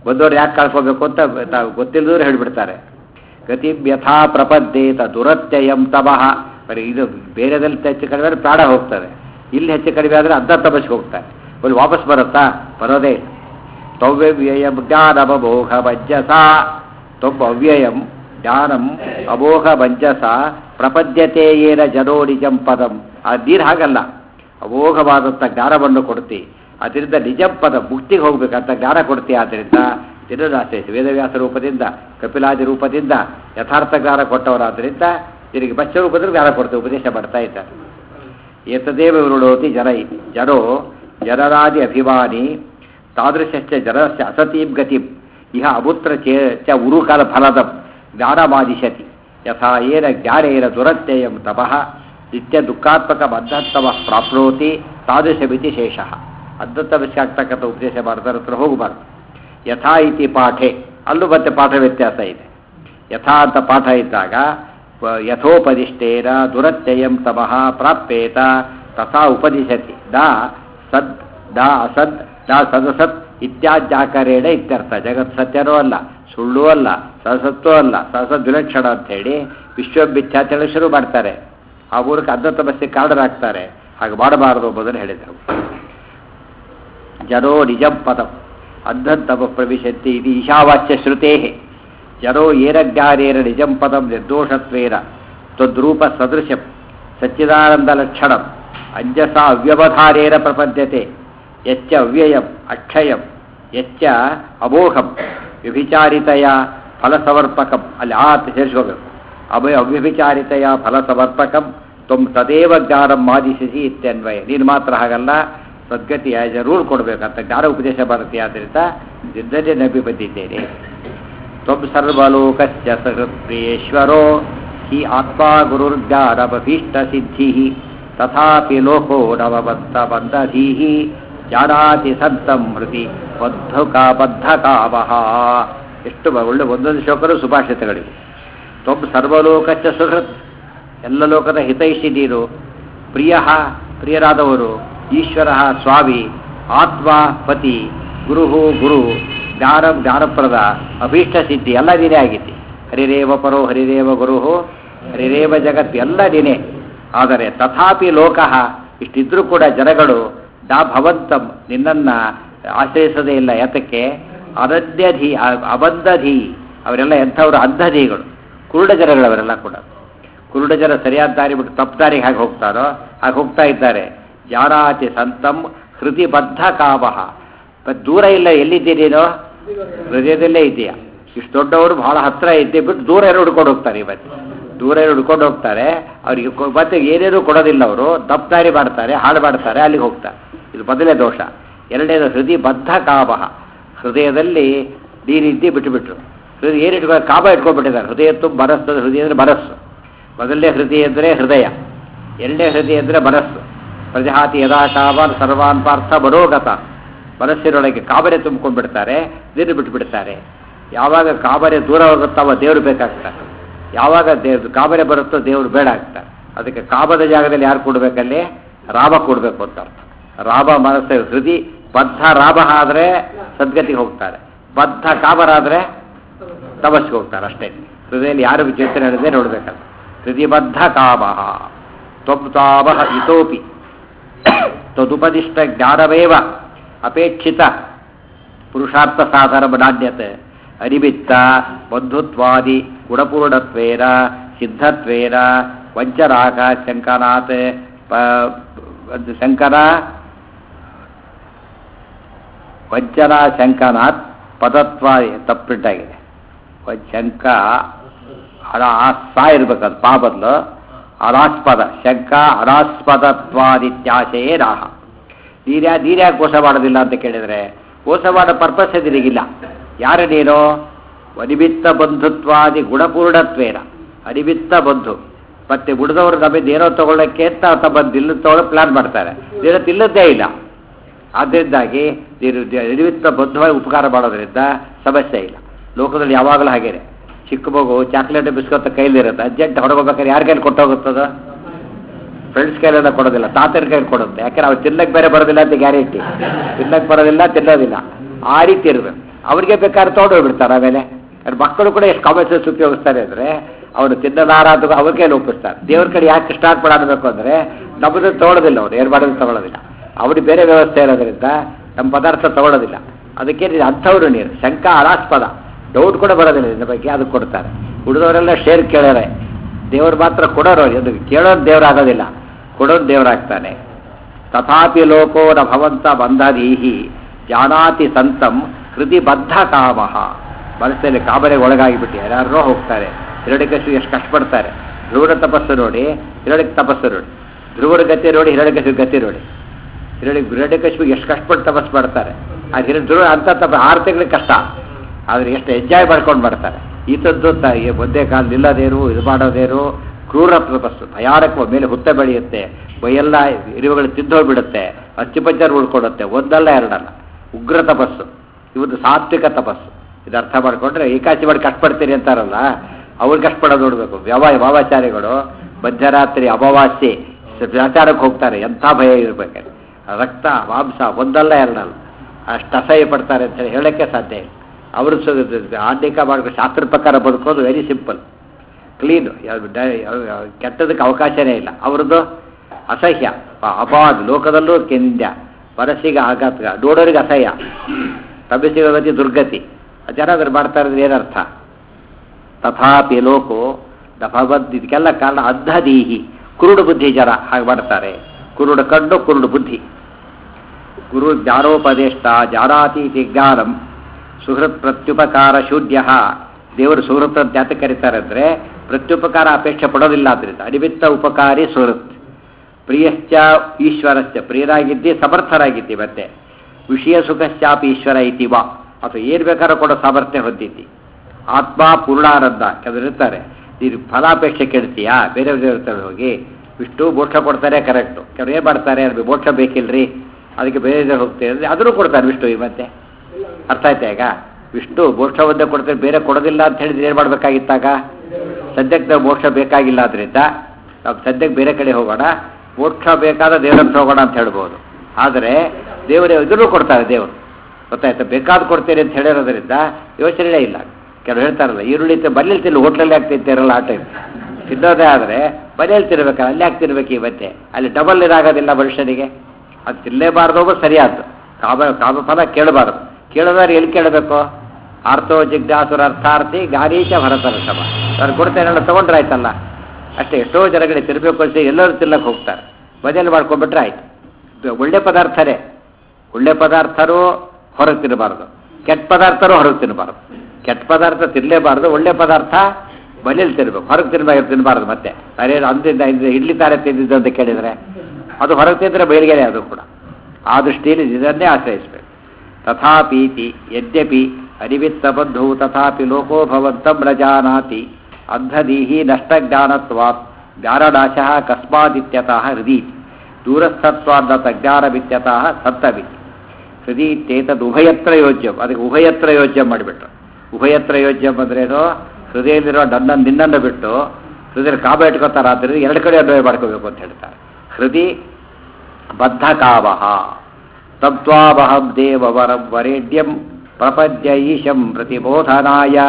ಬಂದವ್ರು ಯಾಕೆ ಕಳ್ಕೋಬೇಕು ಅಂತ ತಾವು ಗೊತ್ತಿಲ್ಲದವ್ರು ಹೇಳ್ಬಿಡ್ತಾರೆ ಗತಿ ಯಥಾ ಪ್ರಪದ್ದೇತ ದುರತ್ಯಯಂ ತಮಃ ಬರೀ ಇದು ಬೇರೆದಲ್ಲಿ ಹೆಚ್ಚು ಕಡಿಮೆ ಆದರೆ ಪ್ರಾಣ ಹೋಗ್ತದೆ ಇಲ್ಲಿ ಹೆಚ್ಚು ಕಡಿಮೆ ಆದರೆ ಅರ್ಧ ತಪಸ್ಸಿಗೆ ಹೋಗ್ತಾರೆ ಅಲ್ಲಿ ವಾಪಸ್ ಬರುತ್ತಾ ಬರೋದೇ ಇಲ್ಲ. ತವ್ಯವ್ಯಯಂ ಜ್ಞಾನಮೋಘ ಭಂಜಸ ತೊಬ್ಬ ಅವ್ಯಯಂ ಜ್ಞಾನಂ ಅಮೋಘ ಭಂಜಸ ಪ್ರಪದ್ಯತೆ ಏನ ಜನೋ ನಿಜಂ ಪದಂ ಆ ನೀರು ಹಾಗಲ್ಲ ಅಮೋಘವಾದಂಥ ಜ್ಞಾನವನ್ನು ಕೊಡ್ತಿ ಅದರಿಂದ ನಿಜಂ ಪದ ಮುಕ್ತಿಗೆ ಹೋಗ್ಬೇಕಂತ ಜ್ಞಾನ ಕೊಡ್ತಿ ಆದ್ದರಿಂದ ದಿನದಾಸೈಸಿ ವೇದವ್ಯಾಸ ರೂಪದಿಂದ ಕಪಿಲಾದಿ ರೂಪದಿಂದ ಯಥಾರ್ಥ ಜ್ಞಾನ ಕೊಟ್ಟವರಾದ್ದರಿಂದ ನಿನಗೆ ಬಚ್ಚ ರೂಪದಲ್ಲಿ ಜ್ಞಾನ ಕೊಡ್ತೇವೆ ಉಪದೇಶ ಮಾಡ್ತಾ ಇದ್ದಾರೆ ಏತದೇವ ವಿರುಳೋತಿ ಜನೈ ಜನೋ ಜನರಾದಿ ಅಭಿಮಾನಿ ತಾದೃಶ್ಚ ಜನಸ್ಯ ಅಸತೀಂ ಗತಿಂ ಇಹ ಅಮುತ್ರ ಚೇ ಚ ಉರುಕಾಲ ಫಲದ ಜ್ಞಾನಮಾದಿಶತಿ ಯಥಾ ಏನ ಜ್ಞಾನೇನ ದುರತ್ಯಯಂ ತಪಃ ನಿತ್ಯ ದುಃಖಾತ್ಮಕ ಬದ್ಧತ್ತಮ ಪ್ರಾಪ್ನೋತಿ ತಾದೃಶಮಿತಿ ಶೇಷಃ ಅದ್ಧತ್ತಮಸ್ಯ ಆಗ್ತಕ್ಕಂಥ ಉಪದೇಶ ಮಾಡ್ತಾರೆ ಹತ್ರ ಹೋಗಬಾರ್ದು ಯಥಾ ಇತಿ ಪಾಠೆ ಅಲ್ಲೂ ಮತ್ತೆ ಪಾಠ ವ್ಯತ್ಯಾಸ ಇದೆ ಯಥಾ ಅಂತ ಪಾಠ ಇದ್ದಾಗ ವ- ಯಥೋಪದಿಷ್ಟೇನ ದುರತ್ಯಯಂ ತಮಃ ಪ್ರಾಪ್ಯೇತ ತಥಾ ಉಪದಿಶತಿ ದ ಸದ್ ದ ಅಸದ್ ದ ಸದಸತ್ ಇತ್ಯಾದ್ಯಾಕರೇಣ ಇತ್ಯರ್ಥ ಜಗತ್ ಸತ್ಯನೂ ಅಲ್ಲ ಸುಳ್ಳು ಅಲ್ಲ ಸದಸತ್ವೂ ಅಲ್ಲ ಸದಸತ್ ವಿಲಕ್ಷಣ ಅಂಥೇಳಿ ವಿಶ್ವಮಿಥ್ಯಾಚರಣೆ ಶುರು ಮಾಡ್ತಾರೆ ಆ ಮೂಲಕ ಅರ್ಧ ತಪಸ್ಸಿಗೆ ಕಾರಣರಾಗ್ತಾರೆ ಹಾಗೆ ಮಾಡಬಾರದು ಎಂಬುದನ್ನು ಹೇಳಿದರು ಜನೋ ನಿಜಂ ಪದಂ ಅಂಧಂತಮ ಪ್ರವಿಶಂತಿ ಇದು ಈಶಾವಾಚ್ಯ ಶ್ರುತೇ ಜನೋ ಏನ ಜ್ಞಾನೇನ ನಿಜಂ ಪದಂ ನಿರ್ದೋಷತ್ವೇನ ತ್ವದ್ರೂಪ ಸದೃಶಂ ಸಚ್ಚಿದಾನಂದ ಲಕ್ಷಣಂ ಅಂಜಸ ಅವ್ಯವಧಾನೇನ ಪ್ರಪದ್ಯತೆ ಯಚ್ಚ ಅವ್ಯಯಂ ಅಕ್ಷಯಂ ಯಚ್ಚ ಅಮೋಘಂ ವ್ಯಭಿಚಾರಿತೆಯ ಫಲಸಮರ್ಪಕಂ ಅಲ್ಲಿ ಆ ಅಂತ ಸೇರಿಸ್ಕೋಬೇಕು ಅಭಯ ಅವ್ಯಭಿಚಾರಿತೆಯ ಫಲಸಮರ್ಪಕಂ ತ್ವಂ ತದೇವ ಜ್ಞಾನಂ ಮಾದಿಸಿಸಿ ಇತ್ಯನ್ವಯ ನೀನು ಮಾತ್ರ ಹಾಗಲ್ಲ ಸದ್ಗತಿ ಆಸ್ ಎ ರೂಲ್ ಕೊಡಬೇಕಂತ ಜ್ಞಾನ ಉಪದೇಶ ಭಾರತಿ ಆದ್ದರಿಂದ ಸಿದ್ಧತೆ ನಂಬಿ ಬಂದಿದ್ದೇನೆ ತ್ವಂ ಸರ್ವಲೋಕಸ್ಯ ಸಹೃತ್ಪ್ರಿಯೇಶ್ವರೋ ಹಿ ಆತ್ಮಾ ಗುರುರ್ಜ್ಞಾನಮಭೀಷ್ಟ ಸಿದ್ಧಿ ತಥಾಪಿ ಲೋಕೋ ನವಬದ್ಧ ಬಂಧಧೀಃ ಜಾನಾತಿ ಸಂತಂ ಹೃತಿ ಬದ್ಧಕ ಬದ್ಧಕಾಮಃ ಎಷ್ಟು ಬ- ಒಳ್ಳೆ ಒಂದೊಂದು ಶ್ಲೋಕರು ಸುಭಾಷಿತಗಳಿವೆ ತ್ವಂ ಸರ್ವಲೋಕಸ್ಯ ಸುಹೃತ್ ಎಲ್ಲ ಲೋಕದ ಹಿತೈಷಿ ನೀನು ಪ್ರಿಯ ಪ್ರಿಯರಾದವರು ಈಶ್ವರ ಸ್ವಾಮಿ ಆತ್ಮ ಪತಿ ಗುರು ಗುರು ಜ್ಞಾನ ಜ್ಞಾನಪ್ರದ ಅಭೀಷ್ಟ ಸಿದ್ಧಿ ಎಲ್ಲ ನೀನೇ ಆಗಿದ್ದಿ ಹರಿರೇವ ಪರೋ ಹರಿರೇವ ಗುರು ಹರಿರೇವ ಜಗತ್ ಎಲ್ಲ ನೀನೇ ಆದರೆ ತಥಾಪಿ ಲೋಕ ಇಷ್ಟಿದ್ರೂ ಕೂಡ ಜನಗಳು ನಾ ಭವಂತಂ ನಿನ್ನನ್ನು ಆಶ್ರಯಿಸೋದೇ ಇಲ್ಲ ಯಾತಕ್ಕೆ ಅನದ್ಯಧಿ ಅಬದ್ಧಧಿ ಅವರೆಲ್ಲ ಎಂಥವರು ಅಂಧಧಿಗಳು ಕುರುಡ ಜನಗಳವರೆಲ್ಲ ಕೂಡ ಕುರುಡ ಜನ ಸರಿಯಾದ ದಾರಿ ಬಿಟ್ಟು ತಪ್ಪು ದಾರಿಗೆ ಹಾಗೆ ಹೋಗ್ತಾರೋ ಹಾಗೆ ಹೋಗ್ತಾ ಇದ್ದಾರೆ ಯಾರಾತಿ ಸಂತಂ ಹೃದಯ ಬದ್ಧ ಕಾಮಹ ಮತ್ತೆ ದೂರ ಇಲ್ಲ ಎಲ್ಲಿದ್ದೀರಿ ನೀನು ಹೃದಯದಲ್ಲೇ ಇದೆಯಾ ಇಷ್ಟು ದೊಡ್ಡವರು ಬಹಳ ಹತ್ರ ಇದ್ದೆ ಬಿಟ್ಟು ದೂರ ಏನೋ ಹುಡ್ಕೊಂಡು ಹೋಗ್ತಾರೆ ಇವತ್ತು ದೂರ ಏನೋ ಹುಡ್ಕೊಂಡು ಹೋಗ್ತಾರೆ ಅವರಿಗೆ ಕೊ- ಮತ್ತೆ ಏನೇನೂ ಕೊಡೋದಿಲ್ಲ ಅವರು ತಪ್ಪು ದಾರಿ ಮಾಡ್ತಾರೆ ಹಾಳು ಮಾಡ್ತಾರೆ ಅಲ್ಲಿಗೆ ಹೋಗ್ತಾರೆ ಇದು ಮೊದಲೇ ದೋಷ ಎರಡನೇದು ಹೃದಯ ಬದ್ಧ ಕಾಮಹ ಹೃದಯದಲ್ಲಿ ನೀರಿದ್ದಿ ಬಿಟ್ಟುಬಿಟ್ರು ಹೃದಯ ಏನು ಇಟ್ಕೊ ಕಾಮ ಇಟ್ಕೊಂಡ್ಬಿಟ್ಟಿದ್ದಾರೆ ಹೃದಯ ತುಂಬ ಮನಸ್ಸು ಹೃದಯ ಅಂದರೆ ಮನಸ್ಸು ಮೊದಲನೇ ಹೃದಯ ಅಂದರೆ ಹೃದಯ ಎರಡನೇ ಹೃದಯ ಅಂದರೆ ಮನಸ್ಸು ಪ್ರಜಹಾತಿ ಯದಾ ಕಾಮಾನ್ ಸರ್ವಾನ್ ಪಾರ್ಥ ಮನೋಗತ ಮನಸ್ಸಿನೊಳಗೆ ಕಾಮನೆ ತುಂಬಿಕೊಂಡ್ಬಿಡ್ತಾರೆ ನೀರು ಬಿಟ್ಟುಬಿಡ್ತಾರೆ ಯಾವಾಗ ಕಾಮನೆ ದೂರ ಹೋಗುತ್ತೋ ಅವ ದೇವರು ಬೇಕಾಗ್ತಾರೆ ಯಾವಾಗ ದೇವ್ ಕಾಮನೆ ಬರುತ್ತೋ ದೇವರು ಬೇಡ ಆಗ್ತಾರೆ ಅದಕ್ಕೆ ಕಾಮದ ಜಾಗದಲ್ಲಿ ಯಾರು ಕೊಡಬೇಕಲ್ಲಿ ರಾಮ ಕೊಡಬೇಕು ಅಂತ ಅರ್ಥ ರಾಮ ಮನಸ್ಸು ಹೃದಯ ಬದ್ಧ ರಾಮ ಆದರೆ ಸದ್ಗತಿಗೆ ಹೋಗ್ತಾರೆ ಬದ್ಧ ಕಾಮರಾದರೆ ತಪಸ್ಸಿಗೆ ಹೋಗ್ತಾರೆ ಅಷ್ಟೇ ಹೃದಯದಲ್ಲಿ ಯಾರು ಚಿಂತನೆ ನಡೆದೇ ನೋಡ್ಬೇಕಲ್ಲ ಹೃದಯಬದ್ಧ ಕಾಮ ತ್ವಂ ತಾಮಹ ಇತೋಪಿ ತದುಪದಿಷ್ಟ ಜ್ಞಾನಮೇವ ಅಪೇಕ್ಷಿತ ಪುರುಷಾರ್ಥ ಸಾಧನ ನಾಣ್ಯತೆ ಅನಿಮಿತ್ತ ಬಂಧುತ್ವಾದಿ ಗುಣಪೂರ್ಣತ್ವೇನ ಸಿದ್ಧತ್ವೇನ ವಂಚರಾಗ ಶಂಕನಾಥ್ ಪ ಒಂದು ಶಂಕರ ವಂಚನ ಶಂಕನಾಥ್ ಪದತ್ವ ತಪ್ಪಿಟ್ಟಾಗಿದೆ ಶಂಕ ಅಡ ಸಾ ಇರ್ಬೇಕದು ಪಾ ಬದಲು ಅನಾಸ್ಪದ ಶಂಕ ಅನಾಸ್ಪದತ್ವಾದಿತ್ಯಾಶಯೇ ರಾಹ ನೀರ್ಯಾ ನೀರ್ಯಾಕೆ ಮೋಸ ಮಾಡೋದಿಲ್ಲ ಅಂತ ಕೇಳಿದರೆ ಮೋಸ ಮಾಡೋ ಪರ್ಪಸ್ ನಿನಗಿಲ್ಲ ಯಾರು ನೀನು ಅನಿಮಿತ್ತ ಬಂಧುತ್ವಾದಿ ಗುಣಪೂರ್ಣತ್ವೇನ ಅನಿಮಿತ್ತ ಬಂಧು ಮತ್ತೆ ಉಳಿದವರು ನಮ್ಮಿಂದ ಏನೋ ತಗೊಳ್ಳೋಕ್ಕೆ ಅಂತ ತಮ್ಮ ದಿಲ್ಲ ತಗೊಳ್ಳೋ ಪ್ಲಾನ್ ಮಾಡ್ತಾರೆ ನೀನು ತಿಲ್ಲದ್ದೇ ಇಲ್ಲ ಆದ್ದರಿಂದಾಗಿ ನೀನು ನಿಮಿತ್ತ ಬದ್ಧವಾಗಿ ಉಪಕಾರ ಮಾಡೋದ್ರಿಂದ ಸಮಸ್ಯೆ ಇಲ್ಲ ಲೋಕದಲ್ಲಿ ಯಾವಾಗಲೂ ಹಾಗೇನೆ ಚಿಕ್ಕ ಮಗು ಚಾಕ್ಲೇಟ್ ಬಿಸ್ಕೊತ್ತ ಕೈಲಿರುತ್ತೆ ಅರ್ಜೆಂಟ್ ಹೊರಗೋಗ್ಬೇಕಾದ್ರೆ ಯಾರ ಕೈಲಿ ಕೊಟ್ಟೋಗುತ್ತದ ಫ್ರೆಂಡ್ಸ್ ಕೈಲೆಲ್ಲ ಕೊಡೋದಿಲ್ಲ ತಾತನ ಕೈಲಿ ಕೊಡುತ್ತೆ ಯಾಕಂದ್ರೆ ಅವ್ರು ತಿನ್ನಕ್ಕೆ ಬೇರೆ ಬರೋದಿಲ್ಲ ಅಂತ ಗ್ಯಾರಂಟಿ ತಿನ್ನಕ್ಕೆ ಬರೋದಿಲ್ಲ ತಿನ್ನೋದಿಲ್ಲ ಆ ರೀತಿ ಇರಬೇಕು ಅವ್ರಿಗೆ ಬೇಕಾದ್ರೆ ತೊಗೊಂಡೋಗ್ಬಿಡ್ತಾರೆ ಆಮೇಲೆ ಅವ್ರ ಮಕ್ಕಳು ಕೂಡ ಎಷ್ಟು ಕಾಮನ್ ಸೆನ್ಸ್ ಉಪಯೋಗಿಸ್ತಾರೆ ಅಂದರೆ ಅವರು ತಿನ್ನಲಾರಾದ ಅವ್ರಿಗೆ ಒಪ್ಪಿಸ್ತಾರೆ ದೇವ್ರ ಕಡೆ ಯಾಕೆ ಸ್ಟಾರ್ಟ್ ಮಾಡಬೇಕು ಅಂದರೆ ನಮ್ಮದು ತೊಗೊಳೋದಿಲ್ಲ ಅವ್ರು ಏನು ಮಾಡೋದು ತೊಗೊಳೋದಿಲ್ಲ ಅವ್ರಿಗೆ ಬೇರೆ ವ್ಯವಸ್ಥೆ ಇರೋದ್ರಿಂದ ನಮ್ಮ ಪದಾರ್ಥ ತೊಗೊಳೋದಿಲ್ಲ ಅದಕ್ಕೆ ನೀವು ಅಂಥವ್ರು ನೀರು ಶಂಕ ಅಲಾಸ್ಪದ ಡೌಟ್ ಕೂಡ ಬರೋದಿಲ್ಲ ಇದ್ರ ಬಗ್ಗೆ ಅದು ಕೊಡ್ತಾರೆ ಉಳಿದವರೆಲ್ಲ ಶೇರ್ ಕೇಳ್ಯಾರೆ ದೇವ್ರು ಮಾತ್ರ ಕೊಡೋರು ಅದು ಕೇಳೋದು ದೇವರಾಗೋದಿಲ್ಲ ಕೊಡೋದು ದೇವರಾಗ್ತಾನೆ ತಥಾಪಿ ಲೋಕೋ ನ ಭವಂತ ಬಂಧದೀಹಿ ಜಾನಾತಿ ಸಂತಂ ಕೃತಿ ಬದ್ಧ ಕಾಮಃ ಮನಸ್ಸಲ್ಲಿ ಕಾಬರೆಗೆ ಒಳಗಾಗಿಬಿಟ್ಟು ಯಾರ್ಯಾರೋ ಹೋಗ್ತಾರೆ ಹಿರಣ್ಯಕಶು ಎಷ್ಟು ಕಷ್ಟಪಡ್ತಾರೆ ಧ್ರುವನ ತಪಸ್ಸು ನೋಡಿ ಹಿರಣ್ಯಕ್ಕೆ ತಪಸ್ಸು ನೋಡಿ ಧ್ರುವರ ಗತಿ ನೋಡಿ ಹಿರಣ್ಯಕಶು ಗತಿ ನೋಡಿ ಹಿರಣ್ಯ ಹಿರಣ್ಯಕಶು ಎಷ್ಟು ಕಷ್ಟಪಟ್ಟು ತಪಸ್ಸು ಮಾಡ್ತಾರೆ ಆ ಹಿರ ಧ್ರುವ ಅಂತ ತಪ ಆರು ತಿಂಗಳಿಗೆ ಕಷ್ಟ ಆದರೆ ಎಷ್ಟು ಎಂಜಾಯ್ ಮಾಡ್ಕೊಂಡು ಮಾಡ್ತಾರೆ ಈತದ್ದು ತ ಈ ಒದ್ದೆ ಕಾಲ ನಿಲ್ಲದೇರು ಇದು ಮಾಡೋದೇರು ಕ್ರೂರ ತಪಸ್ಸು ಭಯಾನಕ ಮೇಲೆ ಹುತ್ತ ಬೆಳೆಯುತ್ತೆ ಬೈಯೆಲ್ಲ ಇರುವೆಗಳು ತಿದ್ದೋಗ್ಬಿಡುತ್ತೆ ಅಚ್ಚಿಪಂಚರ್ ಉಳ್ಕೊಡುತ್ತೆ ಒಂದಲ್ಲ ಎರಡಲ್ಲ ಉಗ್ರ ತಪಸ್ಸು ಇವತ್ತು ಸಾತ್ವಿಕ ತಪಸ್ಸು ಇದು ಅರ್ಥ ಮಾಡ್ಕೊಂಡ್ರೆ ಏಕಾಚಿ ಮಾಡಿ ಕಷ್ಟಪಡ್ತೀರಿ ಅಂತಾರಲ್ಲ ಅವ್ರು ಕಷ್ಟಪಡೋದು ನೋಡಬೇಕು ವ್ಯವ ವ್ಯವಾಚಾರಿಗಳು ಮಧ್ಯರಾತ್ರಿ ಅಮಾವಾಸ್ಯೆ ವ್ಯಾಚಾರಕ್ಕೆ ಹೋಗ್ತಾರೆ ಎಂಥ ಭಯ ಇರ್ಬೇಕಾದ್ರೆ ರಕ್ತ ಮಾಂಸ ಒಂದಲ್ಲ ಎರಡಲ್ಲ ಅಷ್ಟು ಅಸಹ್ಯ ಪಡ್ತಾರೆ ಅಂತ ಹೇಳಿ ಹೇಳೋಕ್ಕೆ ಸಾಧ್ಯ ಇಲ್ಲ ಅವರು ಆಂಟಿಕ ಮಾಡ್ಕೊಂಡು ಶಾಸ್ತ್ರ ಪ್ರಕಾರ ಬದುಕೋದು ವೆರಿ ಸಿಂಪಲ್ ಕ್ಲೀನು ಕೆಟ್ಟದಕ್ಕೆ ಅವಕಾಶನೇ ಇಲ್ಲ ಅವ್ರದ್ದು ಅಸಹ್ಯ ಅಪವಾದ ಲೋಕದಲ್ಲೂ ಕೆಂದ್ಯ ಮನಸ್ಸಿಗೆ ಆಘಾತ ನೋಡೋರಿಗೆ ಅಸಹ್ಯ ತಪ್ಪಿಸಿಗೋ ಗತಿ ದುರ್ಗತಿ ಜನ ಅದ್ರ ಮಾಡ್ತಾ ಇರೋದು ಏನರ್ಥ ತಥಾಪಿ ಲೋಕೋ ಭಗವದ್ ಇದಕ್ಕೆಲ್ಲ ಕಾರಣ ಅರ್ಧದೀಹಿ ಕುರುಡು ಬುದ್ಧಿ ಜನ ಹಾಗೆ ಮಾಡ್ತಾರೆ ಕುರುಡು ಕಣ್ಣು ಕುರುಡು ಬುದ್ಧಿ ಗುರು ಜ್ಞಾನೋಪದೇಷ್ಟ ಜಾನಾತೀತಿ ಜ್ಞಾನಂ ಸುಹೃತ್ ಪ್ರತ್ಯುಪಕಾರ ಶೂನ್ಯ ದೇವರು ಸುಹೃತ್ ಅಂತ ಯಾತಕ್ಕೆ ಕರೀತಾರೆ ಅಂದರೆ ಪ್ರತ್ಯುಪಕಾರ ಅಪೇಕ್ಷೆ ಪಡೋದಿಲ್ಲ ಆದ್ದರಿಂದ ಅನಿಮಿತ್ತ ಉಪಕಾರಿ ಸುಹೃತ್ ಪ್ರಿಯಶ್ಚ ಈಶ್ವರಶ್ಚ ಪ್ರಿಯರಾಗಿದ್ದಿ ಸಮರ್ಥರಾಗಿದ್ದಿ ಮತ್ತೆ ವಿಷಯ ಸುಖಶ್ಚಾಪಿ ಈಶ್ವರ ಇತಿ ವಾ ಅಥವಾ ಏನು ಬೇಕಾದ್ರೂ ಕೊಡೋ ಸಾಮರ್ಥ್ಯ ಹೊಂದಿದ್ದಿ ಆತ್ಮ ಪೂರ್ಣಾನಂದ ಕೆಲವರು ಇರ್ತಾರೆ ನೀನು ಫಲಾಪೇಕ್ಷೆ ಕೇಳ್ತೀಯಾ ಬೇರೆ ಬೇರೆ ಇರ್ತಾರೆ ಹೋಗಿ ಇಷ್ಟು ಮೋಕ್ಷ ಕೊಡ್ತಾರೆ ಕರೆಕ್ಟು ಕೆಲವ್ರು ಏನು ಮಾಡ್ತಾರೆ ಅದು ಮೋಕ್ಷ ಬೇಕಿಲ್ರಿ ಅದಕ್ಕೆ ಬೇರೆ ಬೇರೆ ಹೋಗ್ತೀವಿ ಅಂದರೆ ಅದನ್ನು ಕೊಡ್ತಾರೆ ವಿಷ್ಣು ಈ ಮತ್ತೆ ಅರ್ಥ ಆಯ್ತಾ ಈಗ ವಿಷ್ಣು ಮೋಕ್ಷ ಒಂದೇ ಕೊಡ್ತಾರೆ ಬೇರೆ ಕೊಡೋದಿಲ್ಲ ಅಂತ ಹೇಳಿದ್ರೆ ಏನು ಮಾಡಬೇಕಾಗಿತ್ತಾಗ ಸದ್ಯಕ್ಕೆ ನಾವು ಮೋಕ್ಷ ಬೇಕಾಗಿಲ್ಲ ಅದರಿಂದ ನಾವು ಸದ್ಯಕ್ಕೆ ಬೇರೆ ಕಡೆ ಹೋಗೋಣ ಮೋಕ್ಷ ಬೇಕಾದ ದೇವರ ಹತ್ರ ಹೋಗೋಣ ಅಂತ ಹೇಳ್ಬೋದು ಆದರೆ ದೇವರೇ ಇದನ್ನು ಕೊಡ್ತಾರೆ ದೇವರು ಗೊತ್ತಾಯ್ತಾ ಬೇಕಾದ ಕೊಡ್ತೀರಿ ಅಂತ ಹೇಳಿರೋದ್ರಿಂದ ಯೋಚನೆ ಇಲ್ಲ ಕೆಲವು ಹೇಳ್ತಾರಲ್ಲ ಈರುಳ್ಳಿ ಮನೇಲಿ ತಿನ್ನು ಹೋಟ್ಲಲ್ಲಿ ಯಾಕೆ ತಿಂತೀರಲ್ಲ ಆ ಟೈಮ್ ತಿನ್ನೋದೇ ಆದರೆ ಮನೇಲಿ ತಿನ್ಬೇಕಲ್ಲ ಅಲ್ಲಿ ಯಾಕೆ ತಿನ್ಬೇಕು ಈ ಮತ್ತೆ ಅಲ್ಲಿ ಡಬಲ್ ಇದಾಗೋದಿಲ್ಲ ಮನುಷ್ಯನಿಗೆ ಅದು ತಿನ್ನಲೇಬಾರ್ದು ಒಬ್ಬರು ಸರಿಯಾದ್ದು ಕಾಮ ಕಾಮಫಲ ಕೇಳಬಾರ್ದು ಕೇಳೋದಾದ್ರೆ ಎಲ್ಲಿ ಕೇಳಬೇಕು ಆರ್ತೋ ಜಿಜ್ಞಾಸುರ ಅರ್ಥಾರ್ಥಿ ಗಾರೀಚ ಭರತರಸಮ ಅವ್ರು ಕೊಡ್ತೇನೆಲ್ಲ ತೊಗೊಂಡ್ರಾಯ್ತಲ್ಲ ಅಷ್ಟೇ ಎಷ್ಟೋ ಜನಗಳಿಗೆ ತಿನ್ನಬೇಕು ಅಷ್ಟೇ ಎಲ್ಲರೂ ತಿನ್ನಕ್ಕೆ ಹೋಗ್ತಾರೆ ಮನೇಲಿ ಮಾಡ್ಕೊಂಡ್ಬಿಟ್ರೆ ಆಯ್ತು ಒಳ್ಳೆ ಪದಾರ್ಥನೇ ಒಳ್ಳೆ ಪದಾರ್ಥನೂ ಹೊರಗೆ ತಿನ್ನಬಾರ್ದು ಕೆಟ್ಟ ಪದಾರ್ಥನೂ ಹೊರಗೆ ತಿನ್ನಬಾರ್ದು ಕೆಟ್ಟ ಪದಾರ್ಥ ತಿನ್ನಲೇಬಾರ್ದು ಒಳ್ಳೆ ಪದಾರ್ಥ ಮನೇಲಿ ತಿನ್ಬೇಕು ಹೊರಗೆ ತಿನ್ಬೇಕು ತಿನ್ನಬಾರ್ದು ಮತ್ತೆ ಅದೇನು ಅಂದಿಂದ ಇಂದ ಇಡ್ಲಿ ತಾರೆ ತಿಂದಿದ್ದು ಅಂತ ಕೇಳಿದರೆ ಅದು ಹೊರಗೆ ತಿಂದರೆ ಬಯಲಿಗೆನೆ ಅದು ಕೂಡ ಆ ದೃಷ್ಟಿಯಲ್ಲಿ ಇದನ್ನೇ ಆಶ್ರಯಿಸಬೇಕು ತಥಾಪೀತಿ ಯದ್ಯಪಿ ಅನಿಮಿತ್ತ ಬಂಧು ತಥಾಪಿ ಲೋಕೋ ಭವಂತಂ ನ ಜಾನಾತಿ ಅಂಧದೀಹಿ ನಷ್ಟಜ್ಞಾನತ್ವಾತ್ ಜ್ಞಾನನಾಶ ಕಸ್ಮಾದಿತ್ಯತಃ ಹೃದೀತಿ ದೂರಸ್ಥತ್ವಾದ ತಜ್ಞಾನವಿತ್ಯತಃ ಸತ್ತವಿ ಹೃದಿ ಇತ್ಯೇತದ್ ಉಭಯತ್ರ ಯೋಜ್ಯಂ ಅದಕ್ಕೆ ಉಭಯತ್ರ ಯೋಜ್ಯಂ ಮಾಡಿಬಿಟ್ರು ಉಭಯತ್ರ ಯೋಜ್ಯಂ ಅಂದ್ರೇನು ಹೃದಯದಲ್ಲಿರೋ ನನ್ನ ನಿನ್ನನ್ನು ಬಿಟ್ಟು ಹೃದಯ ಕಾಬ ಇಟ್ಕೋತಾರೆ ಆದ್ದರಿಂದ ಎರಡು ಕಡೆ ಅನ್ವಯ ಮಾಡ್ಕೋಬೇಕು ಅಂತ ಹೇಳ್ತಾರೆ ಹೃದಿ ಬದ್ಧ ಕಾವಹ ತತ್ವಾವಹಂ ದೇವವರಂ ವರೇಡ್ಯಂ ಪ್ರಪದ್ಯ ಈಶಂ ಪ್ರತಿಬೋಧನಾಯ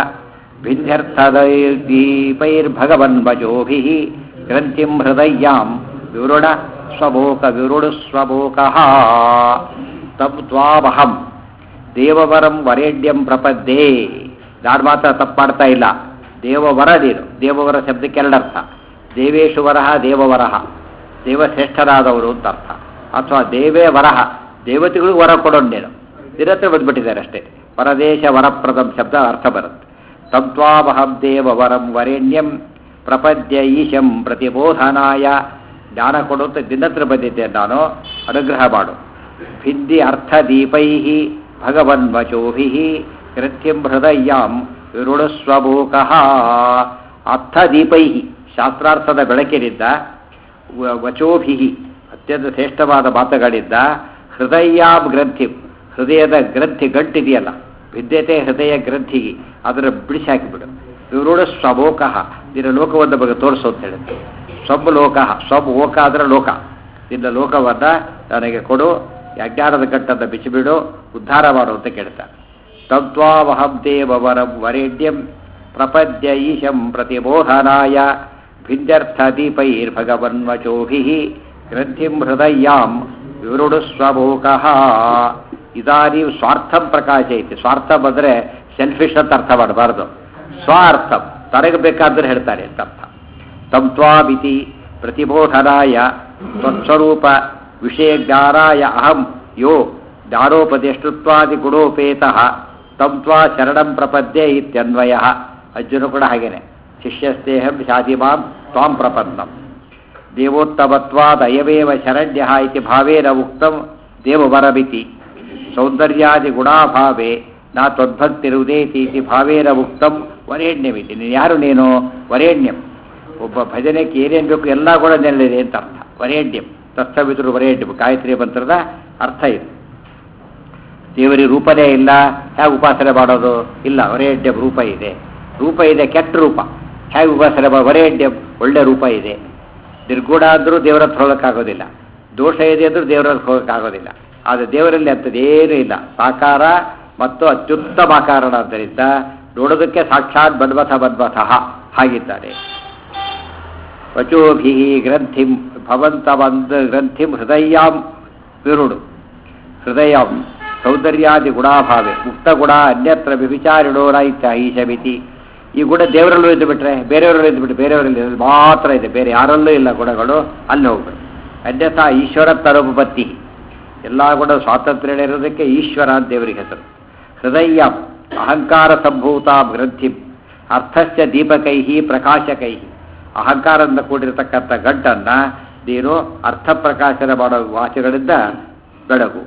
ಭಿನ್ಯರ್ಥದೈರ್ಭಗವನ್ವಜೋಭಿ ಗ್ರಂಥಿಂ ಹೃದಯ್ಯಾಂ ವಿವೃಣ ಸ್ವಭೋಕ ವಿವೃಣು ಸ್ವಭೋಕಃ ತಂ ತ್ವಾವಹಂ ದೇವವರಂ ವರೇಡ್ಯಂ ಪ್ರಪದ್ಯೆ ನಾನು ಮಾತ್ರ ತಪ್ಪು ಮಾಡ್ತಾ ಇಲ್ಲ ದೇವವರ ನೀನು ದೇವವರ ಶಬ್ದಕ್ಕೆ ಎರಡರ್ಥ ದೇವೇಶು ವರಹ ದೇವವರಹ ದೇವಶ್ರೇಷ್ಠರಾದವರು ಅಂತ ಅರ್ಥ ಅಥವಾ ದೇವೇ ವರಹ ದೇವತೆಗಳಿಗೂ ವರ ಕೊಡೋನು ನೀನು ನಿರತ್ರ ಬಂದ್ಬಿಟ್ಟಿದ್ದಾರೆ ಅಷ್ಟೇ ಪರದೇಶ ವರಪ್ರದಂ ಶಬ್ದ ಅರ್ಥ ಬರುತ್ತೆ ತತ್ವಾವಹಂ ದೇವವರಂ ವರೇಣ್ಯಂ ಪ್ರಪದ್ಯ ಈಶಂ ಪ್ರತಿಬೋಧನಾಯ ಜ್ಞಾನ ಕೊಡುತ್ತೆ ದಿನತ್ರ ಬಂದಿದ್ದೇನೆ ನಾನು ಅನುಗ್ರಹ ಮಾಡು ಭಿದ್ದಿ ಅರ್ಥದೀಪೈ ಭಗವನ್ವಚೋಭಿ ಕೃತ್ಯಂ ಹೃದಯಾಂ ವಿರುಣಸ್ವಭೂಕಃ ಅರ್ಥದೀಪೈ ಶಾಸ್ತ್ರಾರ್ಥದ ಬೆಳಕಿನಿಂದ ವ- ವಚೋಭಿ ಅತ್ಯಂತ ಶ್ರೇಷ್ಠವಾದ ಮಾತುಗಳಿಂದ ಹೃದಯಾಂ ಗ್ರಂಥಿ ಹೃದಯದ ಗ್ರಂಥಿ ಗಂಟಿದೆಯಲ್ಲ ವಿದ್ಯತೆ ಹೃದಯ ಗ್ರಂಥಿ ಅದರ ಬಿಡಿಸಿ ಹಾಕಿಬಿಡು ವಿವೃಣ ಸ್ವಭೋಕಃ ನಿನ್ನ ಲೋಕವನ್ನು ಬಗ್ಗೆ ತೋರಿಸು ಅಂತ ಹೇಳಿದ್ರು ಸ್ವಬ್ ಲೋಕ ಸ್ವಬ್ ಓಕ ಅದರ ಲೋಕ ನಿನ್ನ ಲೋಕವನ್ನು ನನಗೆ ಕೊಡು ಈ ಅಜ್ಞಾನದ ಗಂಟನ್ನು ಬಿಚ್ಚಿಬಿಡು ಉದ್ಧಾರ ಮಾಡು ಅಂತ ಕೇಳ್ತಾರೆ ತದ್ವಾವಹಂ ದೇವವರಂ ವರೇಡ್ಯಂ ಪ್ರಪದ್ಯ ಈಶಂ ಪ್ರತಿಬೋಧನಾಯ ಭಿದ್ಯರ್ಥದೀಪೈರ್ಭಗವನ್ವಚೋಭಿः ಗ್ರಂಥಿಂ ಹೃದಯಾಂ ವಿವೃಡುಸ್ವಭೋಕಃ ಇದಾನೀಂ ಸ್ವಾರ್ಥಂ ಪ್ರಕಾಶಯತಿ ಸ್ವಾರ್ಥ ಬಂದರೆ ಸೆಲ್ಫಿಶ್ ಅಂತ ಅರ್ಥ ಮಾಡಬಾರ್ದು ಸ್ವಾರ್ಥಂ ತನಗೆ ಬೇಕಾದ್ರೆ ಹೇಳ್ತಾರೆ ಅಂತ ಅರ್ಥ ತಂತ್ವಾಮಿತಿ ಪ್ರತಿಬೋಧನಾಯ ತ್ವತ್ಸ್ವರೂಪ ವಿಷಯಜ್ಞಾನಾಯ ಅಹಂ ಯೋ ಜ್ಞಾನೋಪದೇಷ್ಟೃತ್ವಾದಿ ಗುಣೋಪೇತಃ ತಂತ್ವಾ ಶರಣಂ ಪ್ರಪದ್ಯೆ ಇತ್ಯನ್ವಯ ಅರ್ಜುನ ಕೂಡ ಹಾಗೇನೆ ಶಿಷ್ಯಸ್ತೇಹಂ ಶಾದಿಮಾಂ ತ್ವಾಂ ಪ್ರಪನ್ನಂ ದೇವೋತ್ತಮತ್ವಾದ ಅಯಮೇವ ಶರಣ್ಯ ಇತಿ ಭಾವೇನ ಉಕ್ತಂ ದೇವವರಮಿತಿ ಸೌಂದರ್ಯಾದಿ ಗುಣಾಭಾವೇ ನಾ ತ್ವದ್ಭಕ್ತಿರುದೇತಿ ಇತಿ ಭಾವೇನ ಉಕ್ತಂ ವರೇಣ್ಯಮಿತಿ ನೀನು ಯಾರು ನೀನು ವರೇಣ್ಯಂ ಒಬ್ಬ ಭಜನೆಗೆ ಏನೇನು ಬೇಕು ಎಲ್ಲ ಕೂಡ ನೆರಳಿದೆ ಅಂತ ಅರ್ಥ ವರೇಣ್ಯಂ ತತ್ಸವಿದ್ರು ವರೇಣ್ಯಂ ಗಾಯತ್ರಿ ಮಂತ್ರದ ಅರ್ಥ ಇದು ದೇವರಿಗೆ ರೂಪನೇ ಇಲ್ಲ ಹೇಗೆ ಉಪಾಸನೆ ಮಾಡೋದು ಇಲ್ಲ ವರೇಡ್ಯಂ ರೂಪ ಇದೆ ರೂಪ ಇದೆ ಕೆಟ್ಟ ರೂಪ ಹೇಗೆ ಉಪಾಸನೆ ಮಾಡೋ ವರೇಡ್ಯಂ ಒಳ್ಳೆ ರೂಪ ಇದೆ ನಿರ್ಗುಣ ಅಂದರೂ ದೇವರ ಹತ್ರ ಹೋಗೋಕ್ಕಾಗೋದಿಲ್ಲ ದೋಷ ಇದೆ ಅಂದರೂ ದೇವರ ಹತ್ರ ಹೋಗೋಕ್ಕಾಗೋದಿಲ್ಲ ಆದರೆ ದೇವರಲ್ಲಿ ಅಂಥದ್ದೇನೂ ಇಲ್ಲ ಸಾಕಾರ ಮತ್ತು ಅತ್ಯುತ್ತಮ ಕಾರಣ ಆದ್ದರಿಂದ ನೋಡೋದಕ್ಕೆ ಸಾಕ್ಷಾತ್ ಬನ್ವಥ ಬನ್ವಥಃ ಹಾಗಿದ್ದಾರೆ ವಚೋಭಿ ಗ್ರಂಥಿಂ ಭವಂತವಂದ ಗ್ರಂಥಿಂ ಹೃದಯಾಂ ವಿರುಡು ಹೃದಯಂ ಸೌಂದರ್ಯಾದಿ ಗುಣಾಭಾವೆ ಮುಕ್ತ ಗುಣ ಅನ್ಯತ್ರ ವ್ಯಭಿಚಾರಿಣೋ ರಾಯಿತ ಈಶಮಿತಿ ಈ ಗುಣ ದೇವರಲ್ಲೂ ಇದ್ದು ಬಿಟ್ರೆ ಬೇರೆಯವರಲ್ಲೂ ಇದ್ದು ಬಿಟ್ಟು ಬೇರೆಯವರಲ್ಲಿ ಇರೋದು ಮಾತ್ರ ಇದೆ ಬೇರೆ ಯಾರಲ್ಲೂ ಇಲ್ಲ ಗುಣಗಳು ಅಲ್ಲಿ ಹೋಗ್ಬೇಕು ಅನ್ಯಥಾ ಈಶ್ವರ ತರುಪತ್ತಿ ಎಲ್ಲ ಗುಣ ಸ್ವಾತಂತ್ರ್ಯ ಇರೋದಕ್ಕೆ ಈಶ್ವರ ಅಂತ ದೇವರಿಗೆ ಹೆಸರು ಹೃದಯ ಅಹಂಕಾರ ಸಂಭೂತ ಗ್ರಂಥಿ ಅರ್ಥಸ್ಯ ದೀಪಕೈ ಪ್ರಕಾಶಕೈ ಅಹಂಕಾರದಿಂದ ಕೂಡಿರತಕ್ಕಂಥ ಗಂಟನ್ನು ನೀನು ಅರ್ಥ ಪ್ರಕಾಶನ ಮಾಡೋ ವಾಚಗಳಿಂದ ಬೆಳಗು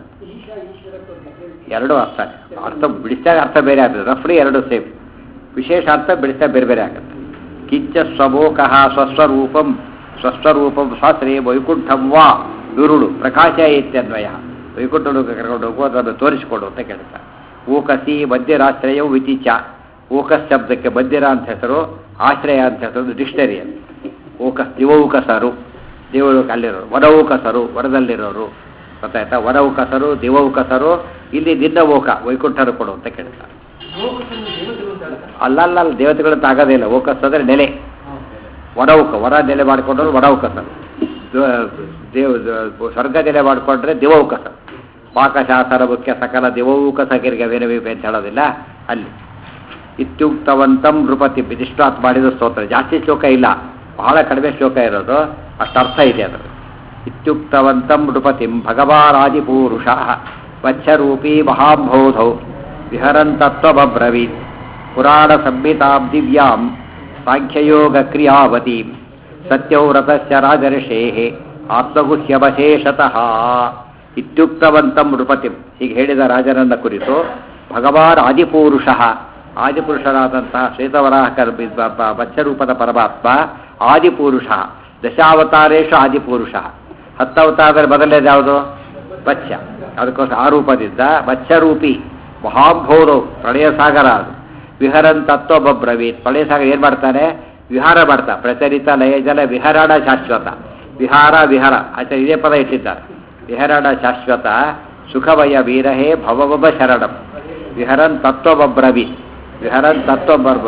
ಎರಡು ಅರ್ಥ ಅರ್ಥ ಬಿಡಿಸಿದಾಗ ಅರ್ಥ ಬೇರೆ ಆಗ್ತದೆ ರಫ್ಲಿ ಎರಡು ಸೇಮ್ ವಿಶೇಷ ಅರ್ಥ ಬಿಡಿಸಿದಾಗ ಬೇರೆ ಬೇರೆ ಆಗುತ್ತೆ ಕಿಂಚ ಸ್ವಮೋಕಃ ಸ್ವಸ್ವರೂಪಂ ಸ್ವಸ್ವರೂಪಂ ಶಾಸ್ತ್ರೇ ವೈಕುಂಠಂ ವಾ ಗುರುಡು ಪ್ರಕಾಶ ಇತ್ಯನ್ವಯ ವೈಕುಂಠನು ಕರ್ಕೊಂಡು ಹೋಗು ಅದನ್ನು ತೋರಿಸಿಕೊಡು ಅಂತ ಕೇಳ್ತಾರೆ ಓಕಸಿ ಮಧ್ಯರಾಶ್ರಯವು ವಿಚಿಚ ಓಕಸ್ ಶಬ್ದಕ್ಕೆ ಮಧ್ಯರ ಅಂತ ಹೆಸರು ಆಶ್ರಯ ಅಂತ ಹೆಸರು ಡಿಕ್ಷನರಿ ಅಂತ ಓಕಸ್ ದಿವೌಕಸರು ದೇವರು ಅಲ್ಲಿರೋರು ವರೌಕಸರು ವರದಲ್ಲಿರೋರು ಗೊತ್ತಾಯ್ತಾ ವರೌಕಸರು ದಿವೌಕಸರು ಇಲ್ಲಿ ದಿನ್ನವೋಕ ವೈಕುಂಠರು ಕೊಡು ಅಂತ ಕೇಳ್ತಾರೆ ಅಲ್ಲಲ್ಲ ಅಲ್ಲ ದೇವತೆಗಳಂತ ಆಗೋದೇ ಇಲ್ಲ ಓಕಸ್ ಅಂದರೆ ನೆಲೆ ವಡೌಕ ವರ ನೆಲೆ ಮಾಡಿಕೊಂಡ್ರು ವಡೌಕಸರು ದೇವ್ ಸ್ವರ್ಗ ನೆಲೆ ಮಾಡಿಕೊಂಡ್ರೆ ದಿವೌಕಸ ಪಾಕಶಾಸನ ಮುಖ್ಯ ಸಕಲ ದಿವೌಕಸಗಿರಿಗೆ ವೇನವೀಪ ಅಂತ ಹೇಳೋದಿಲ್ಲ ಅಲ್ಲಿ ಇತ್ಯುಕ್ತವಂತಂ ನೃಪತಿ ಇದಿಷ್ಟಾತ್ ಮಾಡಿದ ಸ್ತೋತ್ರ ಜಾಸ್ತಿ ಶ್ಲೋಕ ಇಲ್ಲ ಬಹಳ ಕಡಿಮೆ ಶ್ಲೋಕ ಇರೋದು ಅಷ್ಟು ಅರ್ಥ ಇದೆ ಅದರ ಇತ್ಯುಕ್ತವಂತಂ ನೃಪತಿಂ ಭಗವಾರಾದಿಪೂರುಷ ವತ್ಸರೂಪೀ ಮಹಾಂಬೋಧೌ ವಿಹರಂತತ್ವಬ್ರವೀತ್ ಪುರಾಣ ಸಂಹಿತಾಂ ದಿವ್ಯಾಂ ಸಾಂಖ್ಯಯೋಗ ಕ್ರಿಯಾವತೀಂ ಸತ್ಯವ್ರತಸ್ಯ ರಾಜರ್ಷೇಃ ಆತ್ಮಗುಹ್ಯವಶೇಷತಃ ಇತ್ಯುಕ್ತವಂತಂ ನೃಪತಿಂ ಹೀಗೆ ಹೇಳಿದ ರಾಜನನ್ನ ಕುರಿತು ಭಗವಾನ್ ಆದಿಪುರುಷ ಆದಿಪುರುಷರಾದಂತಹ ಶ್ವೇತವರಾಹಕರ ಮತ್ಸ್ಯರೂಪದ ಪರಮಾತ್ಮ ಆದಿಪುರುಷ ದಶಾವತಾರೇಶು ಆದಿಪುರುಷ ಹತ್ತವತಾರದಲ್ಲಿ ಮೊದಲನೇದು ಯಾವುದು ಮತ್ಸ್ಯ ಅದಕ್ಕೋಸ್ಕರ ಆ ರೂಪದಿಂದ ಮತ್ಸ್ಯರೂಪಿ ಮಹಾಂಭೋರು ಪ್ರಳಯ ಸಾಗರ ಅದು ವಿಹರನ್ ತತ್ವಬ್ರವೀತ್ ಪ್ರಳಯ ಸಾಗರ ಏನು ಮಾಡ್ತಾನೆ ವಿಹಾರ ಮಾಡ್ತಾ ಪ್ರಚಲಿತ ಲಯಜಲ ವಿಹರಣ ಶಾಶ್ವತ ವಿಹಾರ ವಿಹಾರ ಆಚೆ ಇದೇ ಪದ ಇಟ್ಟಿದ್ದಾರೆ ವಿಹರಣ ಶಾಶ್ವತ ಸುಖವಯ ವೀರಹೇ ಭವಬ ಶರಣಂ ವಿಹರನ್ ತತ್ವಬ್ರವೀತ್ ವಿಹರನ್ ತತ್ವಬರ್ಬ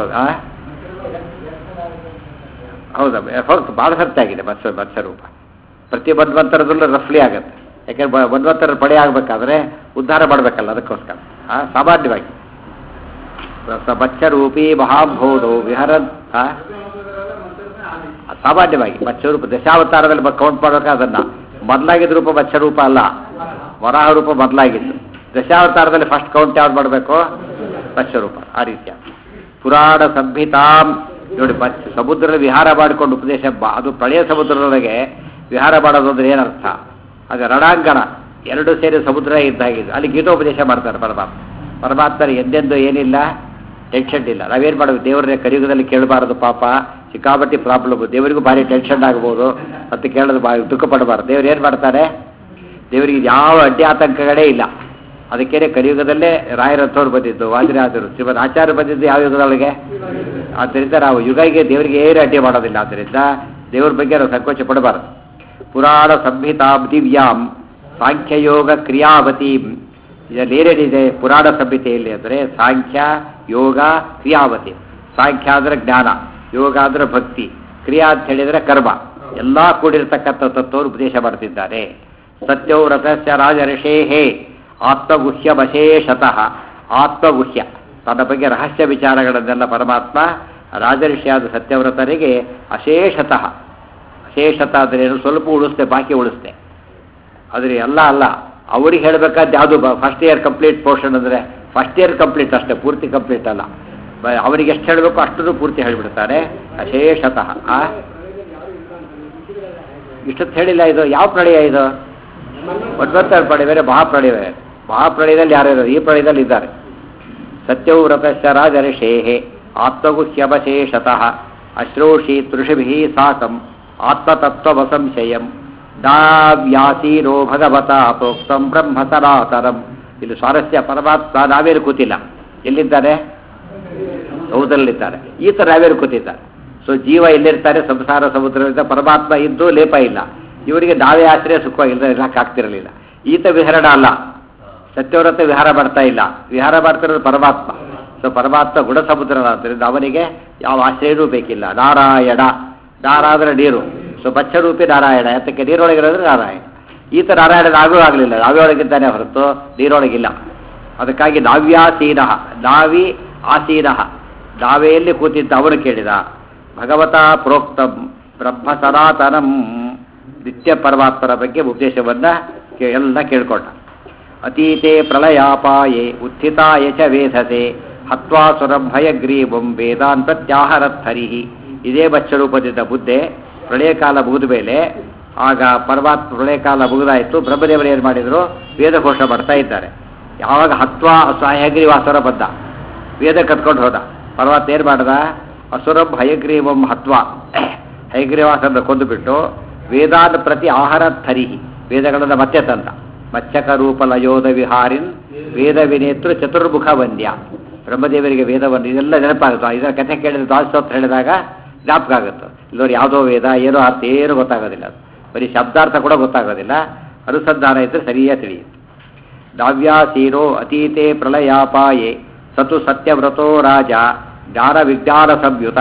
ಹೌದಾ ಹೊರತು ಭಾಳ ಸರ್ತಿ ಆಗಿದೆ ಮತ್ಸ್ಯ ಮತ್ಸ್ಯರೂಪ ಪ್ರತಿ ಮನ್ವಂತರದಲ್ಲೂ ರಫ್ಲಿ ಆಗುತ್ತೆ ಯಾಕೆಂದ್ರೆ ಮನ್ವಂತರ ಪಡೆ ಆಗಬೇಕಾದ್ರೆ ಉದ್ಧಾರ ಮಾಡಬೇಕಲ್ಲ ಅದಕ್ಕೋಸ್ಕರ ಆ ಸಾಮಾನ್ಯವಾಗಿ ಮತ್ಸ್ಯರೂಪಿ ಮಹಾಂಭೋದು ವಿಹರನ್ ಸಾಮಾನ್ಯವಾಗಿ ಮತ್ಸ್ಯರೂಪ ದಶಾವತಾರದಲ್ಲಿ ಕೌಂಟ್ ಮಾಡಬೇಕು ಅದನ್ನ ಮೊದಲಾಗಿದ್ದ ರೂಪ ಮತ್ಸ್ಯರೂಪ ಅಲ್ಲ ವರಾಹ ರೂಪ ಮೊದಲಾಗಿದ್ದು ದಶಾವತಾರದಲ್ಲಿ ಫಸ್ಟ್ ಕೌಂಟ್ ಯಾವ್ದು ಮಾಡಬೇಕು ಮತ್ಸ್ಯರೂಪ ಆ ರೀತಿಯ ಪುರಾಣ ಸಂಹಿತಾಂ ನೋಡಿ ಮತ್ಸ್ಯ ಸಮುದ್ರದ ವಿಹಾರ ಮಾಡಿಕೊಂಡು ಉಪದೇಶ ಅದು ಪ್ರಳಯ ಸಮುದ್ರದೊಳಗೆ ವಿಹಾರ ಮಾಡೋದು ಅಂದ್ರೆ ಏನರ್ಥ ಅದು ರಣಾಂಗಣ ಎರಡು ಸೇರಿ ಸಮುದ್ರ ಇದ್ದಾಗಿದ್ದು ಅಲ್ಲಿ ಗೀತೋಪದೇಶ ಮಾಡ್ತಾರೆ ಪರಮಾತ್ಮ ಪರಮಾತ್ಮರು ಎಂದೆಂದು ಏನಿಲ್ಲ ಟೆನ್ಷನ್ ಇಲ್ಲ ನಾವೇನು ಮಾಡೋದು ದೇವರನ್ನೇ ಕಲಿಯುಗದಲ್ಲಿ ಕೇಳಬಾರದು ಪಾಪ ಸಿಕ್ಕಾಪಟ್ಟಿ ಪ್ರಾಬ್ಲಮ್ ದೇವರಿಗೂ ಭಾರಿ ಟೆನ್ಷನ್ ಆಗ್ಬೋದು ಮತ್ತು ಕೇಳೋದು ಭಾರಿ ದುಃಖ ಪಡಬಾರ್ದು ದೇವ್ರು ಏನು ಮಾಡ್ತಾರೆ ದೇವರಿಗೆ ಯಾವ ಅಡ್ಡಿ ಆತಂಕಗಳೇ ಇಲ್ಲ ಅದಕ್ಕೇನೆ ಕಲಿಯುಗದಲ್ಲೇ ರಾಯರಥವ್ರು ಬಂದಿದ್ದು ವಾದಿರಾಜರು ಶ್ರೀಮದ್ ಆಚಾರ್ಯ ಬಂದಿದ್ದು ಯಾವ ಯುಗದೊಳಗೆ ಆದ್ದರಿಂದ ನಾವು ಯುಗಕ್ಕೆ ದೇವರಿಗೆ ಏನು ಅಡ್ಡಿ ಮಾಡೋದಿಲ್ಲ ಆದ್ದರಿಂದ ದೇವ್ರ ಬಗ್ಗೆ ನಾವು ಸಂಕೋಚ ಪಡಬಾರದು ಪುರಾಣ ಸಂಹಿತಾಂ ದಿವ್ಯಾಂ ಸಾಂಖ್ಯಯೋಗ ಕ್ರಿಯಾವತೀಂ ಇದರಲ್ಲಿ ಏನೇನಿದೆ ಪುರಾಣ ಸಂಹಿತೆಯಲ್ಲಿ ಅಂದರೆ ಸಾಂಖ್ಯ ಯೋಗ ಕ್ರಿಯಾವತಿ ಸಾಂಖ್ಯ ಅಂದರೆ ಜ್ಞಾನ ಯೋಗ ಅಂದರೆ ಭಕ್ತಿ ಕ್ರಿಯಾ ಅಂತ ಹೇಳಿದರೆ ಕರ್ಮ ಎಲ್ಲ ಕೂಡಿರತಕ್ಕಂಥ ತತ್ವವನ್ನು ಉಪದೇಶ ಮಾಡ್ತಿದ್ದಾರೆ ಸತ್ಯವು ರಥಸ್ಯ ರಾಜಋಷೇಹೇ ಆತ್ಮಗುಹ್ಯವಶೇಷತಃ ಆತ್ಮಗುಹ್ಯ ತನ್ನ ಬಗ್ಗೆ ರಹಸ್ಯ ವಿಚಾರಗಳನ್ನೆಲ್ಲ ಪರಮಾತ್ಮ ರಾಜಋಷಿಯಾದ ಸತ್ಯವ್ರತರಿಗೆ ಅಶೇಷತಃ ಅಶೇಷತ ಅಂದರೆ ಏನು ಸ್ವಲ್ಪ ಉಳಿಸ್ತೆ ಬಾಕಿ ಉಳಿಸ್ತೆ ಆದರೆ ಎಲ್ಲ ಅಲ್ಲ ಅವ್ರಿಗೆ ಹೇಳಬೇಕಾದ ಯಾವುದು ಫಸ್ಟ್ ಇಯರ್ ಕಂಪ್ಲೀಟ್ ಪೋರ್ಷನ್ ಅಂದರೆ ಫಸ್ಟ್ ಇಯರ್ ಕಂಪ್ಲೀಟ್ ಅಷ್ಟೇ ಪೂರ್ತಿ ಕಂಪ್ಲೀಟ್ ಅಲ್ಲ ಬ- ಅವರಿಗೆ ಎಷ್ಟು ಹೇಳಬೇಕು ಅಷ್ಟನ್ನು ಪೂರ್ತಿ ಹೇಳಿಬಿಡ್ತಾರೆ ಅಶೇಷತಃ ಆ? ಇಷ್ಟೊತ್ತು ಹೇಳಿಲ್ಲ ಇದು ಯಾವ ಪ್ರಳಯ ಇದು ಒಟ್ವತ್ತರ ಪ್ರಳಯ ಬೇರೆ ಮಹಾಪ್ರಳಯ ಬೇರೆ ಮಹಾಪ್ರಳಯದಲ್ಲಿ ಯಾರು ಇರೋದು ಈ ಪ್ರಳಯದಲ್ಲಿ ಇದ್ದಾರೆ ಸತ್ಯವು ವ್ರತಶ್ಚ ರಾಜರ್ಷೇಹೆ ಆತ್ಮಗುಹ್ಯವಶೇಷತಃ ಅಶ್ರೋಷಿ ತೃಷಿಭಿ ಸಾಕಂ ಆತ್ಮತತ್ವವಸಂಶಯಂ ನಾವ್ಯಾಸೀರೋ ಭಗವತ ಪ್ರೋಕ್ತಂ ಬ್ರಹ್ಮ ಸನಾತನಂ ಇಲ್ಲಿ ಸ್ವಾರಸ್ಯ ಪರಮಾತ್ಮ ನಾವೇನು ಕೂತಿಲ್ಲ ಎಲ್ಲಿದ್ದಾರೆ ಸಮುದ್ರದಲ್ಲಿದ್ದಾರೆ ಈತ ನಾವೇನು ಕೂತಿದ್ದಾರೆ ಸೊ ಜೀವ ಎಲ್ಲಿರ್ತಾರೆ ಸಂಸಾರ ಸಮುದ್ರದಿಂದ ಪರಮಾತ್ಮ ಇದ್ದು ಲೇಪ ಇಲ್ಲ ಇವರಿಗೆ ನಾವೇ ಆಶ್ರಯ ಸುಖವಾಗಿಲ್ಲ ಇರಕ್ಕಾಗ್ತಿರಲಿಲ್ಲ ಈತ ವಿಹರಣ ಅಲ್ಲ ಸತ್ಯವ್ರತ ವಿಹಾರ ಮಾಡ್ತಾ ಇಲ್ಲ ವಿಹಾರ ಮಾಡ್ತಿರೋದು ಪರಮಾತ್ಮ ಸೊ ಪರಮಾತ್ಮ ಗುಣ ಸಮುದ್ರನಾದ್ದರಿಂದ ಅವನಿಗೆ ಯಾವ ಆಶ್ರಯನೂ ಬೇಕಿಲ್ಲ ನಾರಾಯಣ ನಾರ ಅಂದರೆ ನೀರು ಸೊ ಬಚ್ಚರೂಪಿ ನಾರಾಯಣ ಯಾತಕ್ಕೆ ನೀರೊಳಗಿರೋದ್ರೆ ನಾರಾಯಣ ಈತ ನಾರಾಯಣ ನಾವೂ ಆಗಲಿಲ್ಲ ನಾವ್ಯೊಳಗಿದ್ದಾನೆ ಹೊರತು ನೀರೊಳಗಿಲ್ಲ ಅದಕ್ಕಾಗಿ ನಾವ್ಯಾಸೀನ ನಾವಿ ಆಸೀನ ನಾವೆಯಲ್ಲಿ ಕೂತಿದ್ದ ಅವನು ಕೇಳಿದ ಭಗವತ ಪ್ರೋಕ್ತಂ ಬ್ರಹ್ಮ ಸನಾತನಂ ನಿತ್ಯ ಪರಮಾತ್ಮರ ಬಗ್ಗೆ ಉಪದೇಶವನ್ನ ಕೇ- ಎಲ್ಲ ಕೇಳ್ಕೊಂಡ ಅತೀತೆ ಪ್ರಳಯಾಪಾಯೇ ಉತ್ಥಿತಾಯ ಚ ವೇಧಸೆ ಹತ್ವಾಸುರಂ ಭಯಗ್ರೀವಂ ವೇದಾನ್ ಪ್ರತ್ಯಾಹರತ್ಥರಿ ಇದೇ ಬಚ್ಚರೂಪದಿಂದ ಬುದ್ಧೆ ಪ್ರಳಯ ಕಾಲ ಮುಗಿದ ಮೇಲೆ ಆಗ ಪರಮಾತ್ಮ ಪ್ರಳಯ ಕಾಲ ಮುಗಿದಾಯಿತು ಬ್ರಹ್ಮದೇವರು ಏನು ಮಾಡಿದರು ವೇದಘೋಷ ಮಾಡ್ತಾ ಇದ್ದಾರೆ ಯಾವಾಗ ಹತ್ವಾ ಹಯಗ್ರೀವಾಸುರ ಬಂದ ವೇದ ಕತ್ಕೊಂಡು ಹೋದ ಪರ್ವತ ಏನು ಮಾಡ್ದ ಅಸುರಂ ಹಯಗ್ರೀವಂ ಹತ್ವ ಹಯಗ್ರೀವಾಸನ ಕೊಂದುಬಿಟ್ಟು ವೇದಾದ ಪ್ರತಿ ಆಹಾರ ಥರಿಹಿ ವೇದಗಳನ್ನು ಮತ್ತೆ ತಂದ ಮಚ್ಚಕ ರೂಪ ಲಯೋಧ ವಿಹಾರಿನ್ ವೇದ ವಿನೇತೃ ಚತುರ್ಮುಖ ವಂದ್ಯ ಬ್ರಹ್ಮದೇವರಿಗೆ ವೇದವನ್ನು ಇದೆಲ್ಲ ನೆನಪಾಗುತ್ತೆ ಇದರ ಕಥೆ ಕೇಳಿದ ದ್ವಾದಶೋತ್ರ ಹೇಳಿದಾಗ ಜ್ಞಾಪಕ ಆಗುತ್ತೆ ಇಲ್ಲವ್ರು ಯಾವುದೋ ವೇದ ಏನೋ ಅರ್ಥ ಏನೂ ಗೊತ್ತಾಗೋದಿಲ್ಲ ಅದು ಬರೀ ಶಬ್ದಾರ್ಥ ಕೂಡ ಗೊತ್ತಾಗೋದಿಲ್ಲ ಅನುಸಂಧಾನ ಇದ್ದರೆ ಸರಿಯಾಗಿ ತಿಳಿಯುತ್ತೆ ನಾವ್ಯಾಸೀರೋ ಅತೀತೆ ಪ್ರಳಯಾಪಾಯೇ ಸತು ಸತ್ಯವ್ರತೋ ರಾಜ ಜ್ಞಾನ ವಿಜ್ಞಾನ ಸಂಯುತ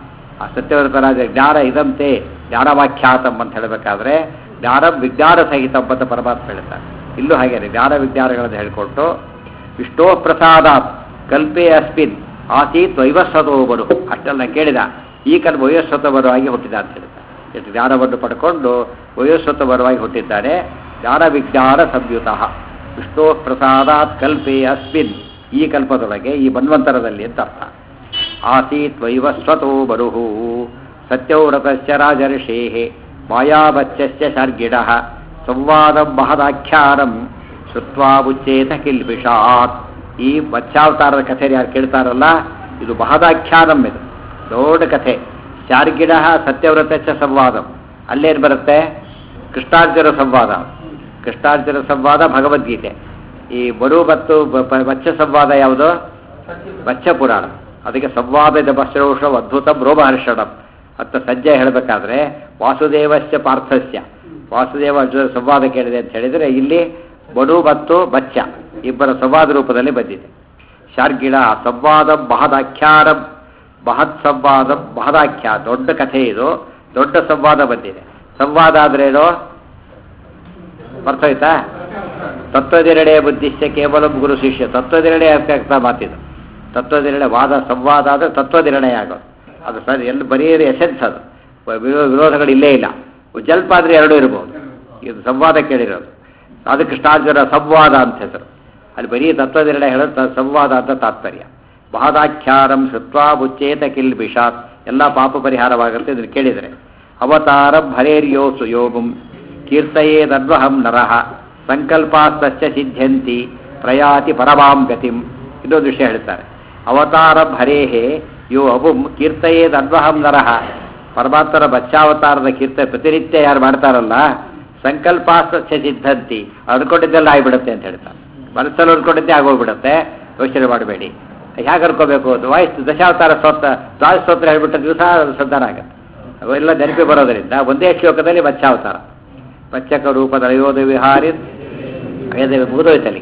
ಆ ಸತ್ಯವ್ರತ ರಾಜ ಜ್ಞಾನ ಇದಂತೆ ಜ್ಞಾನವಾಖ್ಯಾತಂ ಅಂತ ಹೇಳಬೇಕಾದ್ರೆ ಜ್ಞಾನ ವಿಜ್ಞಾನ ಸಹಿತಂ ಅಂತ ಪರಮಾತ್ಮ ಹೇಳ್ತಾರೆ ಇಲ್ಲೂ ಹಾಗೇನೆ ಜ್ಞಾನ ವಿಜ್ಞಾನಗಳನ್ನು ಹೇಳಿಕೊಟ್ಟು ವಿಷ್ಣೋ ಪ್ರಸಾದಾತ್ ಕಲ್ಪೆ ಅಸ್ಮಿನ್ ಆಸೀತ್ ವೈವಸ್ವತೋ ಬರು ಅಷ್ಟೆಲ್ಲ ಕೇಳಿದ ಈ ಕಲ್ಪೆ ವೈವಸ್ವತ ಬರುವಾಗಿ ಹುಟ್ಟಿದ ಅಂತ ಹೇಳ್ತಾರೆ ಎಷ್ಟು ಜ್ಞಾನವನ್ನು ಪಡ್ಕೊಂಡು ವಯೋಸ್ವತ ಬರುವಾಗಿ ಹುಟ್ಟಿದ್ದಾನೆ ಜ್ಞಾನ ವಿಜ್ಞಾನ ಸಂಯುತಃ ವಿಷ್ಣೋ ಪ್ರಸಾದಾತ್ ಕಲ್ಪೆ ಅಸ್ಮಿನ್ ಈ ಕಲ್ಪದೊಳಗೆ ಈ ಮನ್ವಂತರದಲ್ಲಿ ಅಂತ ಅರ್ಥ ಆಸೀತ್ ವೈವಸ್ವತೋ ಬರುಹು ಸತ್ಯವ್ರತಶ್ಚ ರಾಜರ್ಷೇಹೆ ಮಾಯಾಬಚ್ಚಶ್ಚ ಶಾರ್ಗಿಡ ಸಂವಾದಂ ಮಹದಾಖ್ಯಾನಂ ಶ್ರುತ್ವಾ ಮುಚ್ಚೇತ ಕಿಲ್ಬಿಷಾತ್ ಈ ಮತ್ಸ್ಯಾವತಾರದ ಕಥೆ ಯಾರು ಕೇಳ್ತಾರಲ್ಲ ಇದು ಮಹದಾಖ್ಯಾನಂ ಇದು ದೊಡ್ಡ ಕಥೆ ಶಾರ್ಗಿಡ ಸತ್ಯವ್ರತಶ್ಚ ಸಂವಾದಂ ಅಲ್ಲೇನು ಬರುತ್ತೆ ಕೃಷ್ಣಾರ್ಜುನ ಸಂವಾದ ಕೃಷ್ಣಾರ್ಜುನ ಸಂವಾದ ಭಗವದ್ಗೀತೆ ಈ ಬರು ಮತ್ತು ಬ- ಪ- ಮತ್ಸ್ಯ ಸಂವಾದ ಯಾವುದು ಮತ್ಸ್ಯ ಪುರಾಣ ಅದಕ್ಕೆ ಸಂವಾದದ ಬಸ್ರೋಷ ಅದ್ಭುತ ರೋಮಹರ್ಷಣಂ ಅಂತ ಸಂಜೆ ಹೇಳಬೇಕಾದ್ರೆ ವಾಸುದೇವಶ್ಚ ಪಾರ್ಥಸ್ಯ ವಾಸುದೇವ ಅರ್ಜುನ ಸಂವಾದ ಕೇಳಿದೆ ಅಂತ ಹೇಳಿದರೆ ಇಲ್ಲಿ ಬಡು ಮತ್ತು ಮತ್ಸ್ಯ ಇಬ್ಬರ ಸಂವಾದ ರೂಪದಲ್ಲಿ ಬಂದಿದೆ ಶಾರ್ಗಿಳ ಸಂವಾದ ಮಹದಾಖ್ಯಾನಂ ಮಹತ್ ಸಂವಾದ ಮಹದಾಖ್ಯ ದೊಡ್ಡ ಕಥೆ ಇದು ದೊಡ್ಡ ಸಂವಾದ ಬಂದಿದೆ ಸಂವಾದ ಆದ್ರೇನು ಅರ್ಥಾಯ್ತಾ ತತ್ವದಿರಡೆ ಬುದ್ಧಿಶ್ಚ ಕೇವಲ ಗುರು ಶಿಷ್ಯ ತತ್ವದಿರಡೆ ಆಗ್ತಾ ಮಾತಿದು ತತ್ವದಿರಡೆ ವಾದ ಸಂವಾದ ಆದರೆ ತತ್ವದಿರಣೆ ಆಗೋದು ಅದು ಸರಿ ಎಲ್ಲಿ ಬರೀ ಎಸೆನ್ಸ್ ಅದು ವಿರೋ- ವಿರೋಧಗಳು ಇಲ್ಲೇ ಇಲ್ಲ ಜಲ್ಪ ಆದರೆ ಎರಡೂ ಇರ್ಬೋದು ಇದು ಸಂವಾದ ಕೇಳಿರೋದು ಅದು ಕೃಷ್ಣಾರ್ಜುನ ಸಂವಾದ ಅಂತ ಹೆಸರು ಅಲ್ಲಿ ಬರೀ ತತ್ವದಿರಡೆ ಹೇಳೋದು ತ- ಸಂವಾದ ಅಂತ ತಾತ್ಪರ್ಯ ಮಹದಾಖ್ಯಾನಂ ಶ್ರುತ್ವಾ ಮುಚ್ಚೇತ ಕಿಲ್ ಬಿಷಾತ್ ಎಲ್ಲ ಪಾಪ ಪರಿಹಾರವಾಗುತ್ತೆ ಇದನ್ನು ಕೇಳಿದರೆ ಅವತಾರಂ ಹರೇರ್ಯೋಸು ಯೋಗುಂ ಕೀರ್ತಯೇದನ್ವಹಂ ನರಃ ಸಂಕಲ್ಪಾಸ್ತಸ್ಯ ಸಿದ್ಧ್ಯಂತಿ ಪ್ರಯಾತಿ ಪರಮಾಂ ಗತಿಂ ಇನ್ನೊಂದು ವಿಷಯ ಹೇಳ್ತಾರೆ ಅವತಾರಂ ಹರೇಹೇ ಯೋ ಅಬುಂ ಕೀರ್ತಯೇದನ್ವಹಂ ನರಃ ಪರಮಾತ್ಮರ ಬಚ್ಚಾವತಾರದ ಕೀರ್ತ ಪ್ರತಿನಿತ್ಯ ಯಾರು ಮಾಡ್ತಾರಲ್ಲ ಸಂಕಲ್ಪಾಸ್ತಸ್ಯ ಸಿದ್ಧಂತಿ ಅನ್ಕೊಂಡಿದ್ದೆಲ್ಲ ಆಗಿಬಿಡುತ್ತೆ ಅಂತ ಹೇಳ್ತಾರೆ ಮನಸ್ಸಲ್ಲಿ ಅನ್ಕೊಂಡಿದ್ದೆ ಆಗೋಗ್ಬಿಡುತ್ತೆ ಯೋಚನೆ ಮಾಡಬೇಡಿ ಹೇಗೆ ಅನ್ಕೋಬೇಕು ವಾಯ್ಸ್ ದಶಾವತಾರ ಸ್ತೋತ್ರ ದ್ವಾದಶ ಸ್ತೋತ್ರ ಹೇಳ್ಬಿಟ್ಟ ದಿವಸ ಸಂಧಾನ ಆಗುತ್ತೆ ಅವೆಲ್ಲ ನೆನಪಿ ಬರೋದರಿಂದ ಒಂದೇ ಶ್ಲೋಕದಲ್ಲಿ ಮತ್ಸ್ಯಾವತಾರ ಮತ್ಸ್ಯಕ ರೂಪದ ಅಯೋಧ ವಿಹಾರಿ ವೇದ ಮುಗಿದೋಯ್ತು ಅಲ್ಲಿಗೆ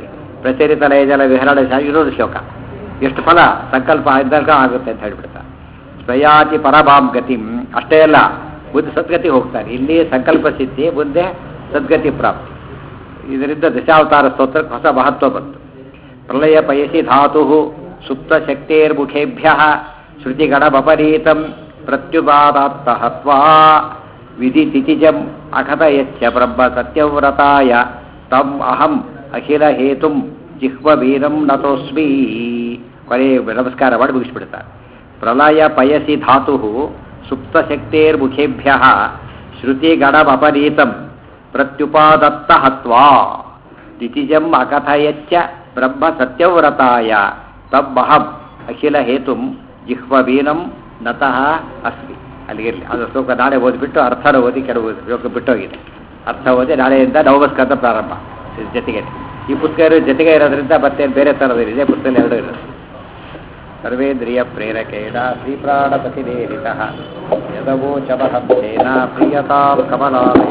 ಪ್ರಚರಿತ ಲಯಜಲ ವಿಹರಣ ಶಾ- ಇರೋದು ಶ್ಲೋಕ ಎಷ್ಟು ಫಲ ಸಂಕಲ್ಪ ಇದ್ದಾಗ ಆಗುತ್ತೆ ಅಂತ ಹೇಳ್ಬಿಡ್ತಾರೆ ಸ್ವಯಾತಿ ಪರಮಾಂ ಗತಿಂ ಅಷ್ಟೇ ಅಲ್ಲ ಬುದ್ಧ ಸದ್ಗತಿ ಹೋಗ್ತಾರೆ ಇಲ್ಲಿ ಸಂಕಲ್ಪ ಸಿದ್ಧಿ ಮುಂದೆ ಸದ್ಗತಿ ಪ್ರಾಪ್ತಿ ಇದರಿಂದ ದಶಾವತಾರ ಸ್ತೋತ್ರಕ್ಕೆ ಹೊಸ ಮಹತ್ವ ಬಂತು ಪ್ರಳಯ ಪಯಸಿ ಧಾತು ಸುಪ್ತ ಶಕ್ತೇರ್ಮುಖೇಭ್ಯ ಶ್ರುತಿಗಣಮಪರೀತಂ ಪ್ರತ್ಯುಪಾದಾತ್ತ ಹತ್ವಾ ವಿಧಿ ತಿಥಿಜಂ ಅಖತ ಯಚ್ಚ ಬ್ರಹ್ಮ ಸತ್ಯವ್ರತಾಯ ತಂ ಅಹಂ ಅಖಿಲ ಹೇತುಂ ಜಿಹ್ವವೀರಂ ನತೋಸ್ಮಿ ಕೊನೆ ನಮಸ್ಕಾರ ಮಾಡಿ ಮುಗಿಸ್ಬಿಡ್ತಾರೆ ಪ್ರಳಯ ಪಯಸಿ ಧಾತು ಸುಪ್ತ ಶಕ್ತೇರ್ಮುಖೇಭ್ಯ ಶ್ರುತಿಗಣಮಪರೀತಂ ಪ್ರತ್ಯುಪಾದತ್ತ ಹತ್ವಾ ದಿತಿಜಂ ಅಕಥಯಚ್ಚ ಬ್ರಹ್ಮ ಸತ್ಯವ್ರತಾಯ ತಮ್ಮಹಂ ಅಖಿಲ ಹೇತುಂ ಜಿಹ್ವವೀನಂ ನತಃ ಅಸ್ಮಿ ಅಲ್ಲಿಗಿರಲಿ ಅದು ಶ್ಲೋಕ ನಾಳೆ ಓದಿಬಿಟ್ಟು ಅರ್ಥನ ಓದಿ ಕೆಲವು ಶ್ಲೋಕ ಬಿಟ್ಟೋಗಿದೆ ಅರ್ಥ ಓದಿ ನಾಳೆಯಿಂದ ನವಮಸ್ಕೃತ ಪ್ರಾರಂಭ ಇದ್ರ ಜೊತೆಗೆ ಈ ಪುಸ್ತಕ ಇರೋ ಜೊತೆಗೆ ಇರೋದ್ರಿಂದ ಮತ್ತೆ ಬೇರೆ ಥರದ್ದು ಇದೆ ಪುಸ್ತಕ ಎರಡು ಇರೋದು ಸರ್ವೇಂದ್ರಿಯ ಪ್ರೇರಕೇಣ ಶ್ರೀಪ್ರಾಣಪತಿನೇರಿತ ಯದವೋಚಮಹಂಸೇನ ಪ್ರಿಯತಾಂ ಕಮಲಾಲಯ